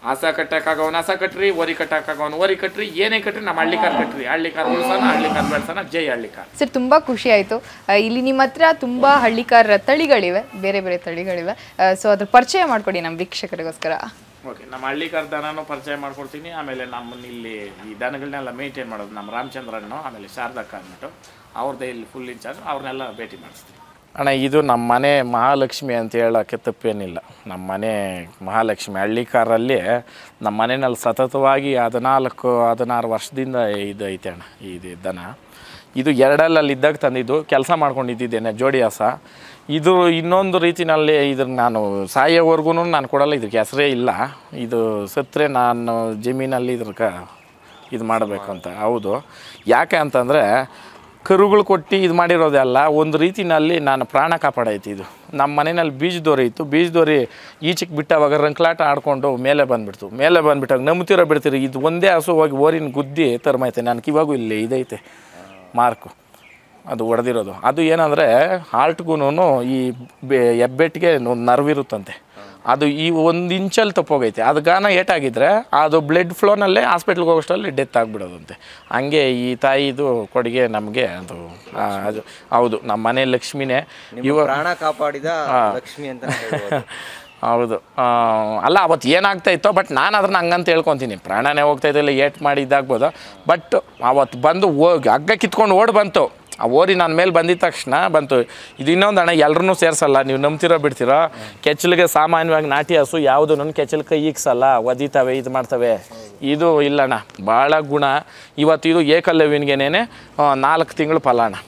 ಹಸ ಕಟ್ಟಕ್ಕಾಗವನ ಹಸ ಕಟ್ರಿ ಓರಿ ಕಟ್ಟಕ್ಕಾಗವನ ಓರಿ ಕಟ್ರಿ ಏನೇ ಕಟ್ರಿ ನಮ್ಮ ಹಳ್ಳಿ ಕಾರ್ ಕಟ್ರಿ ಹಳ್ಳಿ ಕಾರ್ ಉಳ್ಸೋಣ ಹಳ್ಳಿ ಕಾರ್ ಬೆಳ್ಸೋಣ ಜೈ ಹಳ್ಳಿ ಕಾರ್ ಸರ್ ತುಂಬ ಖುಷಿ ಆಯಿತು ಇಲ್ಲಿ ನಿಮ್ಮ ಹತ್ರ ತುಂಬ ಹಳ್ಳಿಕಾರ ತಳಿಗಳಿವೆ ಬೇರೆ ಬೇರೆ ತಳಿಗಳಿವೆ ಸೊ ಅದ್ರ ಪರಿಚಯ ಮಾಡಿಕೊಡಿ ನಮ್ಮ ವೀಕ್ಷಕರಿಗೋಸ್ಕರ ಓಕೆ ನಮ್ಮ ಹಳ್ಳಿ ಕಾರ್ ದನನೂ ಪರಿಚಯ ಮಾಡ್ಕೊಡ್ತೀನಿ ಆಮೇಲೆ ನಮ್ಮನ್ನ ಇಲ್ಲಿ ಈ ದನಗಳನ್ನೆಲ್ಲ ಮೇಂಟೈನ್ ಮಾಡೋದು ನಮ್ಮ ರಾಮಚಂದ್ರಣ್ಣು ಆಮೇಲೆ ಶಾರದಕ್ಕ ಅಂದ್ಬಿಟ್ಟು ಅವ್ರದ್ದೇ ಇಲ್ಲಿ ಫುಲ್ ಇನ್ಚಾರ್ಜ್ ಅವ್ರನ್ನೆಲ್ಲ ಭೇಟಿ ಮಾಡಿಸ್ತೀನಿ ಅಣ್ಣ ಇದು ನಮ್ಮ ಮನೆ ಮಹಾಲಕ್ಷ್ಮಿ ಅಂತ ಹೇಳೋಕ್ಕೆ ತಪ್ಪೇನಿಲ್ಲ ನಮ್ಮ ಮನೆ ಮಹಾಲಕ್ಷ್ಮಿ ಹಳ್ಳಿ ಕಾರಲ್ಲಿ ನಮ್ಮ ಮನೆಯಲ್ಲಿ ಸತತವಾಗಿ ಹದಿನಾಲ್ಕು ಹದಿನಾರು ವರ್ಷದಿಂದ ಇದು ಐತೆ ಅಣ್ಣ ಇದು ದನ ಇದು ಎರಡಲ್ಲಲ್ಲಿ ಇದ್ದಾಗ ತಂದಿದ್ದು ಕೆಲಸ ಮಾಡ್ಕೊಂಡಿದ್ದೇನೆ ಜೋಡಿ ಹಸ ಇದು ಇನ್ನೊಂದು ರೀತಿನಲ್ಲಿ ಇದನ್ನ ನಾನು ಸಾಯೋವರೆಗೂ ನಾನು ಕೊಡಲ್ಲ ಇದಕ್ಕೆ ಹೆಸರೇ ಇಲ್ಲ ಇದು ಸತ್ತರೆ ನಾನು ಜಮೀನಲ್ಲಿ ಇದ್ರಕ ಇದು ಮಾಡಬೇಕು ಅಂತ ಹೌದು ಯಾಕೆ ಅಂತಂದರೆ ಕರುಗಳು ಕೊಟ್ಟು ಇದು ಮಾಡಿರೋದೆಲ್ಲ ಒಂದು ರೀತಿನಲ್ಲಿ ನಾನು ಪ್ರಾಣ ಕಾಪಾಡೈತಿ ಇದು ನಮ್ಮ ಮನೆಯಲ್ಲಿ ಬೀಜದೋರಿ ಇತ್ತು ಬೀಜದೋರಿ ಈಚೆಗೆ ಬಿಟ್ಟವಾಗ ರಂಕ್ಲಾಟ ಆಡ್ಕೊಂಡು ಮೇಲೆ ಬಂದುಬಿಡ್ತು ಮೇಲೆ ಬಂದುಬಿಟ್ಟಾಗ ನಂಬ್ತಿರೋ ಬಿಡ್ತೀರಿ ಇದು ಒಂದೇ ಹಸು ಹೋಗಿ ಓರಿನ ಗುದ್ದಿ ತರ್ಮೈತೆ ನನಗೆ ಇವಾಗೂ ಇಲ್ಲಿ ಇದೈತೆ ಮಾರ್ಕು ಅದು ಹೊಡೆದಿರೋದು ಅದು ಏನಂದರೆ ಹಾರ್ಟ್ಗೂ ಈ ಬೆ ಹೆಬ್ಬೆಟ್ಟಿಗೆ ಒಂದು ನರ್ವ್ ಇರುತ್ತಂತೆ ಅದು ಈ ಒಂದು ಇಂಚಲ್ಲಿ ತಪ್ಪೋಗೈತೆ ಅದು ಗಾನ ಏಟಾಗಿದ್ರೆ ಅದು ಬ್ಲಡ್ ಫ್ಲೋನಲ್ಲೇ ಹಾಸ್ಪಿಟ್ಲ್ಗೆ ಹೋಗೋಷ್ಟರಲ್ಲಿ ಡೆತ್ ಆಗಿಬಿಡೋದಂತೆ ಹಂಗೆ ಈ ತಾಯಿದು ಕೊಡುಗೆ ನಮಗೆ ಅದು ಆ, ಅದು ಹೌದು ನಮ್ಮ ಮನೆ ಲಕ್ಷ್ಮಿನೇ ನಿಮ್ಮ ಪ್ರಾಣ ಕಾಪಾಡಿದ ಲಕ್ಷ್ಮಿ ಅಂತ ಹೇಳ್ಬೋದು ಹೌದು ಆ, ಅಲ್ಲ ಅವತ್ತು ಏನಾಗ್ತಾ ಇತ್ತೋ ಬಟ್ ನಾನು ಅದನ್ನ ಹಂಗಂತ ಹೇಳ್ಕೊತೀನಿ ಪ್ರಾಣನೇ ಹೋಗ್ತಾ ಇದ್ದಿಲ್ಲ ಏಟ್ ಮಾಡಿ ಇದಾಗ್ಬೋದು ಬಟ್ ಅವತ್ತು ಬಂದು ಹೋಗಿ ಹಗ್ಗ ಕಿತ್ಕೊಂಡು ಓಡ್ ಬಂತು ಆ ಓರಿ ನನ್ನ ಮೇಲೆ ಬಂದಿದ ತಕ್ಷಣ ಬಂತು ಇದು ಇನ್ನೊಂದು ಅಣ್ಣ ಎಲ್ಲರನ್ನೂ ಸೇರಿಸಲ್ಲ ನೀವು ನಂಬ್ತಿರೋ ಬಿಡ್ತೀರೋ ಕೆಚ್ಚಲಿಗೆ ಸಾಮಾನ್ಯವಾಗಿ ನಾಟಿ ಹಸು ಯಾವುದು ನನ್ನ ಕೆಚ್ಚಲು ಕೈ ಈಗ್ಸಲ್ಲ ಒದಿತವೆ ಇದು ಮಾಡ್ತವೆ ಇದು ಇಲ್ಲಣ್ಣ ಭಾಳ ಗುಣ ಇವತ್ತು ಇದು ಏಕಲವ್ಯನಿಗೆನೇ ನಾಲ್ಕು ತಿಂಗಳು ಫಲ ಅಣ್ಣ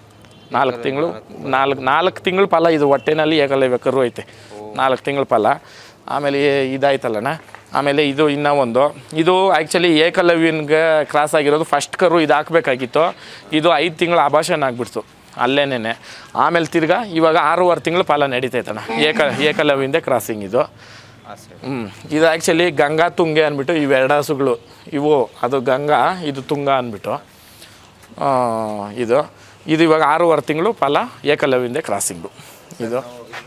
ನಾಲ್ಕು ತಿಂಗಳು ನಾಲ್ಕು ನಾಲ್ಕು ತಿಂಗಳು ಫಲ ಇದು ಹೊಟ್ಟೆನಲ್ಲಿ ಏಕಲವ್ಯ ಕರು ಐತೆ ನಾಲ್ಕು ತಿಂಗಳು ಫಲ ಆಮೇಲೆ ಇದಾಯ್ತಲ್ಲಣ್ಣ ಆಮೇಲೆ ಇದು ಇನ್ನೂ ಒಂದು ಇದು ಆ್ಯಕ್ಚುಲಿ ಏಕಲವ್ಯನ್ಗೆ ಕ್ರಾಸ್ ಆಗಿರೋದು ಫಸ್ಟ್ ಕರು ಇದು ಹಾಕ್ಬೇಕಾಗಿತ್ತು ಇದು ಐದು ತಿಂಗಳು ಆಭಾಷಣ ಆಗಿಬಿಡ್ತು ಅಲ್ಲೇನೆ ಆಮೇಲೆ ತಿರ್ಗಾ ಇವಾಗ ಆರೂವರೆ ತಿಂಗಳು ಫಲ ನಡೀತೈತಣ್ಣ ಏಕ ಏಕಲವ್ಯಿಂದ ಕ್ರಾಸಿಂಗ್ ಇದು ಹ್ಞೂ ಇದು ಆ್ಯಕ್ಚುಲಿ ಗಂಗಾ ತುಂಗೆ ಅಂದ್ಬಿಟ್ಟು ಇವೆರಡು ಹಸುಗಳು ಇವು ಅದು ಗಂಗಾ ಇದು ತುಂಗ ಅಂದ್ಬಿಟ್ಟು ಆ, ಇದು ಇದು ಇವಾಗ ಆರೂವರೆ ತಿಂಗಳು ಫಲ ಏಕಲವ್ಯದಿಂದ ಕ್ರಾಸಿಂಗು ಇದು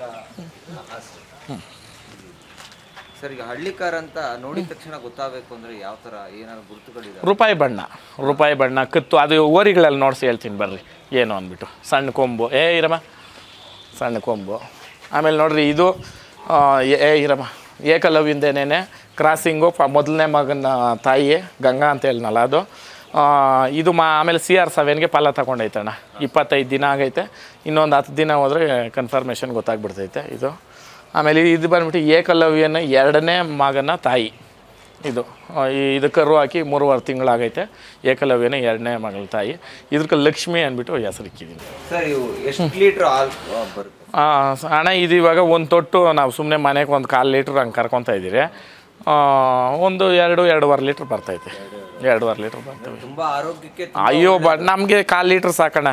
ಸರ್ ಈಗ ಹಳ್ಳಿ ಕಾರ್ ಅಂತ ನೋಡಿದ ತಕ್ಷಣ ಗೊತ್ತಾಗಬೇಕು ಅಂದ್ರೆ ಯಾವ ತರ ಏನಾದ್ರು ಗುರುತುಗಳಿದಾವೆ ರೂಪಾಯಿ ಬಣ್ಣ ರೂಪಾಯಿ ಬಣ್ಣ ಕತ್ತು ಅದು ಓರಿಗಳಲ್ಲಿ ನೋಡಿಸಿ ಹೇಳ್ತೀನಿ ಬರ್ರಿ ಏನು ಅಂದ್ಬಿಟ್ಟು ಸಣ್ಣ ಕೊಂಬು ಏ ಇರಮ್ಮ ಸಣ್ಣ ಕೊಂಬು ಆಮೇಲೆ ನೋಡ್ರಿ ಇದು ಆ, ಏ ಏ ಇರಮ್ಮ ಏಕಲವ್ಯಂದೇನೆ ಕ್ರಾಸಿಂಗು ಫ ಮೊದಲನೇ ಮಗನ ತಾಯಿ ಗಂಗಾ ಅಂತ ಹೇಳಿನಲ್ಲ ಅದು ಆ, ಇದು ಮಾ ಆಮೇಲೆ ಸಿ ಆರ್ ಸೆವೆನ್ಗೆ ಫಲ ತಗೊಂಡೈತಣ್ಣ ಇಪ್ಪತ್ತೈದು ದಿನ ಆಗೈತೆ ಇನ್ನೊಂದು ಹತ್ತು ದಿನ ಹೋದರೆ ಕನ್ಫರ್ಮೇಷನ್ ಗೊತ್ತಾಗ್ಬಿಡ್ತೈತೆ ಇದು ಆಮೇಲೆ ಇದು ಬಂದ್ಬಿಟ್ಟು ಏಕಲವ್ಯನ ಎರಡನೇ ಮಗನ ತಾಯಿ ಇದು ಆ, ಈ- ಇದು ಕರು ಹಾಕಿ ಮೂರುವರೆ ತಿಂಗಳಾಗೈತೆ ಏಕಲವ್ಯನ ಎರಡನೇ ಮಗಳ ತಾಯಿ ಇದಕ್ಕೆ ಲಕ್ಷ್ಮಿ ಅಂದ್ಬಿಟ್ಟು ಹೆಸರಿಕ್ಕಿದ್ದೀನಿ ಸರ್ ಇವು ಎಷ್ಟು ಲೀಟರ್ ಹಾಲು ಆ, ಬರುತ್ತೆ ಆ, ಸ- ಹಣ ಇದು ಇವಾಗ ಒಂದು ತೊಟ್ಟು ನಾವು ಸುಮ್ಮನೆ ಮನೆಗೆ ಒಂದು ಕಾಲು ಲೀಟ್ರ್ ಹಂಗೆ ಕರ್ಕೊತಾ ಇದ್ದೀರಿ ಆ, ಒಂದು ಎರಡು ಎರಡೂವರೆ ಲೀಟ್ರ್ ಬರ್ತೈತೆ ಎರಡೂವರೆ ಲೀಟ್ರ್ ಬರ್ತವೆ ತುಂಬಾ ಆರೋಗ್ಯಕ್ಕೆ ತುಂಬ ಅಯ್ಯೋ ಬ ನಮಗೆ ಕಾಲು ಲೀಟ್ರ್ ಸಾಕಣ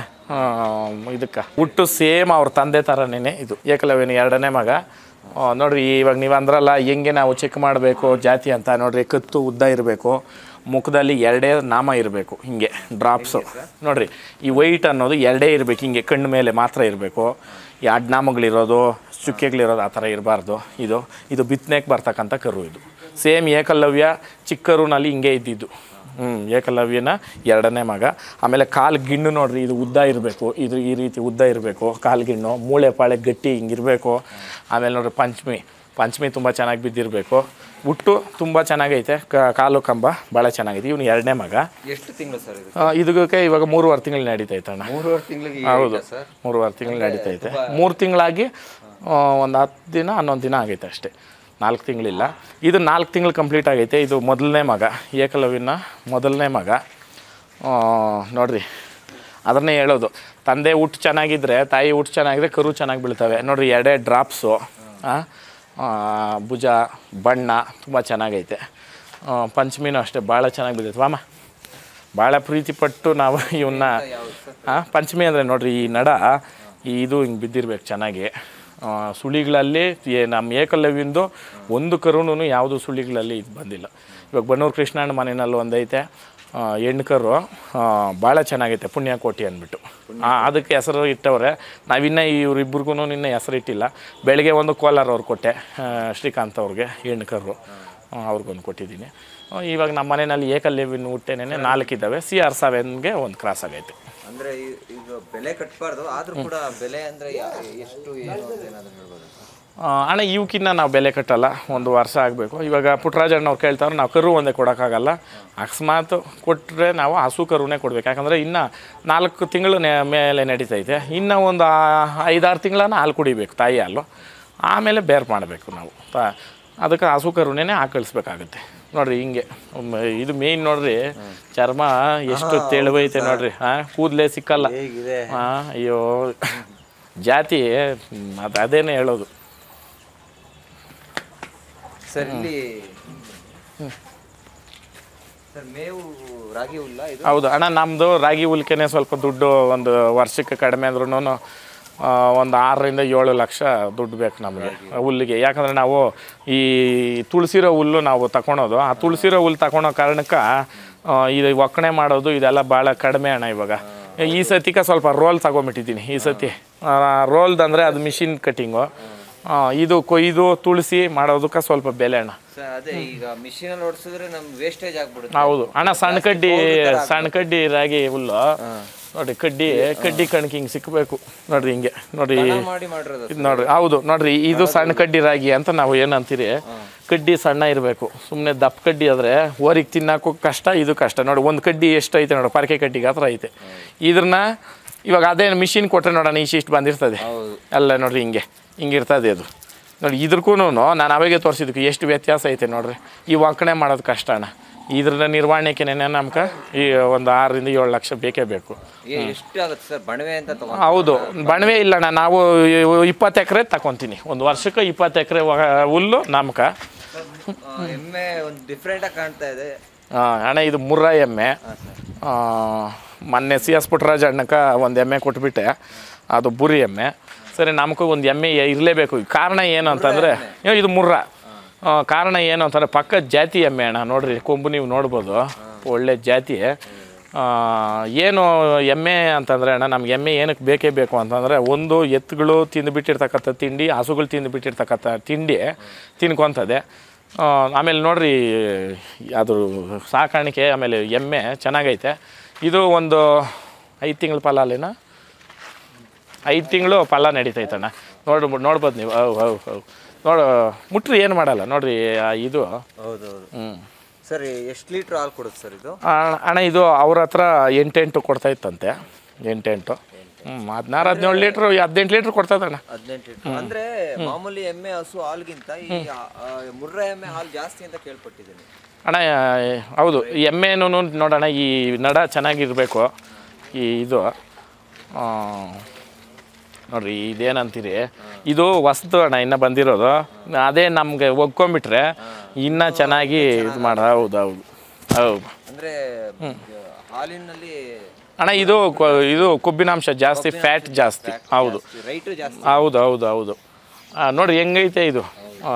ಇದಕ್ಕೆ ಹುಟ್ಟು ಸೇಮ್ ಅವ್ರ ತಂದೆ ಥರನೇ ಇದು ಏಕಲವ್ಯನ ಎರಡನೇ ಮಗ ಆ, ನೋಡ್ರಿ ಇವಾಗ ನೀವು ಅಂದ್ರಲ್ಲ ಹೆಂಗೆ ನಾವು ಚೆಕ್ ಮಾಡಬೇಕು ಜಾತಿ ಅಂತ ನೋಡ್ರಿ ಕತ್ತು ಉದ್ದ ಇರಬೇಕು ಮುಖದಲ್ಲಿ ಎರಡೇ ನಾಮ ಇರಬೇಕು ಹಿಂಗೆ ಡ್ರಾಪ್ಸು ನೋಡ್ರಿ ಈ ವೈಟ್ ಅನ್ನೋದು ಎರಡೇ ಇರಬೇಕು ಹಿಂಗೆ ಕಣ್ಣು ಮೇಲೆ ಮಾತ್ರ ಇರಬೇಕು ಈ ಅಡ್ನಾಮಗಳಿರೋದು ಚುಕ್ಕೆಗಳಿರೋದು ಆ ಥರ ಇರಬಾರ್ದು ಇದು ಇದು ಬಿತ್ತನೆಗೆ ಬರ್ತಕ್ಕಂಥ ಕರು ಇದು ಸೇಮ್ ಏಕಲವ್ಯ ಚಿಕ್ಕ ಕರುನಲ್ಲಿ ಹಿಂಗೆ ಇದ್ದಿದ್ದು ಹ್ಞೂ ಏಕಲವ್ಯನ ಎರಡನೇ ಮಗ ಆಮೇಲೆ ಕಾಲು ಗಿಣ್ಣು ನೋಡ್ರಿ ಇದು ಉದ್ದ ಇರಬೇಕು ಇದು ಈ ರೀತಿ ಉದ್ದ ಇರಬೇಕು ಕಾಲು ಗಿಣ್ಣು ಮೂಳೆ ಪಾಳೆ ಗಟ್ಟಿ ಹಿಂಗಿರಬೇಕು ಆಮೇಲೆ ನೋಡ್ರಿ ಪಂಚಮಿ ಪಂಚಮಿ ತುಂಬ ಚೆನ್ನಾಗಿ ಬಿದ್ದಿರಬೇಕು ಹುಟ್ಟು ತುಂಬ ಚೆನ್ನಾಗೈತೆ ಕ- ಕಾಲು ಕಂಬ ಭಾಳ ಚೆನ್ನಾಗೈತೆ ಇವನು ಎರಡನೇ ಮಗ ಎಷ್ಟು ತಿಂಗಳು ಸರ್ ಇದು ಆ, ಇದಕ್ಕೆ ಇವಾಗ ಮೂರುವರೆ ತಿಂಗಳು ನಡೀತೈತೆ ಅಣ್ಣ ಮೂರುವರೆ ತಿಂಗಳಿಗೆ ಹೌದು ಸರ್ ಮೂರುವರೆ ತಿಂಗಳು ನಡೀತೈತೆ ಮೂರು ತಿಂಗಳಾಗಿ ಒಂದು ಹತ್ತು ದಿನ ಹನ್ನೊಂದು ದಿನ ಆಗೈತೆ ಅಷ್ಟೇ ನಾಲ್ಕು ತಿಂಗಳಿಲ್ಲ ಇದು ನಾಲ್ಕು ತಿಂಗಳು ಕಂಪ್ಲೀಟ್ ಆಗೈತೆ ಇದು ಮೊದಲನೇ ಮಗ ಏಕಲವ್ಯನ ಮೊದಲನೇ ಮಗ ಆ, ನೋಡ್ರಿ ಅದನ್ನೇ ಹೇಳೋದು ತಂದೆ ಊಟ ಚೆನ್ನಾಗಿದ್ದರೆ ತಾಯಿ ಊಟ ಚೆನ್ನಾಗಿದ್ರೆ ಕರು ಚೆನ್ನಾಗಿ ಬೀಳ್ತವೆ ನೋಡ್ರಿ ಎರಡೇ ಡ್ರಾಪ್ಸು ಭುಜ ಬಣ್ಣ ತುಂಬ ಚೆನ್ನಾಗೈತೆ ಆ, ಪಂಚಮಿನೂ ಅಷ್ಟೇ ಭಾಳ ಚೆನ್ನಾಗಿ ಬಿದ್ದೈತೆ ವಾಮ ಭಾಳ ಪ್ರೀತಿ ಪಟ್ಟು ನಾವು ಇವನ್ನ ಹಾಂ ಪಂಚಮಿ ಅಂದರೆ ನೋಡ್ರಿ ಈ ನಡ ಈ ಇದು ಹಿಂಗೆ ಬಿದ್ದಿರ್ಬೇಕು ಚೆನ್ನಾಗಿ ಆ, ಸುಳಿಗಳಲ್ಲಿ ಏ- ನಮ್ಮ ಏಕಲವ್ಯಂದು ಒಂದು ಕರುಣೂ ಯಾವುದು ಸುಳಿಗಳಲ್ಲಿ ಇದು ಬಂದಿಲ್ಲ ಇವಾಗ ಬನ್ನೂರು ಕೃಷ್ಣಣ್ಣ ಮನೆಯಲ್ಲಿ ಒಂದೈತೆ ಆ, ಹೆಣ್ಣು ಕರು ಭಾಳ ಚೆನ್ನಾಗೈತೆ ಪುಣ್ಯಕೋಟಿ ಅಂದ್ಬಿಟ್ಟು ಆ, ಅದಕ್ಕೆ ಹೆಸರು ಇಟ್ಟವ್ರೆ ನಾವಿನ್ನ ಇವ್ರಿಬ್ರಿಗೂ ನಿನ್ನ ಹೆಸರು ಇಟ್ಟಿಲ್ಲ ಬೆಳಗ್ಗೆ ಒಂದು ಕೋಲಾರ ಅವ್ರು ಕೊಟ್ಟೆ ಆ, ಶ್ರೀಕಾಂತ್ ಅವ್ರಿಗೆ ಹೆಣ್ಣು ಕರು ಅವ್ರಿಗೊಂದು ಕೊಟ್ಟಿದ್ದೀನಿ ಆ, ಇವಾಗ ನಮ್ಮ ಮನೆಯಲ್ಲಿ ಏಕಲ್ಯವಿನ ಹುಟ್ಟೆನೇ ನಾಲ್ಕಿದ್ದಾವೆ ಸಿ ಆರ್ ಸೆವೆನ್ಗೆ ಒಂದು ಕ್ರಾಸ್ ಆಗೈತೆ ಅಂದ್ರೆ ಈ- ಈಗ ಬೆಲೆ ಕಟ್ಟಬಾರ್ದು ಆದ್ರೂ ಕೂಡ ಬೆಲೆ ಅಂದ್ರೆ ಯಾ- ಎಷ್ಟು ಏನು ಅಂತ ಏನಾದ್ರು ಹೇಳ್ಬೋದು ಆ, ಅಣ್ಣ ಇವಕ್ಕಿನ್ನ ನಾವು ಬೆಲೆ ಕಟ್ಟಲ್ಲ ಒಂದು ವರ್ಷ ಆಗಬೇಕು ಇವಾಗ ಪುಟ್ಟರಾಜಣ್ಣವ್ರು ಕೇಳ್ತಾರೆ ನಾವು ಕರು ಒಂದೇ ಕೊಡೋಕ್ಕಾಗಲ್ಲ ಅಕಸ್ಮಾತ್ ಕೊಟ್ಟರೆ ನಾವು ಹಸು ಕರುನೇ ಕೊಡ್ಬೇಕು ಯಾಕಂದರೆ ಇನ್ನು ನಾಲ್ಕು ತಿಂಗಳು ನೆ- ಮೇಲೆ ನಡೀತೈತೆ ಇನ್ನು ಒಂದು ಆ- ಐದಾರು ತಿಂಗಳನ್ನ ಹಾಲು ಕುಡಿಬೇಕು ತಾಯಿ ಹಾಲು ಆಮೇಲೆ ಬೇರೆ ಮಾಡಬೇಕು ನಾವು ತ ಅದಕ್ಕೆ ಹಸು ಕರುನೇ ಹಾಕಳಿಸ್ಬೇಕಾಗುತ್ತೆ ನೋಡ್ರಿ ಹಿಂಗೆ ಒಮ್ಮೆ ಇದು ಮೇಯ್ನ್ ನೋಡ್ರಿ ಚರ್ಮ ಎಷ್ಟು ತೆಳುವೈತೆ ನೋಡ್ರಿ ಹಾಂ ಕೂದಲೇ ಸಿಕ್ಕಲ್ಲ ಹೇಗಿದೆ ಹಾಂ ಅಯ್ಯೋ ಜಾತಿ ಅದು ಅದೇನೇ ಹೇಳೋದು ಸರ್ ಇಲ್ಲಿ ಸರ್ ಮೇವು ರಾಗಿ ಹುಲ್ಲ ಇದು ಹೌದು ಅಣ್ಣ ನಮ್ಮದು ರಾಗಿ ಹುಲ್ಕೆನೆ ಸ್ವಲ್ಪ ದುಡ್ಡು ಒಂದು ವರ್ಷಕ್ಕೆ ಕಡಿಮೆ ಅಂದ್ರೂ ಒಂದು ಆರರಿಂದ ಏಳು ಲಕ್ಷ ದುಡ್ಡು ಬೇಕು ನಮಗೆ ಹುಲ್ಲಿಗೆ ಯಾಕಂದರೆ ನಾವು ಈ ತುಳಸಿರೋ ಹುಲ್ಲು ನಾವು ತಗೊಳೋದು ಆ ತುಳಸಿರೋ ಹುಲ್ಲು ತಗೊಳೋ ಕಾರಣಕ್ಕೆ ಆ, ಇದು ಒಕ್ಕಣೆ ಮಾಡೋದು ಇದೆಲ್ಲ ಭಾಳ ಕಡಿಮೆ ಅಣ್ಣ ಇವಾಗ ಈ ಸತಿಗೆ ಸ್ವಲ್ಪ ರೋಲ್ ತಗೊಂಬಿಟ್ಟಿದ್ದೀನಿ ಈ ಸತಿ ರೋಲ್ದು ಅಂದರೆ ಅದು ಮಿಷಿನ್ ಕಟ್ಟಿಂಗು ಇದು ಕೊಯ್ದು ತುಳಸಿ ಮಾಡೋದಕ್ಕೆ ಸ್ವಲ್ಪ ಬೆಲೆ ಅಣ್ಣ ಸರ್ ಅದೇ ಈಗ ಮಿಷಿನ್ ಅಲ್ಲಿ ಓಡಿಸಿದ್ರೆ ನಮ್ಗೆ ವೇಸ್ಟೇಜ್ ಆಗ್ಬಿಡುತ್ತೆ ಹೌದು ಅಣ್ಣ ಸಣ್ಣ ಕಡ್ಡಿ ಸಣ್ಣ ಕಡ್ಡಿ ರಾಗಿ ಹುಲ್ಲು ನೋಡ್ರಿ ಕಡ್ಡಿ ಕಡ್ಡಿ ಕಣಕ್ಕೆ ಹಿಂಗೆ ಸಿಕ್ಕಬೇಕು ನೋಡ್ರಿ ಹಿಂಗೆ ನೋಡ್ರಿ ದನ ಮಾಡಿ ಮಾಡಿರೋದು ಇದು ನೋಡ್ರಿ ಹೌದು ನೋಡ್ರಿ ಇದು ಸಣ್ಣ ಕಡ್ಡಿ ರಾಗಿ ಅಂತ ನಾವು ಏನಂತೀರಿ ಕಡ್ಡಿ ಸಣ್ಣ ಇರಬೇಕು ಸುಮ್ಮನೆ ದಪ್ಪ ಕಡ್ಡಿ ಆದರೆ ಓರಿಗೆ ತಿನ್ನಕ್ಕೂ ಕಷ್ಟ ಇದು ಕಷ್ಟ ನೋಡಿ ಒಂದು ಕಡ್ಡಿ ಎಷ್ಟು ಐತೆ ನೋಡಿ ಪರಕೆ ಕಡ್ಡಿಗೆ ಹತ್ರ ಐತೆ ಇದ್ರನ್ನ ಇವಾಗ ಅದೇ ಮಿಷಿನ್ ಕೊಟ್ಟರೆ ನೋಡೋಣ ಇಷ್ಟಿಷ್ಟು ಬಂದಿರ್ತದೆ ಹೌದು ಎಲ್ಲ ನೋಡ್ರಿ ಹಿಂಗೆ ಹಿಂಗಿರ್ತದೆ ಅದು ನೋಡಿ ಇದ್ರಕ್ಕೂ ನಾನು ಅವಾಗೆ ತೋರಿಸಿದ್ದಕ್ಕೆ ಎಷ್ಟು ವ್ಯತ್ಯಾಸ ಐತೆ ನೋಡ್ರಿ ಈ ಒಕ್ಕಣೆ ಮಾಡೋದು ಕಷ್ಟ ಅಣ್ಣ ಇದ್ರ ನಿರ್ವಹಣೆಗೆನೆ ನಮ್ಗೆ ಈ ಒಂದು ಆರರಿಂದ ಏಳು ಲಕ್ಷ ಬೇಕೇ ಬೇಕು ಏ- ಎಷ್ಟು ಆಗುತ್ತೆ ಸರ್ ಬಣವೆ ಅಂತ ತಗೊಂಡು ಹೌದು ಬಣವೆ ಇಲ್ಲಣ್ಣ ನಾವು ಇಪ್ಪತ್ತು ಎಕರೆ ತಗೊತೀನಿ ಒಂದು ವರ್ಷಕ್ಕೆ ಇಪ್ಪತ್ತು ಎಕರೆ ಹುಲ್ಲು ನಮ್ಗೆ ಎಮ್ಮೆ ಒಂದು ಡಿಫ್ರೆಂಟ್ ಆಗಿ ಕಾಣ್ತಾ ಇದೆ ಆ, ಅಣ್ಣ ಇದು ಮುರ್ರ ಎಮ್ಮೆ ಆ, ಮೊನ್ನೆ ಸಿ ಎಸ್ ಪುಟ್ಟರಾಜ ಅಣ್ಣಕ್ಕೆ ಒಂದು ಎಮ್ಮೆ ಕೊಟ್ಬಿಟ್ಟೆ ಅದು ಬುರಿ ಎಮ್ಮೆ ಸರಿ ನಮಗೂ ಒಂದು ಎಮ್ಮೆ ಇರಲೇಬೇಕು ಕಾರಣ ಏನು ಅಂತಂದರೆ ಇದು ಮುರ್ರ ಆ, ಕಾರಣ ಏನು ಅಂತಂದರೆ ಪಕ್ಕದ ಜಾತಿ ಎಮ್ಮೆ ಅಣ್ಣ ನೋಡ್ರಿ ಕೊಂಬು ನೀವು ನೋಡ್ಬೋದು ಒಳ್ಳೆ ಜಾತಿ ಆ, ಏನು ಎಮ್ಮೆ ಅಂತಂದರೆ ಅಣ್ಣ ನಮ್ಗೆ ಎಮ್ಮೆ ಏನಕ್ಕೆ ಬೇಕೇ ಬೇಕು ಅಂತಂದರೆ ಒಂದು ಎತ್ತುಗಳು ತಿಂದುಬಿಟ್ಟಿರ್ತಕ್ಕಂಥ ತಿಂಡಿ ಹಸುಗಳು ತಿಂದುಬಿಟ್ಟಿರ್ತಕ್ಕಂಥ ತಿಂಡಿ ತಿನ್ಕೊತದೆ ಆ, ಆಮೇಲೆ ನೋಡ್ರಿ ಅದ್ರ ಸಾಕಾಣಿಕೆ ಆಮೇಲೆ ಎಮ್ಮೆ ಚೆನ್ನಾಗೈತೆ ಇದು ಒಂದು ಐದು ತಿಂಗಳ ಫಲ ಅಲ್ಲೇನ ಐದು ತಿಂಗಳು ಫಲ ನಡೀತೈತಣ್ಣ ನೋಡ್ ನೋಡ್ಬೋದು ನೀವು ಹೌ ಹೌ ಹೌ ನೋಡು ಮುಟ್ರಿ ಏನು ಮಾಡಲ್ಲ ನೋಡ್ರಿ ಆ ಇದು ಹೌದೌದು ಹ್ಞೂ ಸರ್ ಎಷ್ಟು ಲೀಟ್ರ್ ಹಾಲು ಕೊಡುತ್ತೆ ಸರ್ ಇದು ಅಣ್ಣ ಇದು ಅವ್ರ ಹತ್ರ ಎಂಟೆಂಟು ಕೊಡ್ತಾ ಇತ್ತಂತೆ ಎಂಟೆಂಟು ಹ್ಞೂ ಹದಿನಾರು ಹದಿನೇಳು ಲೀಟ್ರು ಹದಿನೆಂಟು ಲೀಟ್ರ್ ಕೊಡ್ತದಣ್ಣ ಹದಿನೆಂಟು ಲೀಟ್ರ್ ಅಂದ್ರೆ ಮಾಮೂಲಿ ಎಮ್ಮೆ ಹಸು ಹಾಲ್ಗಿಂತ ಈ ಆ, ಆ, ಮುರ್ರ ಎಮ್ಮೆ ಹಾಲು ಜಾಸ್ತಿ ಅಂತ ಕೇಳ್ಪಟ್ಟಿದ್ದೀನಿ ಅಣ್ಣ ಹೌದು ಎಮ್ಮೆನೂ ನೋಡೋಣ ಈ ನಡ ಚೆನ್ನಾಗಿರಬೇಕು ಈ ಇದು ಆ, ನೋಡ್ರಿ ಇದೇನಂತೀರಿ ಇದು ಹೊಸ್ದು ಅಣ್ಣ ಇನ್ನು ಬಂದಿರೋದು ಅದೇ ನಮಗೆ ಒಗ್ಕೊಂಬಿಟ್ರೆ ಇನ್ನೂ ಚೆನ್ನಾಗಿ ಇದು ಮಾಡ ಹೌದು ಹೌದು ಹೌದು ಅಂದ್ರೆ ಹಾಲಿನಲ್ಲಿ ಅಣ್ಣ ಇದು ಕೊ- ಇದು ಕೊಬ್ಬಿನಾಂಶ ಜಾಸ್ತಿ ಫ್ಯಾಟ್ ಜಾಸ್ತಿ ಹೌದು ರೈಟು ಜಾಸ್ತಿ ಹೌದು ಹೌದು ಹೌದು ಆ, ನೋಡ್ರಿ ಹೆಂಗೈತೆ ಇದು ಆ,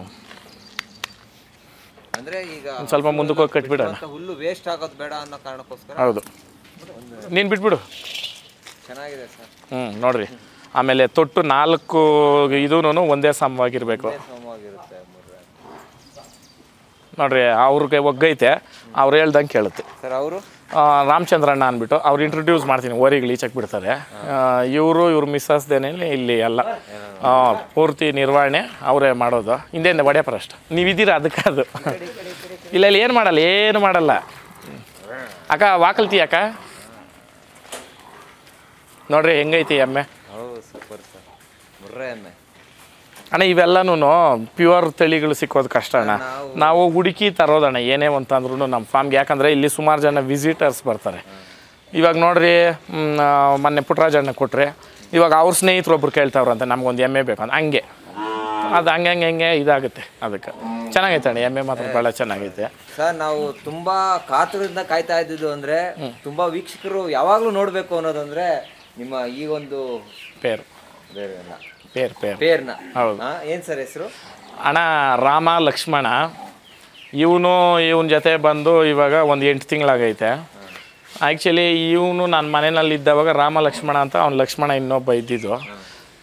ಅಂದ್ರೆ ಈಗ ಒಂದ್ ಸ್ವಲ್ಪ ಮುಂದಕ್ಕೆ ಹೋಗಿ ಕಟ್ಬಿಡೋಣ ಅಂತ ಹುಲ್ಲು ವೇಸ್ಟ್ ಆಗೋದು ಬೇಡ ಅನ್ನೋ ಕಾರಣಕ್ಕೋಸ್ಕರ ಹೌದು ನೀನು ಬಿಟ್ಬಿಡು ಚೆನ್ನಾಗಿದೆ ಸರ್ ಹ್ಞೂ ನೋಡ್ರಿ ಆಮೇಲೆ ತೊಟ್ಟು ನಾಲ್ಕು ಇದೂ ಒಂದೇ ಸಮವಾಗಿರಬೇಕು ಸಮವಾಗಿರುತ್ತೆ ಮುರ್ರೆ ನೋಡ್ರಿ ಅವ್ರಿಗೆ ಒಗ್ಗೈತೆ ಅವ್ರು ಹೇಳ್ದಂಗೆ ಕೇಳುತ್ತೆ ಸರ್ ಅವರು ಆ, ರಾಮಚಂದ್ರಣ್ಣ ಅಂದ್ಬಿಟ್ಟು ಅವ್ರು ಇಂಟ್ರೊಡ್ಯೂಸ್ ಮಾಡ್ತೀನಿ ಓರಿಗಳು ಈಚಕ್ಕೆ ಬಿಡ್ತಾರೆ ಇವರು ಇವ್ರ ಮಿಸ್ಸಸ್ದೇನೆ ಇಲ್ಲಿ ಎಲ್ಲ ಆ, ಪೂರ್ತಿ ನಿರ್ವಹಣೆ ಅವರೇ ಮಾಡೋದು ಹಿಂದೆಯಿಂದ ಒಡೆಯಪರ ಅಷ್ಟು ನೀವಿದ್ದೀರಾ ಅದಕ್ಕೆ ಅದು ಇಲ್ಲ ಇಲ್ಲಿ ಏನು ಮಾಡಲ್ಲ ಏನು ಮಾಡಲ್ಲ ಅಕ್ಕ ವಾಕಲ್ತಿ ಅಕ್ಕ ನೋಡ್ರಿ ಹೆಂಗೈತಿ ಎಮ್ಮೆ ಹೌದು ಸೂಪರ್ ಸರ್ ಮುರ್ರೆ ಎಮ್ಮೆ ಅಣ್ಣ ಇವೆಲ್ಲನೂ ಪ್ಯೂರ್ ತಳಿಗಳು ಸಿಕ್ಕೋದು ಕಷ್ಟ ಅಣ್ಣ ನಾವು ಹುಡುಕಿ ತರೋದಣ್ಣ ಏನೇ ಅಂತಂದ್ರೂ ನಮ್ಮ ಫಾರ್ಮ್ಗೆ ಯಾಕಂದರೆ ಇಲ್ಲಿ ಸುಮಾರು ಜನ ವಿಸಿಟರ್ಸ್ ಬರ್ತಾರೆ ಇವಾಗ ನೋಡ್ರಿ ಮ್, ಆ, ಮೊನ್ನೆ ಪುಟ್ಟರಾಜಣ್ಣ ಕೊಟ್ರೆ ಇವಾಗ ಅವ್ರ ಸ್ನೇಹಿತರು ಒಬ್ರು ಕೇಳ್ತಾವ್ರಂತೆ ನಮ್ಗೊಂದು ಎಮ್ಮೆ ಬೇಕು ಅಂತ ಹಂಗೆ ಅದು ಹಂಗೆ ಹಂಗೆ ಹಂಗೆ ಇದಾಗುತ್ತೆ ಅದಕ್ಕೆ ಚೆನ್ನಾಗೈತೆ ಅಣ್ಣ ಎಮ್ಮೆ ಮಾತ್ರ ಭಾಳ ಚೆನ್ನಾಗೈತೆ ಸರ್ ನಾವು ತುಂಬಾ ಕಾತುರದಿಂದ ಕಾಯ್ತಾ ಇದ್ದಿದ್ದು ಅಂದ್ರೆ ತುಂಬಾ ವೀಕ್ಷಕರು ಯಾವಾಗ್ಲೂ ನೋಡ್ಬೇಕು ಅನ್ನೋದಂದ್ರೆ ನಿಮ್ಮ ಈ ಒಂದು ಪೇರು ಬೇರೆ ಅಲ್ಲ ಪೇರ್ ಪೇರ್ ಪೇರ್ನ ಹೌದು. ಹಾ, ಏನ್ ಸರ್ ಹೆಸರು ಅಣ್ಣ ರಾಮ ಲಕ್ಷ್ಮಣ ಇವನು ಇವನ ಜೊತೆ ಬಂದು ಇವಾಗ ಒಂದು ಎಂಟು ತಿಂಗಳಾಗೈತೆ ಆ್ಯಕ್ಚುಲಿ ಇವನು ನನ್ನ ಮನೆಯಲ್ಲಿ ಇದ್ದವಾಗ ರಾಮ ಲಕ್ಷ್ಮಣ ಅಂತ ಅವ್ನು ಲಕ್ಷ್ಮಣ ಇನ್ನೊಬ್ಬ ಇದ್ದಿದ್ದು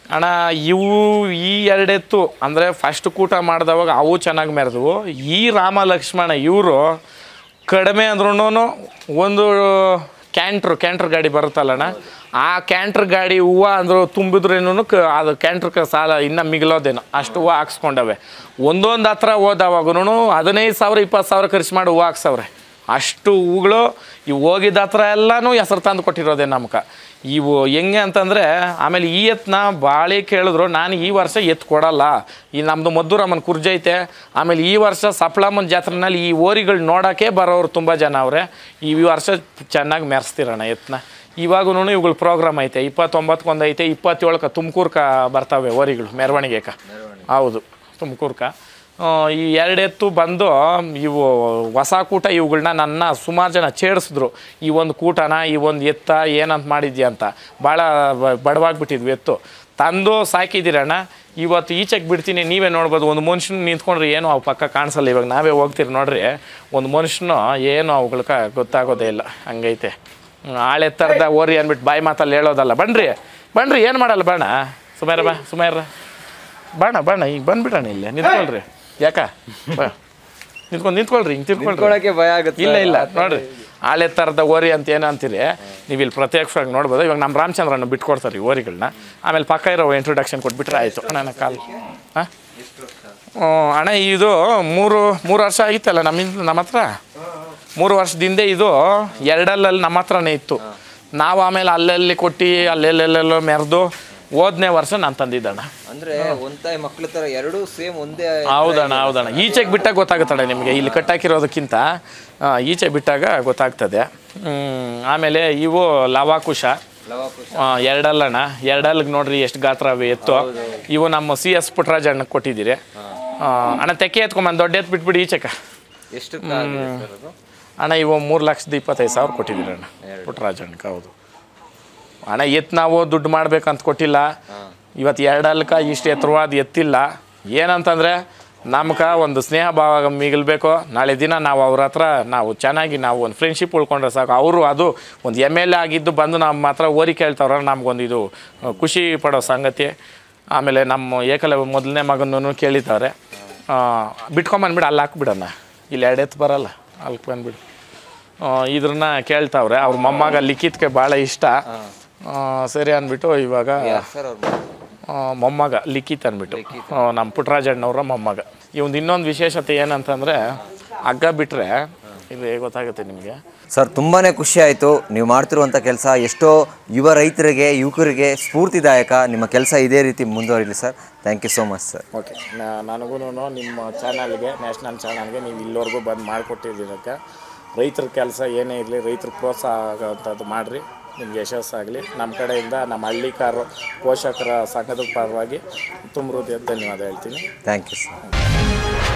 ಅಣ್ಣ ಇವು ಈ ಎರಡೆತ್ತು ಅಂದರೆ ಫಸ್ಟ್ ಕೂಟ ಮಾಡಿದವಾಗ ಅವು ಚೆನ್ನಾಗಿ ಮೆರೆದವು ಈ ರಾಮ ಲಕ್ಷ್ಮಣ ಇವರು ಕಡಿಮೆ ಅಂದ್ರೂ ಒಂದು ಕ್ಯಾಂಟ್ರ್ ಕ್ಯಾಂಟ್ರ್ ಗಾಡಿ ಬರುತ್ತಲ್ಲಣ್ಣ ಆ ಕ್ಯಾಂಟ್ರ್ ಗಾಡಿ ಹೂವು ಅಂದ್ರು ತುಂಬಿದ್ರೇನು ಕ ಅದು ಕ್ಯಾಂಟ್ರ್ ಸಾಲ ಇನ್ನೂ ಮಿಗಿಲೋದೇನೋ ಅಷ್ಟು ಹೂವು ಹಾಕ್ಸ್ಕೊಂಡವೆ ಒಂದೊಂದು ಹತ್ರ ಹೋದವಾಗೂ ಹದಿನೈದು ಸಾವಿರ ಇಪ್ಪತ್ತು ಸಾವಿರ ಖರ್ಚು ಮಾಡಿ ಹೂವು ಹಾಕ್ಸವ್ರೆ ಅಷ್ಟು ಹೂಗಳು ಇವು ಹೋಗಿದ್ದ ಹತ್ರ ಎಲ್ಲನೂ ಹೆಸರು ತಂದು ಕೊಟ್ಟಿರೋದೆ ನಮ್ಗೆ ಇವು ಹೆಂಗೆ ಅಂತಂದರೆ ಆಮೇಲೆ ಈ ಎತ್ತನ್ನ ಭಾಳ ಕೇಳಿದ್ರು ನಾನು ಈ ವರ್ಷ ಎತ್ತು ಕೊಡಲ್ಲ ಈ ನಮ್ಮದು ಮದ್ದೂರಮ್ಮನ ಕುರ್ಜೈತೆ ಆಮೇಲೆ ಈ ವರ್ಷ ಸಪ್ಲಮ್ಮನ ಜಾತ್ರೆನಲ್ಲಿ ಈ ಓರಿಗಳು ನೋಡೋಕ್ಕೆ ಬರೋರು ತುಂಬ ಜನ ಅವರೇ ಈ ವರ್ಷ ಚೆನ್ನಾಗಿ ಮೆರೆಸ್ತಿರೋಣ ಎತ್ತನ್ನ ಇವಾಗೂ ಇವುಗಳ ಪ್ರೋಗ್ರಾಮ್ ಐತೆ ಇಪ್ಪತ್ತೊಂಬತ್ತಕ್ಕೊಂದು ಐತೆ ಇಪ್ಪತ್ತೇಳಕ್ಕೆ ತುಮಕೂರ್ಕ ಬರ್ತವೆ ಓರಿಗಳು ಮೆರವಣಿಗೆಕ ಹೌದು ತುಮಕೂರ್ಕ ಆ, ಈ ಎರಡು ಎತ್ತು ಬಂದು ಇವು ಹೊಸ ಕೂಟ ಇವುಗಳನ್ನ ನನ್ನ ಸುಮಾರು ಜನ ಛೇಡಿಸಿದ್ರು ಈ ಒಂದು ಕೂಟನ ಈ ಒಂದು ಎತ್ತ ಏನಂತ ಮಾಡಿದ್ಯಾ ಅಂತ ಭಾಳ ಬಡವಾಗ್ಬಿಟ್ಟಿದ್ವಿ ಎತ್ತು ತಂದು ಸಾಕಿದ್ದೀರಣ್ಣ ಇವತ್ತು ಈಚೆಗೆ ಬಿಡ್ತೀನಿ ನೀವೇ ನೋಡ್ಬೋದು ಒಂದು ಮನುಷ್ಯನ ನಿಂತ್ಕೊಂಡ್ರೆ ಏನು ಅವು ಪಕ್ಕ ಕಾಣಿಸಲ್ಲ ಇವಾಗ ನಾವೇ ಹೋಗ್ತೀರಿ ನೋಡ್ರಿ ಒಂದು ಮನುಷ್ಯನು ಏನು ಅವುಗಳ್ಕ ಗೊತ್ತಾಗೋದೇ ಇಲ್ಲ ಹಂಗೈತೆ ಆಳೆ ಥರದ ಓರಿ ಅಂದ್ಬಿಟ್ಟು ಬಾಯಿ ಮಾತಲ್ಲಿ ಹೇಳೋದಲ್ಲ ಬನ್ರಿ ಬನ್ರಿ ಏನು ಮಾಡಲ್ಲ ಬಣ್ಣ ಸುಮಾರ ಬಾ ಸುಮಾರ ಬಣ್ಣ ಬಣ್ಣ ಈಗ ಬಂದ್ಬಿಡಣ ಇಲ್ಲೇ ನಿಂತ್ಕೊಳ್ರಿ ಯಾಕ ಬಾ ನಿಂತ್ಕೊಂಡು ನಿಂತ್ಕೊಳ್ರಿ ಹಿಂಗೆ ತಿರ್ಕೊಳ್ರಿ ನಿಂತ್ಕೊಳಕ್ಕೆ ಭಯ ಆಗುತ್ತೆ ಇಲ್ಲ ಇಲ್ಲ ನೋಡ್ರಿ ಆಳೆ ಥರದ ಓರಿ ಅಂತ ಏನು ಅಂತೀರಿ ನೀವು ಇಲ್ಲಿ ಪ್ರತ್ಯಕ್ಷವಾಗಿ ನೋಡ್ಬೋದು ಇವಾಗ ನಮ್ಮ ರಾಮಚಂದ್ರನ ಬಿಟ್ಕೊಡ್ತಾರೆ ಈ ಓರಿಗಳನ್ನ ಆಮೇಲೆ ಪಕ್ಕ ಇರೋ ಇಂಟ್ರೊಡಕ್ಷನ್ ಕೊಟ್ಬಿಟ್ರೆ ಆಯಿತು ಅಣ್ಣ ಕಾಲ್ ಹಾಂ ಅಣ್ಣ ಇದು ಮೂರು ಮೂರು ವರ್ಷ ಆಗಿತ್ತಲ್ಲ ನಮ್ಮಿಂದ ನಮ್ಮ ಹತ್ರ ಮೂರು ವರ್ಷದಿಂದ ಇದು ಎರಡಲ್ಲಲ್ಲಿ ನಮ್ಮ ಹತ್ರನೇ ಇತ್ತು ನಾವು ಆಮೇಲೆ ಅಲ್ಲಲ್ಲಿ ಕೊಟ್ಟು ಅಲ್ಲೆಲ್ಲೆಲ್ಲೆಲ್ಲೋ ಮೆರೆದು ಹೋದನೇ ವರ್ಷ ನಾನು ತಂದಿದ್ದಣ್ಣ ಅಂದ್ರೆ ಒಂತಾಯಿ ಮಕ್ಳ ತರ ಎರಡೂ ಸೇಮ್ ಒಂದೇ ಹೌದಣ್ಣ ಹೌದಣ್ಣ ಈಚೆಗೆ ಬಿಟ್ಟಾಗ ಗೊತ್ತಾಗುತ್ತಣ್ಣ ನಿಮಗೆ ಇಲ್ಲಿ ಕಟ್ಟಾಕಿರೋದಕ್ಕಿಂತ ಆ, ಈಚೆ ಬಿಟ್ಟಾಗ ಗೊತ್ತಾಗ್ತದೆ ಹ್ಮ್, ಆಮೇಲೆ ಇವು ಲವಾಕುಶ ಲವಾಕುಶ ಆ, ಎರಡಲ್ಲಣ್ಣ ಎರಡಲ್ಗೆ ನೋಡ್ರಿ ಎಷ್ಟು ಗಾತ್ರ ಅವೆ ಎತ್ತು ಇವು ನಮ್ಮ ಸಿ ಎಸ್ ಪುಟ್ಟರಾಜ್ ಅಣ್ಣಗೆ ಕೊಟ್ಟಿದ್ದೀರಿ ಆ, ಅಣ್ಣ ತೆಕ್ಕೆ ಎತ್ಕೊಂಬಂದು ದೊಡ್ಡ ಎತ್ತು ಬಿಟ್ಬಿಡಿ ಈಚೆಕ ಎಷ್ಟು ಆಗಿದೆ ಸರ್ ಅದು ಅಣ್ಣ ಇವು ಮೂರು ಲಕ್ಷದ ಇಪ್ಪತ್ತೈದು ಸಾವಿರ ಕೊಟ್ಟಿದ್ದೀರಿ ಅಣ್ಣ ಪುಟ್ಟರಾಜ್ ಅಣ್ಣಕ್ಕೆ ಹೌದು ಅಣ್ಣ ಎತ್ತು ನಾವು ದುಡ್ಡು ಮಾಡ್ಬೇಕಂತ ಕೊಟ್ಟಿಲ್ಲ ಇವತ್ತು ಎರಡಲ್ಕ ಇಷ್ಟು ಎತ್ತರವಾದ ಎತ್ತಿಲ್ಲ ಏನಂತಂದರೆ ನಮ್ಗೆ ಒಂದು ಸ್ನೇಹ ಭಾವ ಮಿಗಲ್ಬೇಕು ನಾಳೆ ದಿನ ನಾವು ಅವ್ರ ಹತ್ರ ನಾವು ಚೆನ್ನಾಗಿ ನಾವು ಒಂದು ಫ್ರೆಂಡ್ಶಿಪ್ ಉಳ್ಕೊಂಡ್ರೆ ಸಾಕು ಅವರು ಅದು ಒಂದು ಎಮ್ ಎಲ್ ಎ ಆಗಿದ್ದು ಬಂದು ನಮ್ಮ ಹತ್ರ ಓರಿ ಕೇಳ್ತಾವ್ರ ನಮ್ಗೊಂದು ಇದು ಆ, ಖುಷಿ ಪಡೋ ಸಂಗತಿ ಆಮೇಲೆ ನಮ್ಮ ಏಕಲವ್ಯ ಮೊದಲನೇ ಮಗನೂ ಕೇಳಿದ್ದಾರೆ ಬಿಟ್ಕೊಂಬಂದ್ಬಿಡು ಅಲ್ಲಿ ಹಾಕ್ಬಿಡಣ್ಣ ಇಲ್ಲಿ ಎರಡು ಎತ್ತು ಬರಲ್ಲ ಅಲ್ಲಿ ಬಂದ್ಬಿಡು ಆ, ಇದ್ರನ್ನ ಕೇಳ್ತಾವ್ರೆ ಅವ್ರ ಮೊಮ್ಮಗ ಲಿಖಿತ್ಗೆ ಭಾಳ ಇಷ್ಟ ಆ, ಸರಿ ಅಂದ್ಬಿಟ್ಟು ಇವಾಗ ಸರ್ ಅವ್ರ ಆ, ಮೊಮ್ಮಗ ಲಿಖಿತ್ ಅಂದ್ಬಿಟ್ಟು ಆ, ನಮ್ಮ ಪುಟ್ಟರಾಜಣ್ಣವ್ರ ಮೊಮ್ಮಗ ಇವಂದು ಇನ್ನೊಂದು ವಿಶೇಷತೆ ಏನಂತಂದರೆ ಹಗ್ಗ ಬಿಟ್ಟರೆ ಇದು ಗೊತ್ತಾಗುತ್ತೆ ನಿಮಗೆ ಸರ್ ತುಂಬಾ ಖುಷಿ ಆಯಿತು ನೀವು ಮಾಡ್ತಿರುವಂಥ ಕೆಲಸ ಎಷ್ಟೋ ಯುವ ರೈತರಿಗೆ ಯುವಕರಿಗೆ ಸ್ಫೂರ್ತಿದಾಯಕ ನಿಮ್ಮ ಕೆಲಸ ಇದೇ ರೀತಿ ಮುಂದುವರಿಲಿ sir thank you so much sir okay ನನಗೂ ನಿಮ್ಮ ಚಾನಲ್ಗೆ ನ್ಯಾಷನಲ್ ಚಾನಲ್ಗೆ ನೀವು ಇಲ್ಲಿವರೆಗೂ ಬಂದು ಮಾಡಿಕೊಟ್ಟಿದ್ದೀರಕ್ಕೆ ರೈತರ ಕೆಲಸ ಏನೇ ಇರಲಿ ರೈತರ ಪ್ರೋತ್ಸಾಹ ಆಗೋಂಥದ್ದು ಮಾಡಿರಿ ನಿಮ್ಗೆ ಯಶಸ್ಸಾಗಲಿ ನಮ್ಮ ಕಡೆಯಿಂದ ನಮ್ಮ ಹಳ್ಳಿಕಾರರು ಪೋಷಕರ ಸಂಘದ ಪರವಾಗಿ ತುಂಬ ಹೃದಯದ ಧನ್ಯವಾದ ಹೇಳ್ತೀನಿ ಥ್ಯಾಂಕ್ ಯು ಸರ್